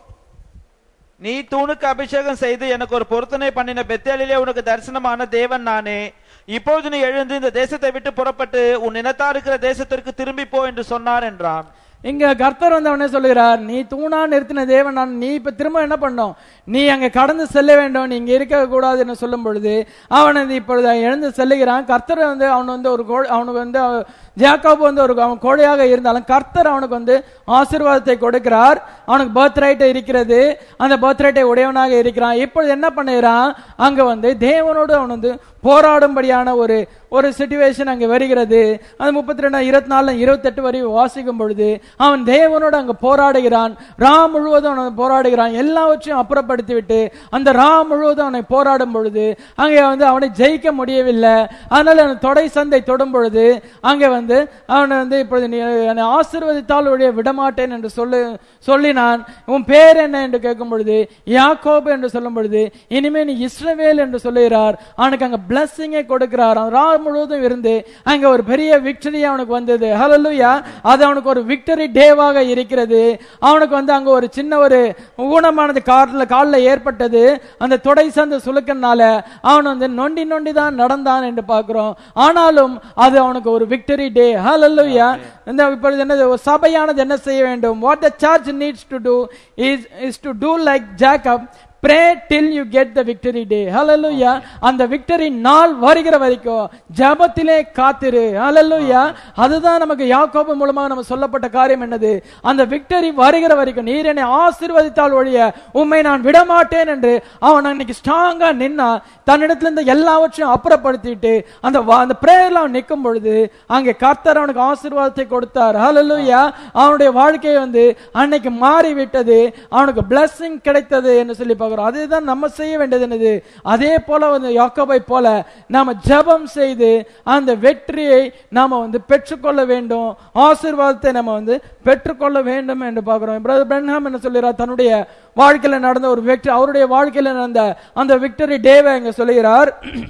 நீ தூணுக்கு அபிஷேகம் செய்து எனக்கு ஒரு பொருத்தனை பண்ணின பெத்தேலிலே உனக்கு தரிசனமான தேவன் நானே இப்பொழுது நீ எழுந்து இந்த தேசத்தை விட்டு புறப்பட்டு உன் இனத்தா இருக்கிற தேசத்திற்கு திரும்பி போ என்று சொன்னார் என்றான் இங்க கர்த்தர் வந்து அவனே சொல்லுகிறார் நீ தூணா நிறுத்தின தேவன் நான் நீ இப்ப திரும்ப என்ன பண்ணோம் நீ அங்க கடந்து செல்ல வேண்டும் நீ இங்க இருக்க கூடாது என்று சொல்லும் பொழுது அவன் வந்து இப்பொழுது எழுந்து செல்லுகிறான் கர்த்தர் வந்து அவன் வந்து ஒரு கோ- அவனுக்கு வந்து அவ- ஜேக்கப் வந்து ஒரு அவன் கோழையாக இருந்தாலும் கர்த்தர் அவனுக்கு வந்து ஆசீர்வாதத்தை கொடுக்கிறார் அவனுக்கு பர்த் ரைட் இருக்கிறது அந்த பர்த் ரைட்டை உடையவனாக இருக்கிறான் இப்பொழுது என்ன பண்ணுகிறான் அங்க வந்து தேவனோடு அவன் வந்து போராடும்படியான ஒரு ஒரு சுச்சுவேஷன் அங்க வருகிறது அது முப்பத்தி ரெண்டு இருபத்தி நாலு இருபத்தெட்டு வரை வாசிக்கும் பொழுது அவன் தேவனோடு அங்க போராடுகிறான் ரா முழுவதும் அவன் போராடுகிறான் எல்லாவற்றையும் அப்புறப்படுத்தி விட்டு அந்த ரா முழுவதும் அவனை போராடும் பொழுது அங்கே வந்து அவனை ஜெயிக்க முடியவில்லை அதனால அவன் தொடை சந்தை தொடும் பொழுது அங்கே வந்து அவனை வந்து இப்பொழுது நீ என்னை ஆசீர்வதித்தால் ஒழிய விடமாட்டேன் என்று சொல்லு சொல்லினான் உன் பேர் என்ன என்று கேட்கும் பொழுது யாக்கோபு என்று சொல்லும் பொழுது இனிமே நீ இஸ்ரவேல் என்று சொல்லுகிறார் அவனுக்கு அங்க பிளஸ்ஸிங்கை கொடுக்கிறார் அவன் ரா முழுவதும் இருந்து அங்க ஒரு பெரிய விக்டரி அவனுக்கு வந்தது ஹalleluya அது அவனுக்கு ஒரு விக்டரி டேவாக இருக்கிறது அவனுக்கு வந்து அங்க ஒரு சின்ன ஒரு ஊனமானது காலில் காலில் ஏற்பட்டது அந்த தொடை சந்த சுலுக்கனால அவன் வந்து நொண்டி நொண்டி தான் நடந்தான் என்று பார்க்கிறோம் ஆனாலும் அது அவனுக்கு ஒரு விக்டரி டே ஹalleluya இந்த இப்பொழுது என்னது ஒரு சபையானது என்ன செய்ய வேண்டும் what the church needs to do is is to do like Jacob pray till you get the victory day hallelujah அந்த விக்டரி நாள் வருகிற வரைக்கும் ஜெபத்திலே காத்திரு hallelujah அதுதான் நமக்கு யாக்கோபு மூலமாக நம்ம சொல்லப்பட்ட காரியம் என்னது அந்த விக்டரி வருகிற வரைக்கும் நீர் என்னை ஆசீர்வதித்தால் ஒழிய உம்மை நான் விடமாட்டேன் என்று அவன் அன்னைக்கு ஸ்ட்ராங்கா நின்னா தன்னிடத்துல இருந்த எல்லாவற்றையும் அப்புறப்படுத்திட்டு அந்த வா- அந்த பிரேயர்ல அவன் நிற்கும் பொழுது அங்கே கர்த்தர் அவனுக்கு ஆசீர்வாதத்தை கொடுத்தார் ஹalleluya அவனுடைய வாழ்க்கை வந்து அன்னைக்கு மாறி விட்டது அவனுக்கு blessing கிடைத்தது என்று சொல்லி பார்க்கிறோம் அதுதான் நம்ம செய்ய வேண்டியது என்னது அதே போல வந்து யாக்கோபை போல நாம ஜெபம் செய்து அந்த வெற்றியை நாம வந்து பெற்றுக்கொள்ள வேண்டும் ஆசீர்வாதத்தை நம்ம வந்து பெற்றுக்கொள்ள வேண்டும் என்று பார்க்கிறோம் பிரதர் பிரன்ஹாம் என்ன சொல்கிறார் தன்னுடைய வாழ்க்கையில நடந்த ஒரு வெற்றி அவருடைய வாழ்க்கையில நடந்த அந்த விக்டரி டேவை அங்க சொல்லுகிறார்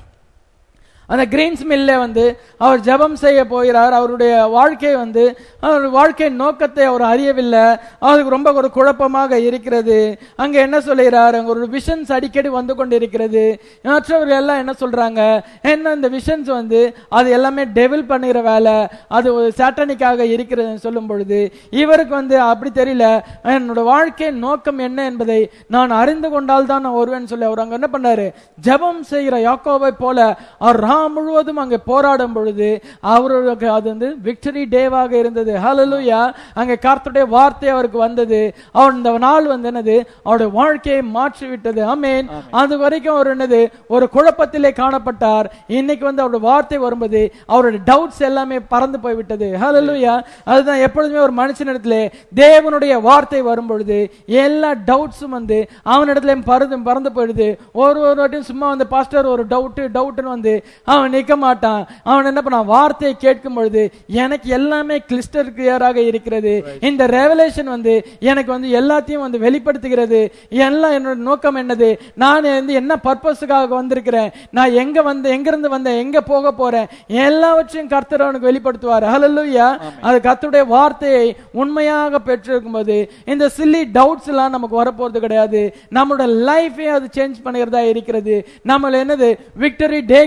அந்த கிரீன்ஸ் மில்ல வந்து அவர் ஜெபம் செய்ய போகிறார் அவருடைய வாழ்க்கை வந்து அவர் வாழ்க்கை நோக்கத்தை அவர் அறியவில்லை அவருக்கு ரொம்ப ஒரு குழப்பமாக இருக்கிறது அங்க என்ன சொல்லுகிறார் அங்க ஒரு விஷன்ஸ் அடிக்கடி வந்து கொண்டிருக்கிறது மற்றவர்கள் எல்லாம் என்ன சொல்றாங்க என்ன இந்த விஷன்ஸ் வந்து அது எல்லாமே டெவில் பண்ணுகிற வேலை அது ஒரு சாட்டனிக்காக இருக்கிறதுன்னு சொல்லும் பொழுது இவருக்கு வந்து அப்படி தெரியல என்னோட வாழ்க்கை நோக்கம் என்ன என்பதை நான் அறிந்து கொண்டால் தான் நான் வருவேன்னு சொல்லி அவர் அங்க என்ன பண்ணாரு ஜெபம் செய்கிற யாக்கோவை போல அவர் ரா முழுவதும் அங்கே போராடும் பொழுது அவருக்கு அது வந்து விக்டரி டேவாக இருந்தது ஹalleluya அங்கே கர்த்தருடைய வார்த்தை அவருக்கு வந்தது அவர் இந்த நாள் வந்து என்னது அவருடைய வாழ்க்கையை மாற்றி விட்டது ஆமென் அது வரைக்கும் அவர் என்னது ஒரு குழப்பத்திலே காணப்பட்டார் இன்னைக்கு வந்து அவருடைய வார்த்தை வரும்போது அவருடைய டவுட்ஸ் எல்லாமே பறந்து போய் விட்டது ஹalleluya அதுதான் எப்பொழுதுமே ஒரு மனுஷனிடத்திலே தேவனுடைய வார்த்தை வரும் பொழுது எல்லா டவுட்ஸும் வந்து அவனிடத்துல பறந்து பறந்து போயிடுது ஒரு ஒரு வாட்டியும் சும்மா வந்து பாஸ்டர் ஒரு டவுட் டவுட்னு வந்து அவன் நிற்க மாட்டான் அவன் என்ன பண்ணான் வார்த்தையை கேட்கும் பொழுது எனக்கு எல்லாமே கிளிஸ்டர் கிளியராக இருக்கிறது இந்த ரெவலேஷன் வந்து எனக்கு வந்து எல்லாத்தையும் வந்து வெளிப்படுத்துகிறது எல்லாம் என்னோட நோக்கம் என்னது நான் வந்து என்ன பர்பஸுக்காக வந்திருக்கிறேன் நான் எங்க வந்து எங்க இருந்து வந்தேன் எங்க போக போறேன் எல்லாவற்றையும் கர்த்தர் அவனுக்கு வெளிப்படுத்துவார் ஹalleluya அது கர்த்தருடைய வார்த்தையை உண்மையாக பெற்றிருக்கும் போது இந்த சில்லி டவுட்ஸ் எல்லாம் நமக்கு வரப்போறது கிடையாது நம்மளோட லைஃபே அது சேஞ்ச் பண்ணுகிறதா இருக்கிறது நம்மள என்னது விக்டரி டேக்கு அந்த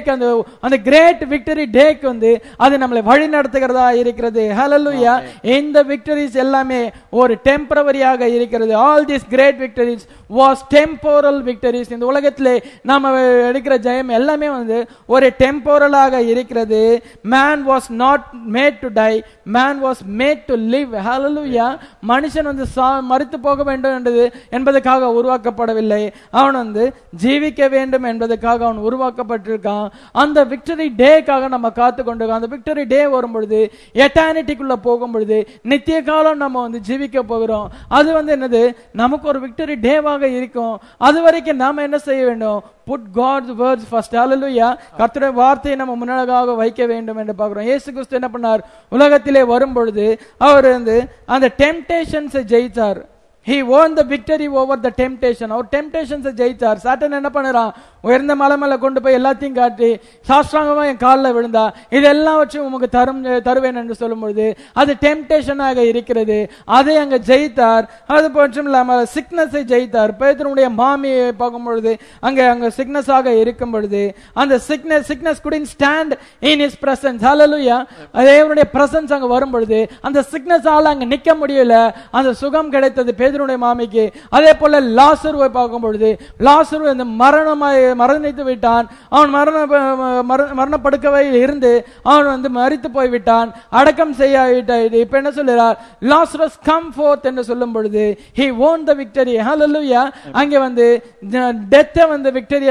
அந்த கிரேட் விக்டரி டேக்கு வந்து அது நம்மளை வழி நடத்துகிறதா இருக்கிறது ஹalleluya இந்த விக்டரிஸ் எல்லாமே ஒரு டெம்பரவரியாக இருக்கிறது all this great victories was temporal victories இந்த உலகத்திலே நாம எடுக்கிற ஜெயம் எல்லாமே வந்து ஒரு டெம்போரலாக இருக்கிறது man was not made to die man was made to live hallelujah மனுஷன் வந்து சா- மரித்து போக வேண்டும் என்றது என்பதற்காக உருவாக்கப்படவில்லை அவன் வந்து ஜீவிக்க வேண்டும் என்பதற்காக அவன் உருவாக்கப்பட்டிருக்கான் அந்த விக்டரி டேக்காக நம்ம காத்து கொண்டிருக்கோம் அந்த விக்டரி டே வரும் பொழுது எட்டானிட்டிக்குள்ள போகும் பொழுது நித்திய காலம் நம்ம வந்து ஜீவிக்க போகிறோம் அது வந்து என்னது நமக்கு ஒரு விக்டரி டேவாக இருக்கும் அது வரைக்கும் நாம என்ன செய்ய வேண்டும் put God's words first hallelujah கர்த்தருடைய வார்த்தையை நம்ம முன்னதாக வைக்க வேண்டும் என்று பார்க்கிறோம் இயேசு கிறிஸ்து என்ன பண்ணார் உலகத்திலே வரும் பொழுது அவர் வந்து அந்த டெம்டேஷன்ஸை ஜெயித்தார் he won the victory over the temptation அவர் டெம்டேஷன்ஸை ஜெயித்தார் சாட்டன் என்ன பண்ணுறான் உயர்ந்த மலை மேல கொண்டு போய் எல்லாத்தையும் காட்டி சாஸ்திராங்கமா என் காலில் விழுந்தா இதெல்லாம் வச்சு உமக்கு தரும் தருவேன் என்று சொல்லும் பொழுது அது டெம்டேஷனாக இருக்கிறது அதை அங்க ஜெயித்தார் அது மட்டும் இல்லாம சிக்னஸை ஜெயித்தார் பேதனுடைய மாமியை பார்க்கும் பொழுது அங்க அங்க சிக்னஸ் ஆக இருக்கும் பொழுது அந்த sickness sickness couldn't stand in his presence hallelujah தேவனுடைய பிரசன்ஸ் அங்க வரும் பொழுது அந்த சிக்னஸ் ஆல அங்க நிக்க முடியல அந்த சுகம் கிடைத்தது பேதனுடைய மாமிக்கு அதே போல லாசருவை பார்க்கும் பொழுது லாசரு அந்த மரணமாய் மரணித்து விட்டான் அவன் மரண மர- மரணப்படுக்கவையில் இருந்து அவன் வந்து மரித்து போய் விட்டான் அடக்கம் செய்ய விட்டான் இப்ப என்ன சொல்லுறார் லாசரஸ் கம் ஃபோர்த் என்று சொல்லும் பொழுது he won the victory hallelujah அங்கே வந்து டெத்தை வந்து விக்டரியா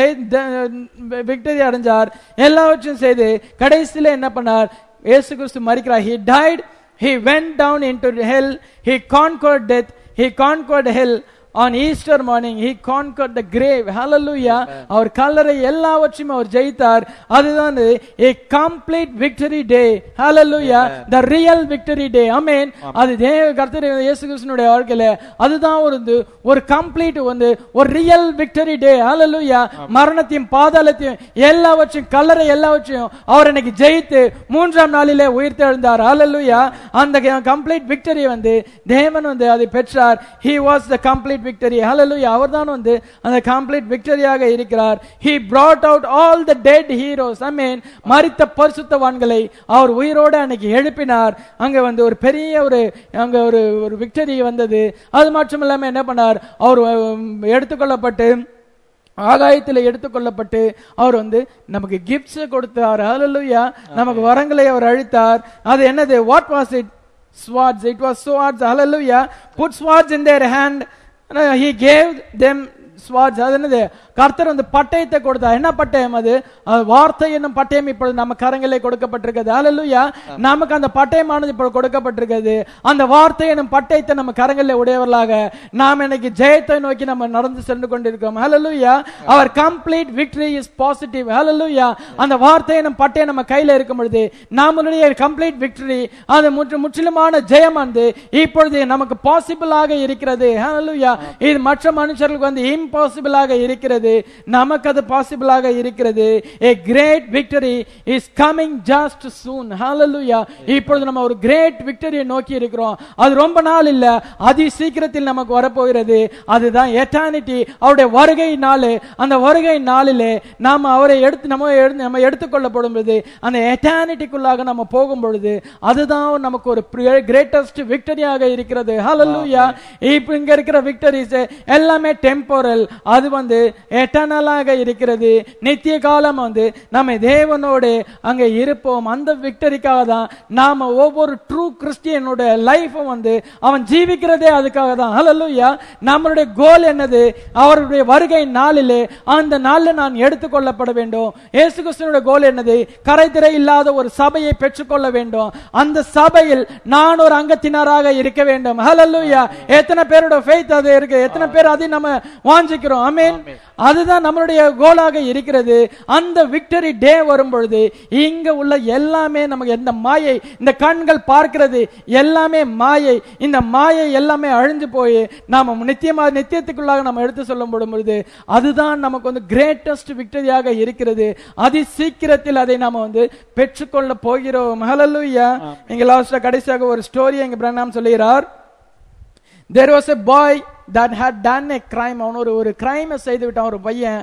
விக்டரி அடைஞ்சார் எல்லாவற்றையும் செய்து கடைசியில என்ன பண்ணார் இயேசு கிறிஸ்து மரிக்கிறார் he died he went down into hell he conquered death he conquered hell on easter morning he conquered the grave hallelujah அவர் கல்லறை எல்லாவற்றையும் அவர் ஜெயித்தார் அதுதான் a complete victory day hallelujah the real victory day amen அது தேவ கர்த்தர் இயேசு கிறிஸ்துனுடைய வாழ்க்கையில அதுதான் ஒரு இது, ஒரு கம்ப்ளீட் வந்து ஒரு ரியல் விக்டரி டே hallelujah மரணத்தையும் பாதாளத்தையும் எல்லாவற்றையும் கல்லறை எல்லாவற்றையும் அவர் இன்னைக்கு ஜெயித்து மூன்றாம் நாளிலே உயிர்த்தெழுந்தார் hallelujah அந்த கம்ப்ளீட் விக்டரி வந்து தேவன் வந்து அதை பெற்றார் he was the complete victory hallelujah அவர்தான் வந்து அந்த கம்ப்ளீட் விக்டரியாக இருக்கிறார் he brought out all the dead heroes i mean மரித்த பரிசுத்தவான்களை அவர் உயிரோடு அன்னைக்கு எழுப்பினார் அங்க வந்து ஒரு பெரிய ஒரு அங்க ஒரு ஒரு விக்டரி வந்தது அது மட்டும் இல்லாம என்ன பண்ணார் அவர் உம், எடுத்துக்கொள்ளப்பட்டு ஆகாயத்தில் எடுத்துக்கொள்ளப்பட்டு அவர் வந்து நமக்கு கிஃப்ட்ஸ் கொடுத்தார் ஹalleluya நமக்கு வரங்களை அவர் அழித்தார் அது என்னது what was it swords it was swords hallelujah put swords in their hand No, he gave them swords அது என்னது கர்த்தர் வந்து பட்டயத்தை கொடுத்தார் என்ன பட்டயம் அது அது வார்த்தை என்னும் பட்டயம் இப்பொழுது நம்ம கரங்களே கொடுக்கப்பட்டிருக்கிறது ஹalleluya நமக்கு அந்த பட்டயமானது இப்பொழுது கொடுக்கப்பட்டிருக்கிறது அந்த வார்த்தை என்னும் பட்டயத்தை நம்ம கரங்களில் உடையவர்களாக நாம் இன்னைக்கு ஜெயத்தை நோக்கி நம்ம நடந்து சென்று கொண்டிருக்கிறோம் ஹalleluya அவர் complete victory is positive hallelujah அந்த வார்த்தை என்னும் பட்டயம் நம்ம கையில இருக்கும் பொழுது நம்மளுடைய கம்ப்ளீட் விக்டரி அது முற்று முற்றிலுமான ஜெயம் வந்து இப்பொழுது நமக்கு பாசிபிளாக இருக்கிறது ஹalleluya இது மற்ற மனுஷர்களுக்கு வந்து இம்பாசிபிளாக இருக்கிறது நமக்கு அது பாசிபிளாக இருக்கிறது a great victory is coming just soon hallelujah இப்பொழுது நம்ம ஒரு கிரேட் விக்டரியை நோக்கி இருக்கிறோம் அது ரொம்ப நாள் இல்ல அதி சீக்கிரத்தில் நமக்கு வரப்போகிறது அதுதான் எட்டானிட்டி அவருடைய வருகை நாள் அந்த வருகை நாளிலே நாம அவரை எடுத்து நம்ம எடுத்து நம்ம எடுத்துக்கொள்ளப்படும் பொழுது அந்த எட்டானிட்டிக்குள்ளாக நம்ம போகும் பொழுது அதுதான் நமக்கு ஒரு கிரேட்டஸ்ட் விக்டரியாக இருக்கிறது ஹalleluya இப்போ இங்க இருக்கிற விக்டரிஸ் எல்லாமே டெம்போரல் அது வந்து எட்டர்னலாக இருக்கிறது நித்திய காலம் வந்து நம்ம தேவனோட அங்க இருப்போம் அந்த விக்டரிக்காக தான் நாம ஒவ்வொரு ட்ரூ கிறிஸ்டியனோட லைஃபும் வந்து அவன் ஜீவிக்கிறதே அதுக்காக தான் ஹalleluya நம்மளுடைய கோல் என்னது அவருடைய வருகை நாளிலே அந்த நாளில் நான் எடுத்துக்கொள்ளப்பட வேண்டும் இயேசு கிறிஸ்துவனுடைய கோல் என்னது கரைதிரை இல்லாத ஒரு சபையை பெற்றுக்கொள்ள வேண்டும் அந்த சபையில் நான் ஒரு அங்கத்தினராக இருக்க வேண்டும் ஹalleluya எத்தனை பேரோட ஃபெய்த் அது இருக்கு எத்தனை பேர் அதை நம்ம வாஞ்சிக்கிறோம் ஆமென் அதுதான் நம்மளுடைய கோலாக இருக்கிறது அந்த விக்டரி டே வரும் பொழுது இங்க உள்ள எல்லாமே நமக்கு எந்த மாயை இந்த கண்கள் பார்க்கிறது எல்லாமே மாயை இந்த மாயை எல்லாமே அழிஞ்சு போய் நாம நித்தியமா நித்தியத்துக்குள்ளாக நம்ம எடுத்து சொல்லும் பொழுது அதுதான் நமக்கு வந்து கிரேட்டஸ்ட் விக்டரியாக இருக்கிறது அதி சீக்கிரத்தில் அதை நாம வந்து பெற்றுக்கொள்ள போகிறோம் ஹalleluya இங்க லாஸ்ட்ல கடைசியாக ஒரு ஸ்டோரி எங்க பிரண்ணாம் சொல்லுகிறார் there was a boy that had done a crime அவன் ஒரு ஒரு கிரைமை செய்து விட்டான் ஒரு பையன்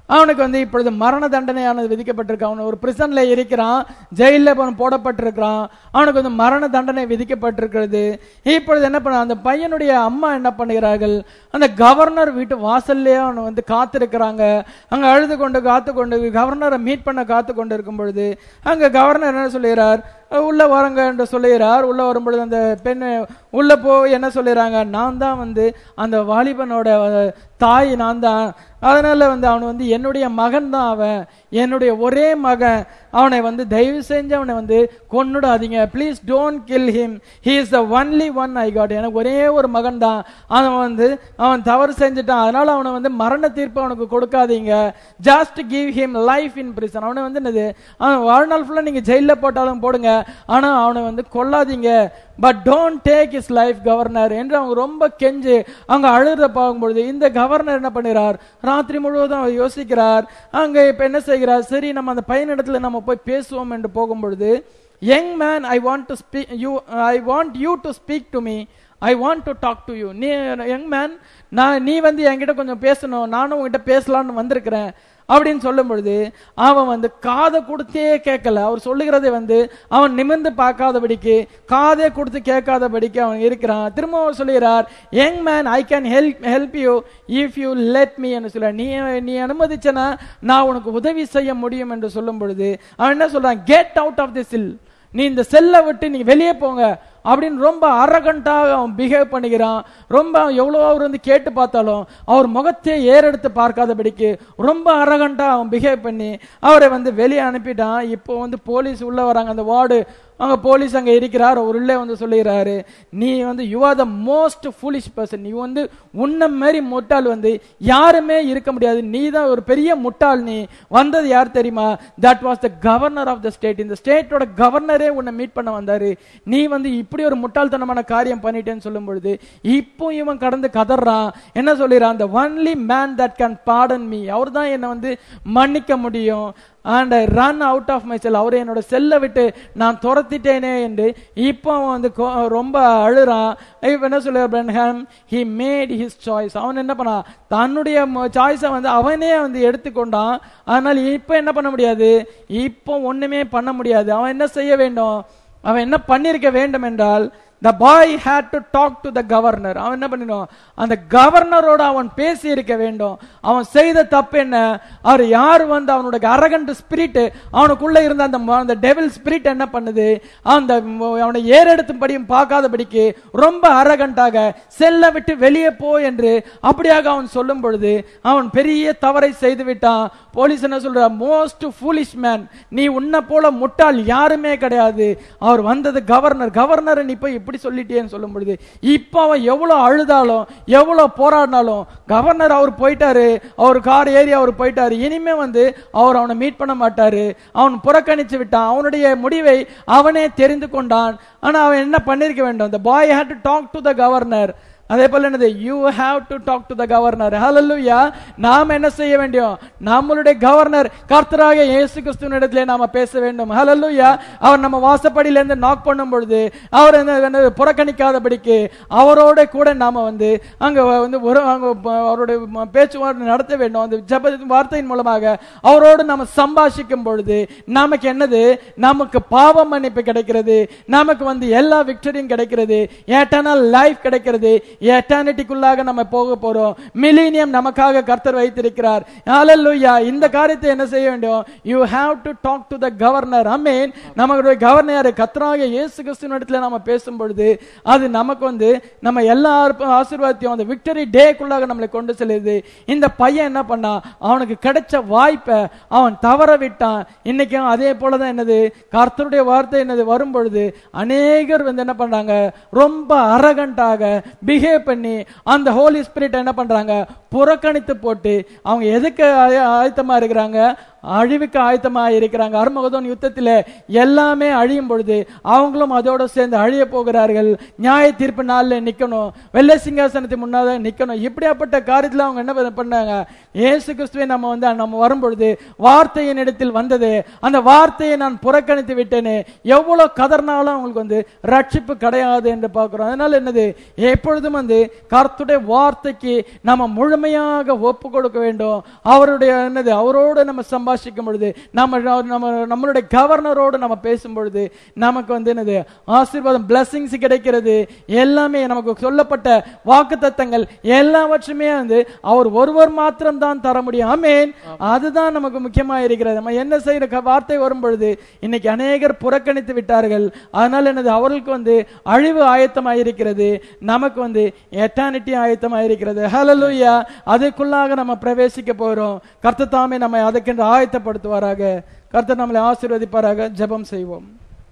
அவனுக்கு வந்து இப்பொழுது மரண தண்டனையானது விதிக்கப்பட்டிருக்கு அவன் ஒரு பிரிசன்ல இருக்கிறான் ஜெயில அவன் போடப்பட்டிருக்கிறான் அவனுக்கு வந்து மரண தண்டனை விதிக்கப்பட்டிருக்கிறது இப்பொழுது என்ன பண்ண அந்த பையனுடைய அம்மா என்ன பண்ணுகிறார்கள் அந்த கவர்னர் வீட்டு வாசல்லே அவனை வந்து காத்திருக்கிறாங்க அங்க அழுது கொண்டு காத்து கொண்டு கவர்னரை மீட் பண்ண காத்து கொண்டு இருக்கும் பொழுது அங்க கவர்னர் என்ன சொல்லுகிறார் உள்ள வரங்க என்று சொல்லுகிறார் உள்ள வரும்பொழுது அந்த பெண் உள்ள போய் என்ன சொல்லுறாங்க நான் தான் வந்து அந்த வாலிபனோட அஹ், தாய் நான் தான் அதனால வந்து அவன் வந்து என்னுடைய மகன் தான் அவன் என்னுடைய ஒரே மகன் அவனை வந்து தயவு செஞ்சு அவனை வந்து கொன்னுடாதீங்க please don't kill him he is the only one I got எனக்கு ஒரே ஒரு மகன் தான் அவன் வந்து அவன் தவறு செஞ்சுட்டான் அதனால அவனை வந்து மரண தீர்ப்பு அவனுக்கு கொடுக்காதீங்க just give him life in prison அவனை வந்து என்னது அவன் வாழ்நாள் ஃபுல்லா நீங்க ஜெயில போட்டாலும் போடுங்க ஆனா அவனை வந்து கொல்லாதீங்க but don't take his life governor என்று அவங்க ரொம்ப கெஞ்சு அவங்க அழுத பார்க்கும்பொழுது இந்த கவர்னர் என்ன பண்ணுகிறார் ராத்திரி முழுவதும் அவர் யோசிக்கிறார் அங்க இப்ப என்ன செய்கிறார் சரி நம்ம அந்த பையனிடத்துல நம்ம போய் பேசுவோம் என்று போகும்பொழுது young man I want to speak you I want you to speak to me I want to talk to you நீ யங் மேன் நான் நீ வந்து என்கிட்ட கொஞ்சம் பேசணும் நானும் உங்ககிட்ட பேசலாம்னு வந்திருக்கிறேன் அப்படின்னு சொல்லும் பொழுது அவன் வந்து காதை கொடுத்தே கேட்கல அவர் சொல்லுகிறதை வந்து அவன் நிமிர்ந்து பார்க்காதபடிக்கு காதே கொடுத்து கேட்காதபடிக்கு அவன் இருக்கிறான் திரும்ப அவர் சொல்லுகிறார் young man I can help help you if you let me என்று சொல்ல நீ நீ அனுமதிச்சனா நான் உனக்கு உதவி செய்ய முடியும் என்று சொல்லும் பொழுது அவன் என்ன சொல்றான் get out of the cell நீ இந்த செல்லை விட்டு நீங்க வெளியே போங்க அப்படின்னு ரொம்ப அரகண்டாக அவன் பிஹேவ் பண்ணுகிறான் ரொம்ப எவ்வளோ அவர் வந்து கேட்டு பார்த்தாலும் அவர் முகத்தை ஏறெடுத்து பார்க்காதபடிக்கு ரொம்ப அரகண்டா அவன் பிஹேவ் பண்ணி அவரை வந்து வெளியே அனுப்பிட்டான் இப்போ வந்து போலீஸ் உள்ள வராங்க அந்த வார்டு அங்க போலீஸ் அங்க இருக்கிறார் அவர் உள்ளே வந்து சொல்லுகிறாரு நீ வந்து you are the most foolish person நீ வந்து உன்ன மாதிரி முட்டாள் வந்து யாருமே இருக்க முடியாது நீ தான் ஒரு பெரிய முட்டாள் நீ வந்தது யார் தெரியுமா that was the governor of the state இந்த ஸ்டேட்டோட கவர்னரே உன்னை மீட் பண்ண வந்தாரு நீ வந்து இப்படி ஒரு முட்டாள்தனமான காரியம் பண்ணிட்டேன்னு சொல்லும் பொழுது இப்போ இவன் கடந்து கதறான் என்ன சொல்லிடுறான் the only man that can pardon me அவர் தான் என்னை வந்து மன்னிக்க முடியும் and I run out of my cell அவரை என்னோட செல்லை விட்டு நான் துரத்திட்டேனே என்று இப்போ அவன் வந்து கொ- ரொம்ப அழுறான் இப்போ என்ன சொல்லுவார் Branham he made his choice அவன் என்ன பண்ணான் தன்னுடைய சாய்ஸை வந்து அவனே வந்து எடுத்துக்கொண்டான் அதனால இப்போ என்ன பண்ண முடியாது இப்போ ஒண்ணுமே பண்ண முடியாது அவன் என்ன செய்ய வேண்டும் அவன் என்ன பண்ணிருக்க வேண்டும் என்றால் the boy had to talk to the governor அவன் என்ன பண்ணிடும் அந்த கவர்னரோட அவன் பேசி இருக்க வேண்டும் அவன் செய்த தப்பு என்ன அவர் யார் வந்து அவனுடைய அரகண்ட் ஸ்பிரிட் அவனுக்குள்ள இருந்த அந்த ம- அந்த டெவில் ஸ்பிரிட் என்ன பண்ணுது அந்த ம- அவனை ஏறெடுத்தும்படியும் பார்க்காதபடிக்கு ரொம்ப அரகண்டாக செல்ல விட்டு வெளியே போ என்று அப்படியாக அவன் சொல்லும் பொழுது அவன் பெரிய தவறை செய்து விட்டான் போலீஸ் என்ன சொல்ற மோஸ்ட் ஃபூலிஷ் மேன் நீ உன்னை போல முட்டாள் யாருமே கிடையாது அவர் வந்தது கவர்னர் கவர்னர் நீ போய் இப்படி சொல்லிட்டேன்னு சொல்லும் பொழுது இப்போ அவன் எவ்வளவு அழுதாலும் எவ்வளவு போராடினாலும் கவர்னர் அவர் போயிட்டாரு அவர் கார் ஏறி அவர் போயிட்டாரு இனிமே வந்து அவர் அவனை மீட் பண்ண மாட்டாரு அவன் புறக்கணிச்சு விட்டான் அவனுடைய முடிவை அவனே தெரிந்து கொண்டான் ஆனா அவன் என்ன பண்ணிருக்க வேண்டும் the boy had to talk to the governor அதே போல என்னது you have to talk to the governor hallelujah நாம் என்ன செய்ய வேண்டும் நம்மளுடைய கவர்னர் கர்த்தராக இயேசு கிறிஸ்துவின் இடத்திலே நாம பேச வேண்டும் ஹalleluya அவர் நம்ம வாசப்படியில இருந்து நாக் பண்ணும் பொழுது அவர் என்ன என்னது புறக்கணிக்காதபடிக்கு அவரோட கூட நாம வந்து அங்க வந்து ஒரு அங்க ப- அவருடைய ம- பேச்சுவார்த்தை நடத்த வேண்டும் அந்த ஜெப வார்த்தையின் மூலமாக அவரோடு நாம சம்பாஷிக்கும் பொழுது நமக்கு என்னது நமக்கு பாவ மன்னிப்பு கிடைக்கிறது நமக்கு வந்து எல்லா விக்டரியும் கிடைக்கிறது எட்டர்னல் லைஃப் கிடைக்கிறது எட்டர்னிட்டிக்குள்ளாக நம்ம போக போறோம் மிலீனியம் நமக்காக கர்த்தர் வைத்திருக்கிறார் ஹalleluya இந்த காரியத்தை என்ன செய்ய வேண்டும் you have to talk to the governor amen நம்மளுடைய கவர்னர் கர்த்தராக இயேசு கிறிஸ்துவின் இடத்துல நாம பேசும் பொழுது அது நமக்கு வந்து நம்ம எல்லா அற்ப- ஆசீர்வாதத்தையும் அந்த விக்டரி டேக்குள்ளாக நம்மளை கொண்டு செல்லுது இந்த பையன் என்ன பண்ணான் அவனுக்கு கிடைச்ச வாய்ப்பை அவன் தவற விட்டான் இன்னைக்கும் அதே போலதான் என்னது கர்த்தருடைய வார்த்தை என்னது வரும் பொழுது அநேகர் வந்து என்ன பண்றாங்க ரொம்ப அரகண்டாக பிஹேவ் பண்ணி அந்த ஹோலி ஸ்பிரிட் என்ன பண்றாங்க புறக்கணித்து போட்டு அவங்க எதுக்கு ஆய- ஆயத்தமா இருக்கிறாங்க அழிவுக்கு ஆயத்தமா இருக்கிறாங்க அருமகதோன் யுத்தத்தில் எல்லாமே அழியும் பொழுது அவங்களும் அதோட சேர்ந்து அழிய போகிறார்கள் நியாய தீர்ப்பு நாளில் நிக்கணும் வெள்ளை சிங்காசனத்தை முன்னாத நிக்கணும் இப்படியாப்பட்ட காரியத்தில் அவங்க என்ன பண்ணாங்க இயேசு கிறிஸ்துவை நம்ம வந்து நம்ம வரும் பொழுது வார்த்தையின் இடத்தில் வந்தது அந்த வார்த்தையை நான் புறக்கணித்து விட்டேனே எவ்வளவு கதர்னாலும் அவங்களுக்கு வந்து ரட்சிப்பு கிடையாது என்று பார்க்கிறோம் அதனால என்னது எப்பொழுதும் வந்து கர்த்துடைய வார்த்தைக்கு நம்ம முழுமை முழுமையாக ஒப்பு கொடுக்க வேண்டும் அவருடைய என்னது அவரோடு நம்ம சம்பாஷிக்கும் பொழுது நம்ம நம்ம நம்மளுடைய கவர்னரோடு நம்ம பேசும் பொழுது நமக்கு வந்து என்னது ஆசீர்வாதம் பிளஸிங்ஸ் கிடைக்கிறது எல்லாமே நமக்கு சொல்லப்பட்ட வாக்குத்தத்தங்கள் எல்லாவற்றுமே வந்து அவர் ஒருவர் மாத்திரம் தான் தர முடியும் ஆமேன் அதுதான் நமக்கு முக்கியமா இருக்கிறது நம்ம என்ன செய்யற க- வார்த்தை வரும் பொழுது இன்னைக்கு அநேகர் புறக்கணித்து விட்டார்கள் அதனால என்னது அவர்களுக்கு வந்து அழிவு ஆயத்தமாயிருக்கிறது நமக்கு வந்து எட்டானிட்டி ஆயத்தமாயிருக்கிறது ஹalleluya அதுக்குள்ளாக நம்ம பிரவேசிக்க போறோம் கர்த்தர் தாமே நம்மை அதுக்கென்று ஆயத்தப்படுத்துவாராக கர்த்தர் நம்மளை ஆசீர்வதிப்பாராக ஜெபம் செய்வோம்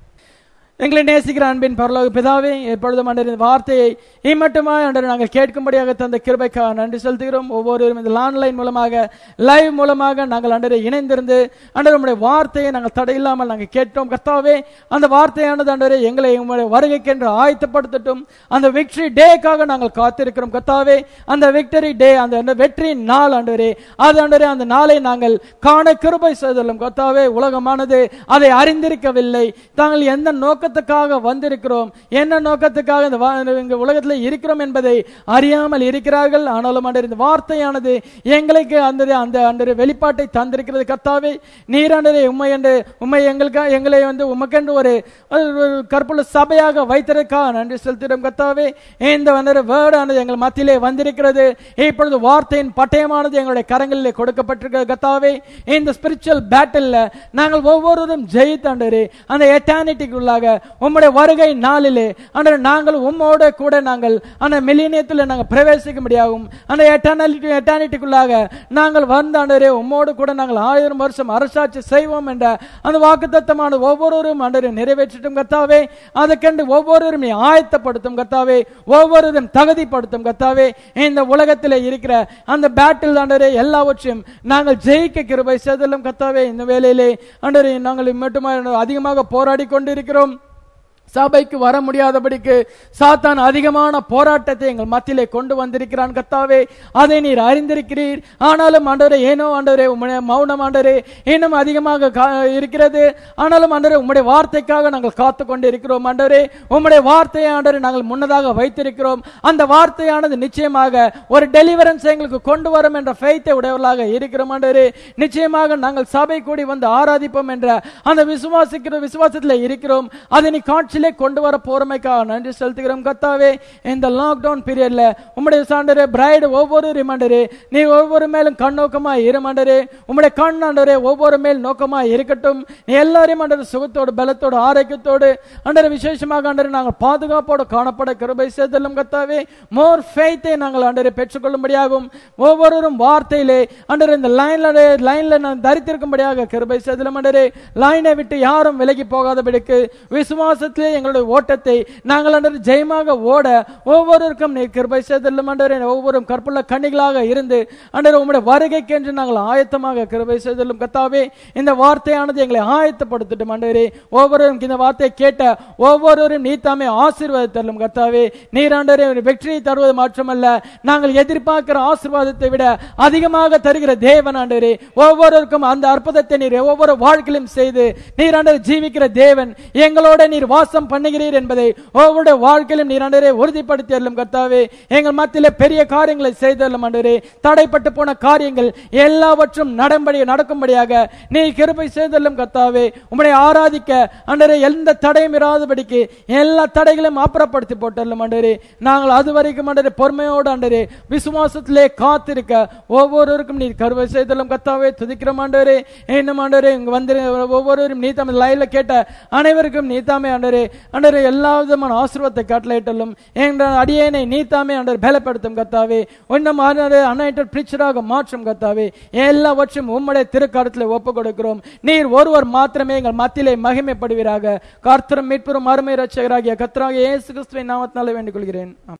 எங்களை நேசிக்கிற அன்பின் பரலோக பிதாவே எப்பொழுதும் அன்றர் இந்த வார்த்தையை இம்மட்டுமா அன்றர் நாங்கள் கேட்கும்படியாக தந்த கிருபைக்காக நன்றி செலுத்துகிறோம் ஒவ்வொருவரும் இந்த ஆன்லைன் மூலமாக லைவ் மூலமாக நாங்கள் அன்றரை இணைந்திருந்து அன்றர் உம்முடைய வார்த்தையை நாங்கள் தடையில்லாமல் நாங்கள் கேட்டோம் கர்த்தாவே அந்த வார்த்தையானது அன்றரை எங்களை உங்களுடைய வருகைக்கென்று ஆயத்தப்படுத்தட்டும் அந்த விக்டரி டேக்காக நாங்கள் காத்திருக்கிறோம் கர்த்தாவே அந்த விக்டரி டே அந்த அந்த வெற்றியின் நாள் ஆண்டவரே அது ஆண்டவரே அந்த நாளை நாங்கள் காண கிருபை செய்துள்ளோம் கர்த்தாவே உலகமானது அதை அறிந்திருக்கவில்லை தாங்கள் எந்த நோக்கத்துக்காக வந்திருக்கிறோம் என்ன நோக்கத்துக்காக இந்த வா- இந்த உலகத்தில் இருக்கிறோம் என்பதை அறியாமல் இருக்கிறார்கள் ஆனாலும் ஆண்டவரே இந்த வார்த்தையானது எங்களுக்கு அந்த அந்த அந்த வெளிப்பாட்டை தந்திருக்கிறது கர்த்தாவே நீராண்டரே உண்மை என்று உண்மை எங்களுக்கு எங்களை வந்து உமக்கென்று ஒரு ஒரு கற்புள்ள சபையாக வைத்திருக்கா நன்றி செலுத்திடும் கர்த்தாவே இந்த வந்து வேர்டு ஆனது எங்கள் மத்தியிலே வந்திருக்கிறது இப்பொழுது வார்த்தையின் பட்டயமானது எங்களுடைய கரங்களிலே கொடுக்கப்பட்டிருக்கிறது கர்த்தாவே இந்த ஸ்பிரிச்சுவல் பேட்டில் நாங்கள் ஒவ்வொருவரும் ஜெயித்தாண்டரே அந்த எட்டானிட்டிக்குள்ளாக உம்முடைய வருகை நாளிலே அன்று நாங்கள் உம்மோட கூட நாங்கள் அந்த மில்லினியத்தில் நாங்கள் பிரவேசிக்க முடியாகும் அந்த எட்டானிட்டி எட்டானிட்டிக்குள்ளாக நாங்கள் வந்தாண்டரே உம்மோடு கூட நாங்கள் ஆயிரம் வருஷம் அரசாட்சி செய்வோம் என்ற அந்த வாக்குத்தத்தமான ஒவ்வொருவரும் அன்றரை நிறைவேற்றட்டும் கர்த்தாவே அதுக்கென்று ஒவ்வொருவரும் நீ ஆயத்தப்படுத்தும் கர்த்தாவே ஒவ்வொருவரும் தகுதிப்படுத்தும் கர்த்தாவே இந்த உலகத்தில் இருக்கிற அந்த பேட்டில் ஆண்டரே எல்லாவற்றையும் நாங்கள் ஜெயிக்க கிருபை செய்தலும் கர்த்தாவே இந்த வேளையிலே ஆண்டரே நாங்கள் மட்டுமா அதிகமாக போராடி கொண்டிருக்கிறோம் சபைக்கு வர முடியாதபடிக்கு சாத்தான் அதிகமான போராட்டத்தை எங்கள் மத்தியிலே கொண்டு வந்திருக்கிறான் கர்த்தாவே அதை நீர் அறிந்திருக்கிறீர் ஆனாலும் ஆண்டவரே ஏனோ ஆண்டவரே உம்முடைய மௌனம் ஆண்டவரே இன்னும் அதிகமாக கா- இருக்கிறது ஆனாலும் ஆண்டவரே உம்முடைய வார்த்தைக்காக நாங்கள் காத்து கொண்டு இருக்கிறோம் ஆண்டவரே உம்முடைய வார்த்தையை ஆண்டவரே நாங்கள் முன்னதாக வைத்திருக்கிறோம் அந்த வார்த்தையானது நிச்சயமாக ஒரு டெலிவரன்ஸ் எங்களுக்கு கொண்டு வரும் என்ற ஃபெய்த்தை உடையவர்களாக இருக்கிறோம் ஆண்டவரே நிச்சயமாக நாங்கள் சபை கூடி வந்து ஆராதிப்போம் என்ற அந்த விசுவாசிக்கிற விசுவாசத்தில் இருக்கிறோம் அதை நீ காட்சியிலே கொண்டு வர போறமைக்காக நன்றி செலுத்துகிறோம் கத்தாவே இந்த லாக்டவுன் பீரியட்ல உம்முடைய சாண்டரே பிரைடு ஒவ்வொரு ரிமாண்டரே நீ ஒவ்வொரு மேலும் கண்ணோக்கமா இருமாண்டரே உம்முடைய கண் ஆண்டரே ஒவ்வொரு மேல் நோக்கமா இருக்கட்டும் நீ எல்லாரையும் ஆண்டர் சுகத்தோடு பலத்தோடு ஆரோக்கியத்தோடு ஆண்டர் விசேஷமாக ஆண்டர் நாங்கள் பாதுகாப்போடு காணப்பட கிருபை செய்தலும் கத்தாவே மோர் ஃபெய்த்தை நாங்கள் ஆண்டரை பெற்றுக்கொள்ளும்படியாகும் ஒவ்வொருவரும் வார்த்தையிலே ஆண்டர் இந்த லைன்ல லைன்ல நான் தரித்திருக்கும்படியாக கிருபை செய்தலும் ஆண்டரே லைனை விட்டு யாரும் விலகி போகாதபடிக்கு விசுவாசத்திலே எங்களுடைய ஓட்டத்தை நாங்கள் ஆண்டர் ஜெயமாக ஓட ஒவ்வொருவருக்கும் நீ கிருபை செய்தலும் ஆண்டரே ஒவ்வொரு கற்புள்ள கண்ணிகளாக இருந்து ஆண்டர் உம்முடைய வருகைக்கென்று நாங்கள் ஆயத்தமாக கிருபை செய்தலும் கத்தாவே இந்த வார்த்தையானது எங்களை ஆயத்தப்படுத்தட்டும் ஆண்டவரே ஒவ்வொருவரும் இந்த வார்த்தையை கேட்ட ஒவ்வொருவரும் நீ தாமே ஆசீர்வாதத்தல்லும் கத்தாவே நீராண்டரே வெற்றியை தருவது மாற்றமல்ல நாங்கள் எதிர்பார்க்கிற ஆசீர்வாதத்தை விட அதிகமாக தருகிற தேவன் ஆண்டவரே ஒவ்வொருவருக்கும் அந்த அற்புதத்தை நீர் ஒவ்வொரு வாழ்க்கையிலும் செய்து நீராண்டர் ஜீவிக்கிற தேவன் எங்களோட நீர் வாசம் பண்ணுகிறீர் என்பதை ஒவ்வொரு வாழ்க்கையிலும் நீராண்டரே உறுதிப்படுத்தி அருளும் கர்த்தாவே எங்கள் மத்தியிலே பெரிய காரியங்களை செய்தல்லும் ஆண்டவரே தடைப்பட்டு போன காரியங்கள் எல்லாவற்றும் நடம்படி நடக்கும்படியாக நீ கிருபை செய்தல்லும் கர்த்தாவே உம்முடைய ஆராதிக்க ஆண்டவரே எந்த தடையும் இராதபடிக்கு எல்லா தடைகளையும் அப்புறப்படுத்தி போட்டல்லும் ஆண்டவரே நாங்கள் அது வரைக்கும் ஆண்டவரே பொறுமையோடு ஆண்டவரே விசுவாசத்திலே காத்திருக்க ஒவ்வொருவருக்கும் நீ கருவை செய்தலும் கர்த்தாவே துதிக்கிறோம் ஆண்டவரே இன்னும் ஆண்டவரே இங்க வந்து ஒவ்வொருவரும் நீ தம் லைவ்ல கேட்ட அனைவருக்கும் நீ தாமே ஆண்டவரே ஆண்டவரே எல்லா விதமான ஆசீர்வாதத்தை காட்டலையிட்டலும் என்ற அடியேனை நீ தாமே ஆண்டவர் பலப்படுத்தும் கர்த்தாவே இன்னும் ஆண்டவரே அனைட்டர் பிரீச்சராக மாற்றும் கர்த்தாவே எல்லாவற்றும் உம்முடைய திருக்கரத்தில் ஒப்பு கொடுக்கிறோம் நீர் ஒருவர் மாத்திரமே எங்கள் மத்தியிலே மகிமைப்படுவீராக கர்த்தரும் மீட்பெரும் அருமை ரட்சகராகிய கர்த்தராகிய இயேசு கிறிஸ்துவின் நாமத்தினாலே வேண்டிக் கொள்கிறேன்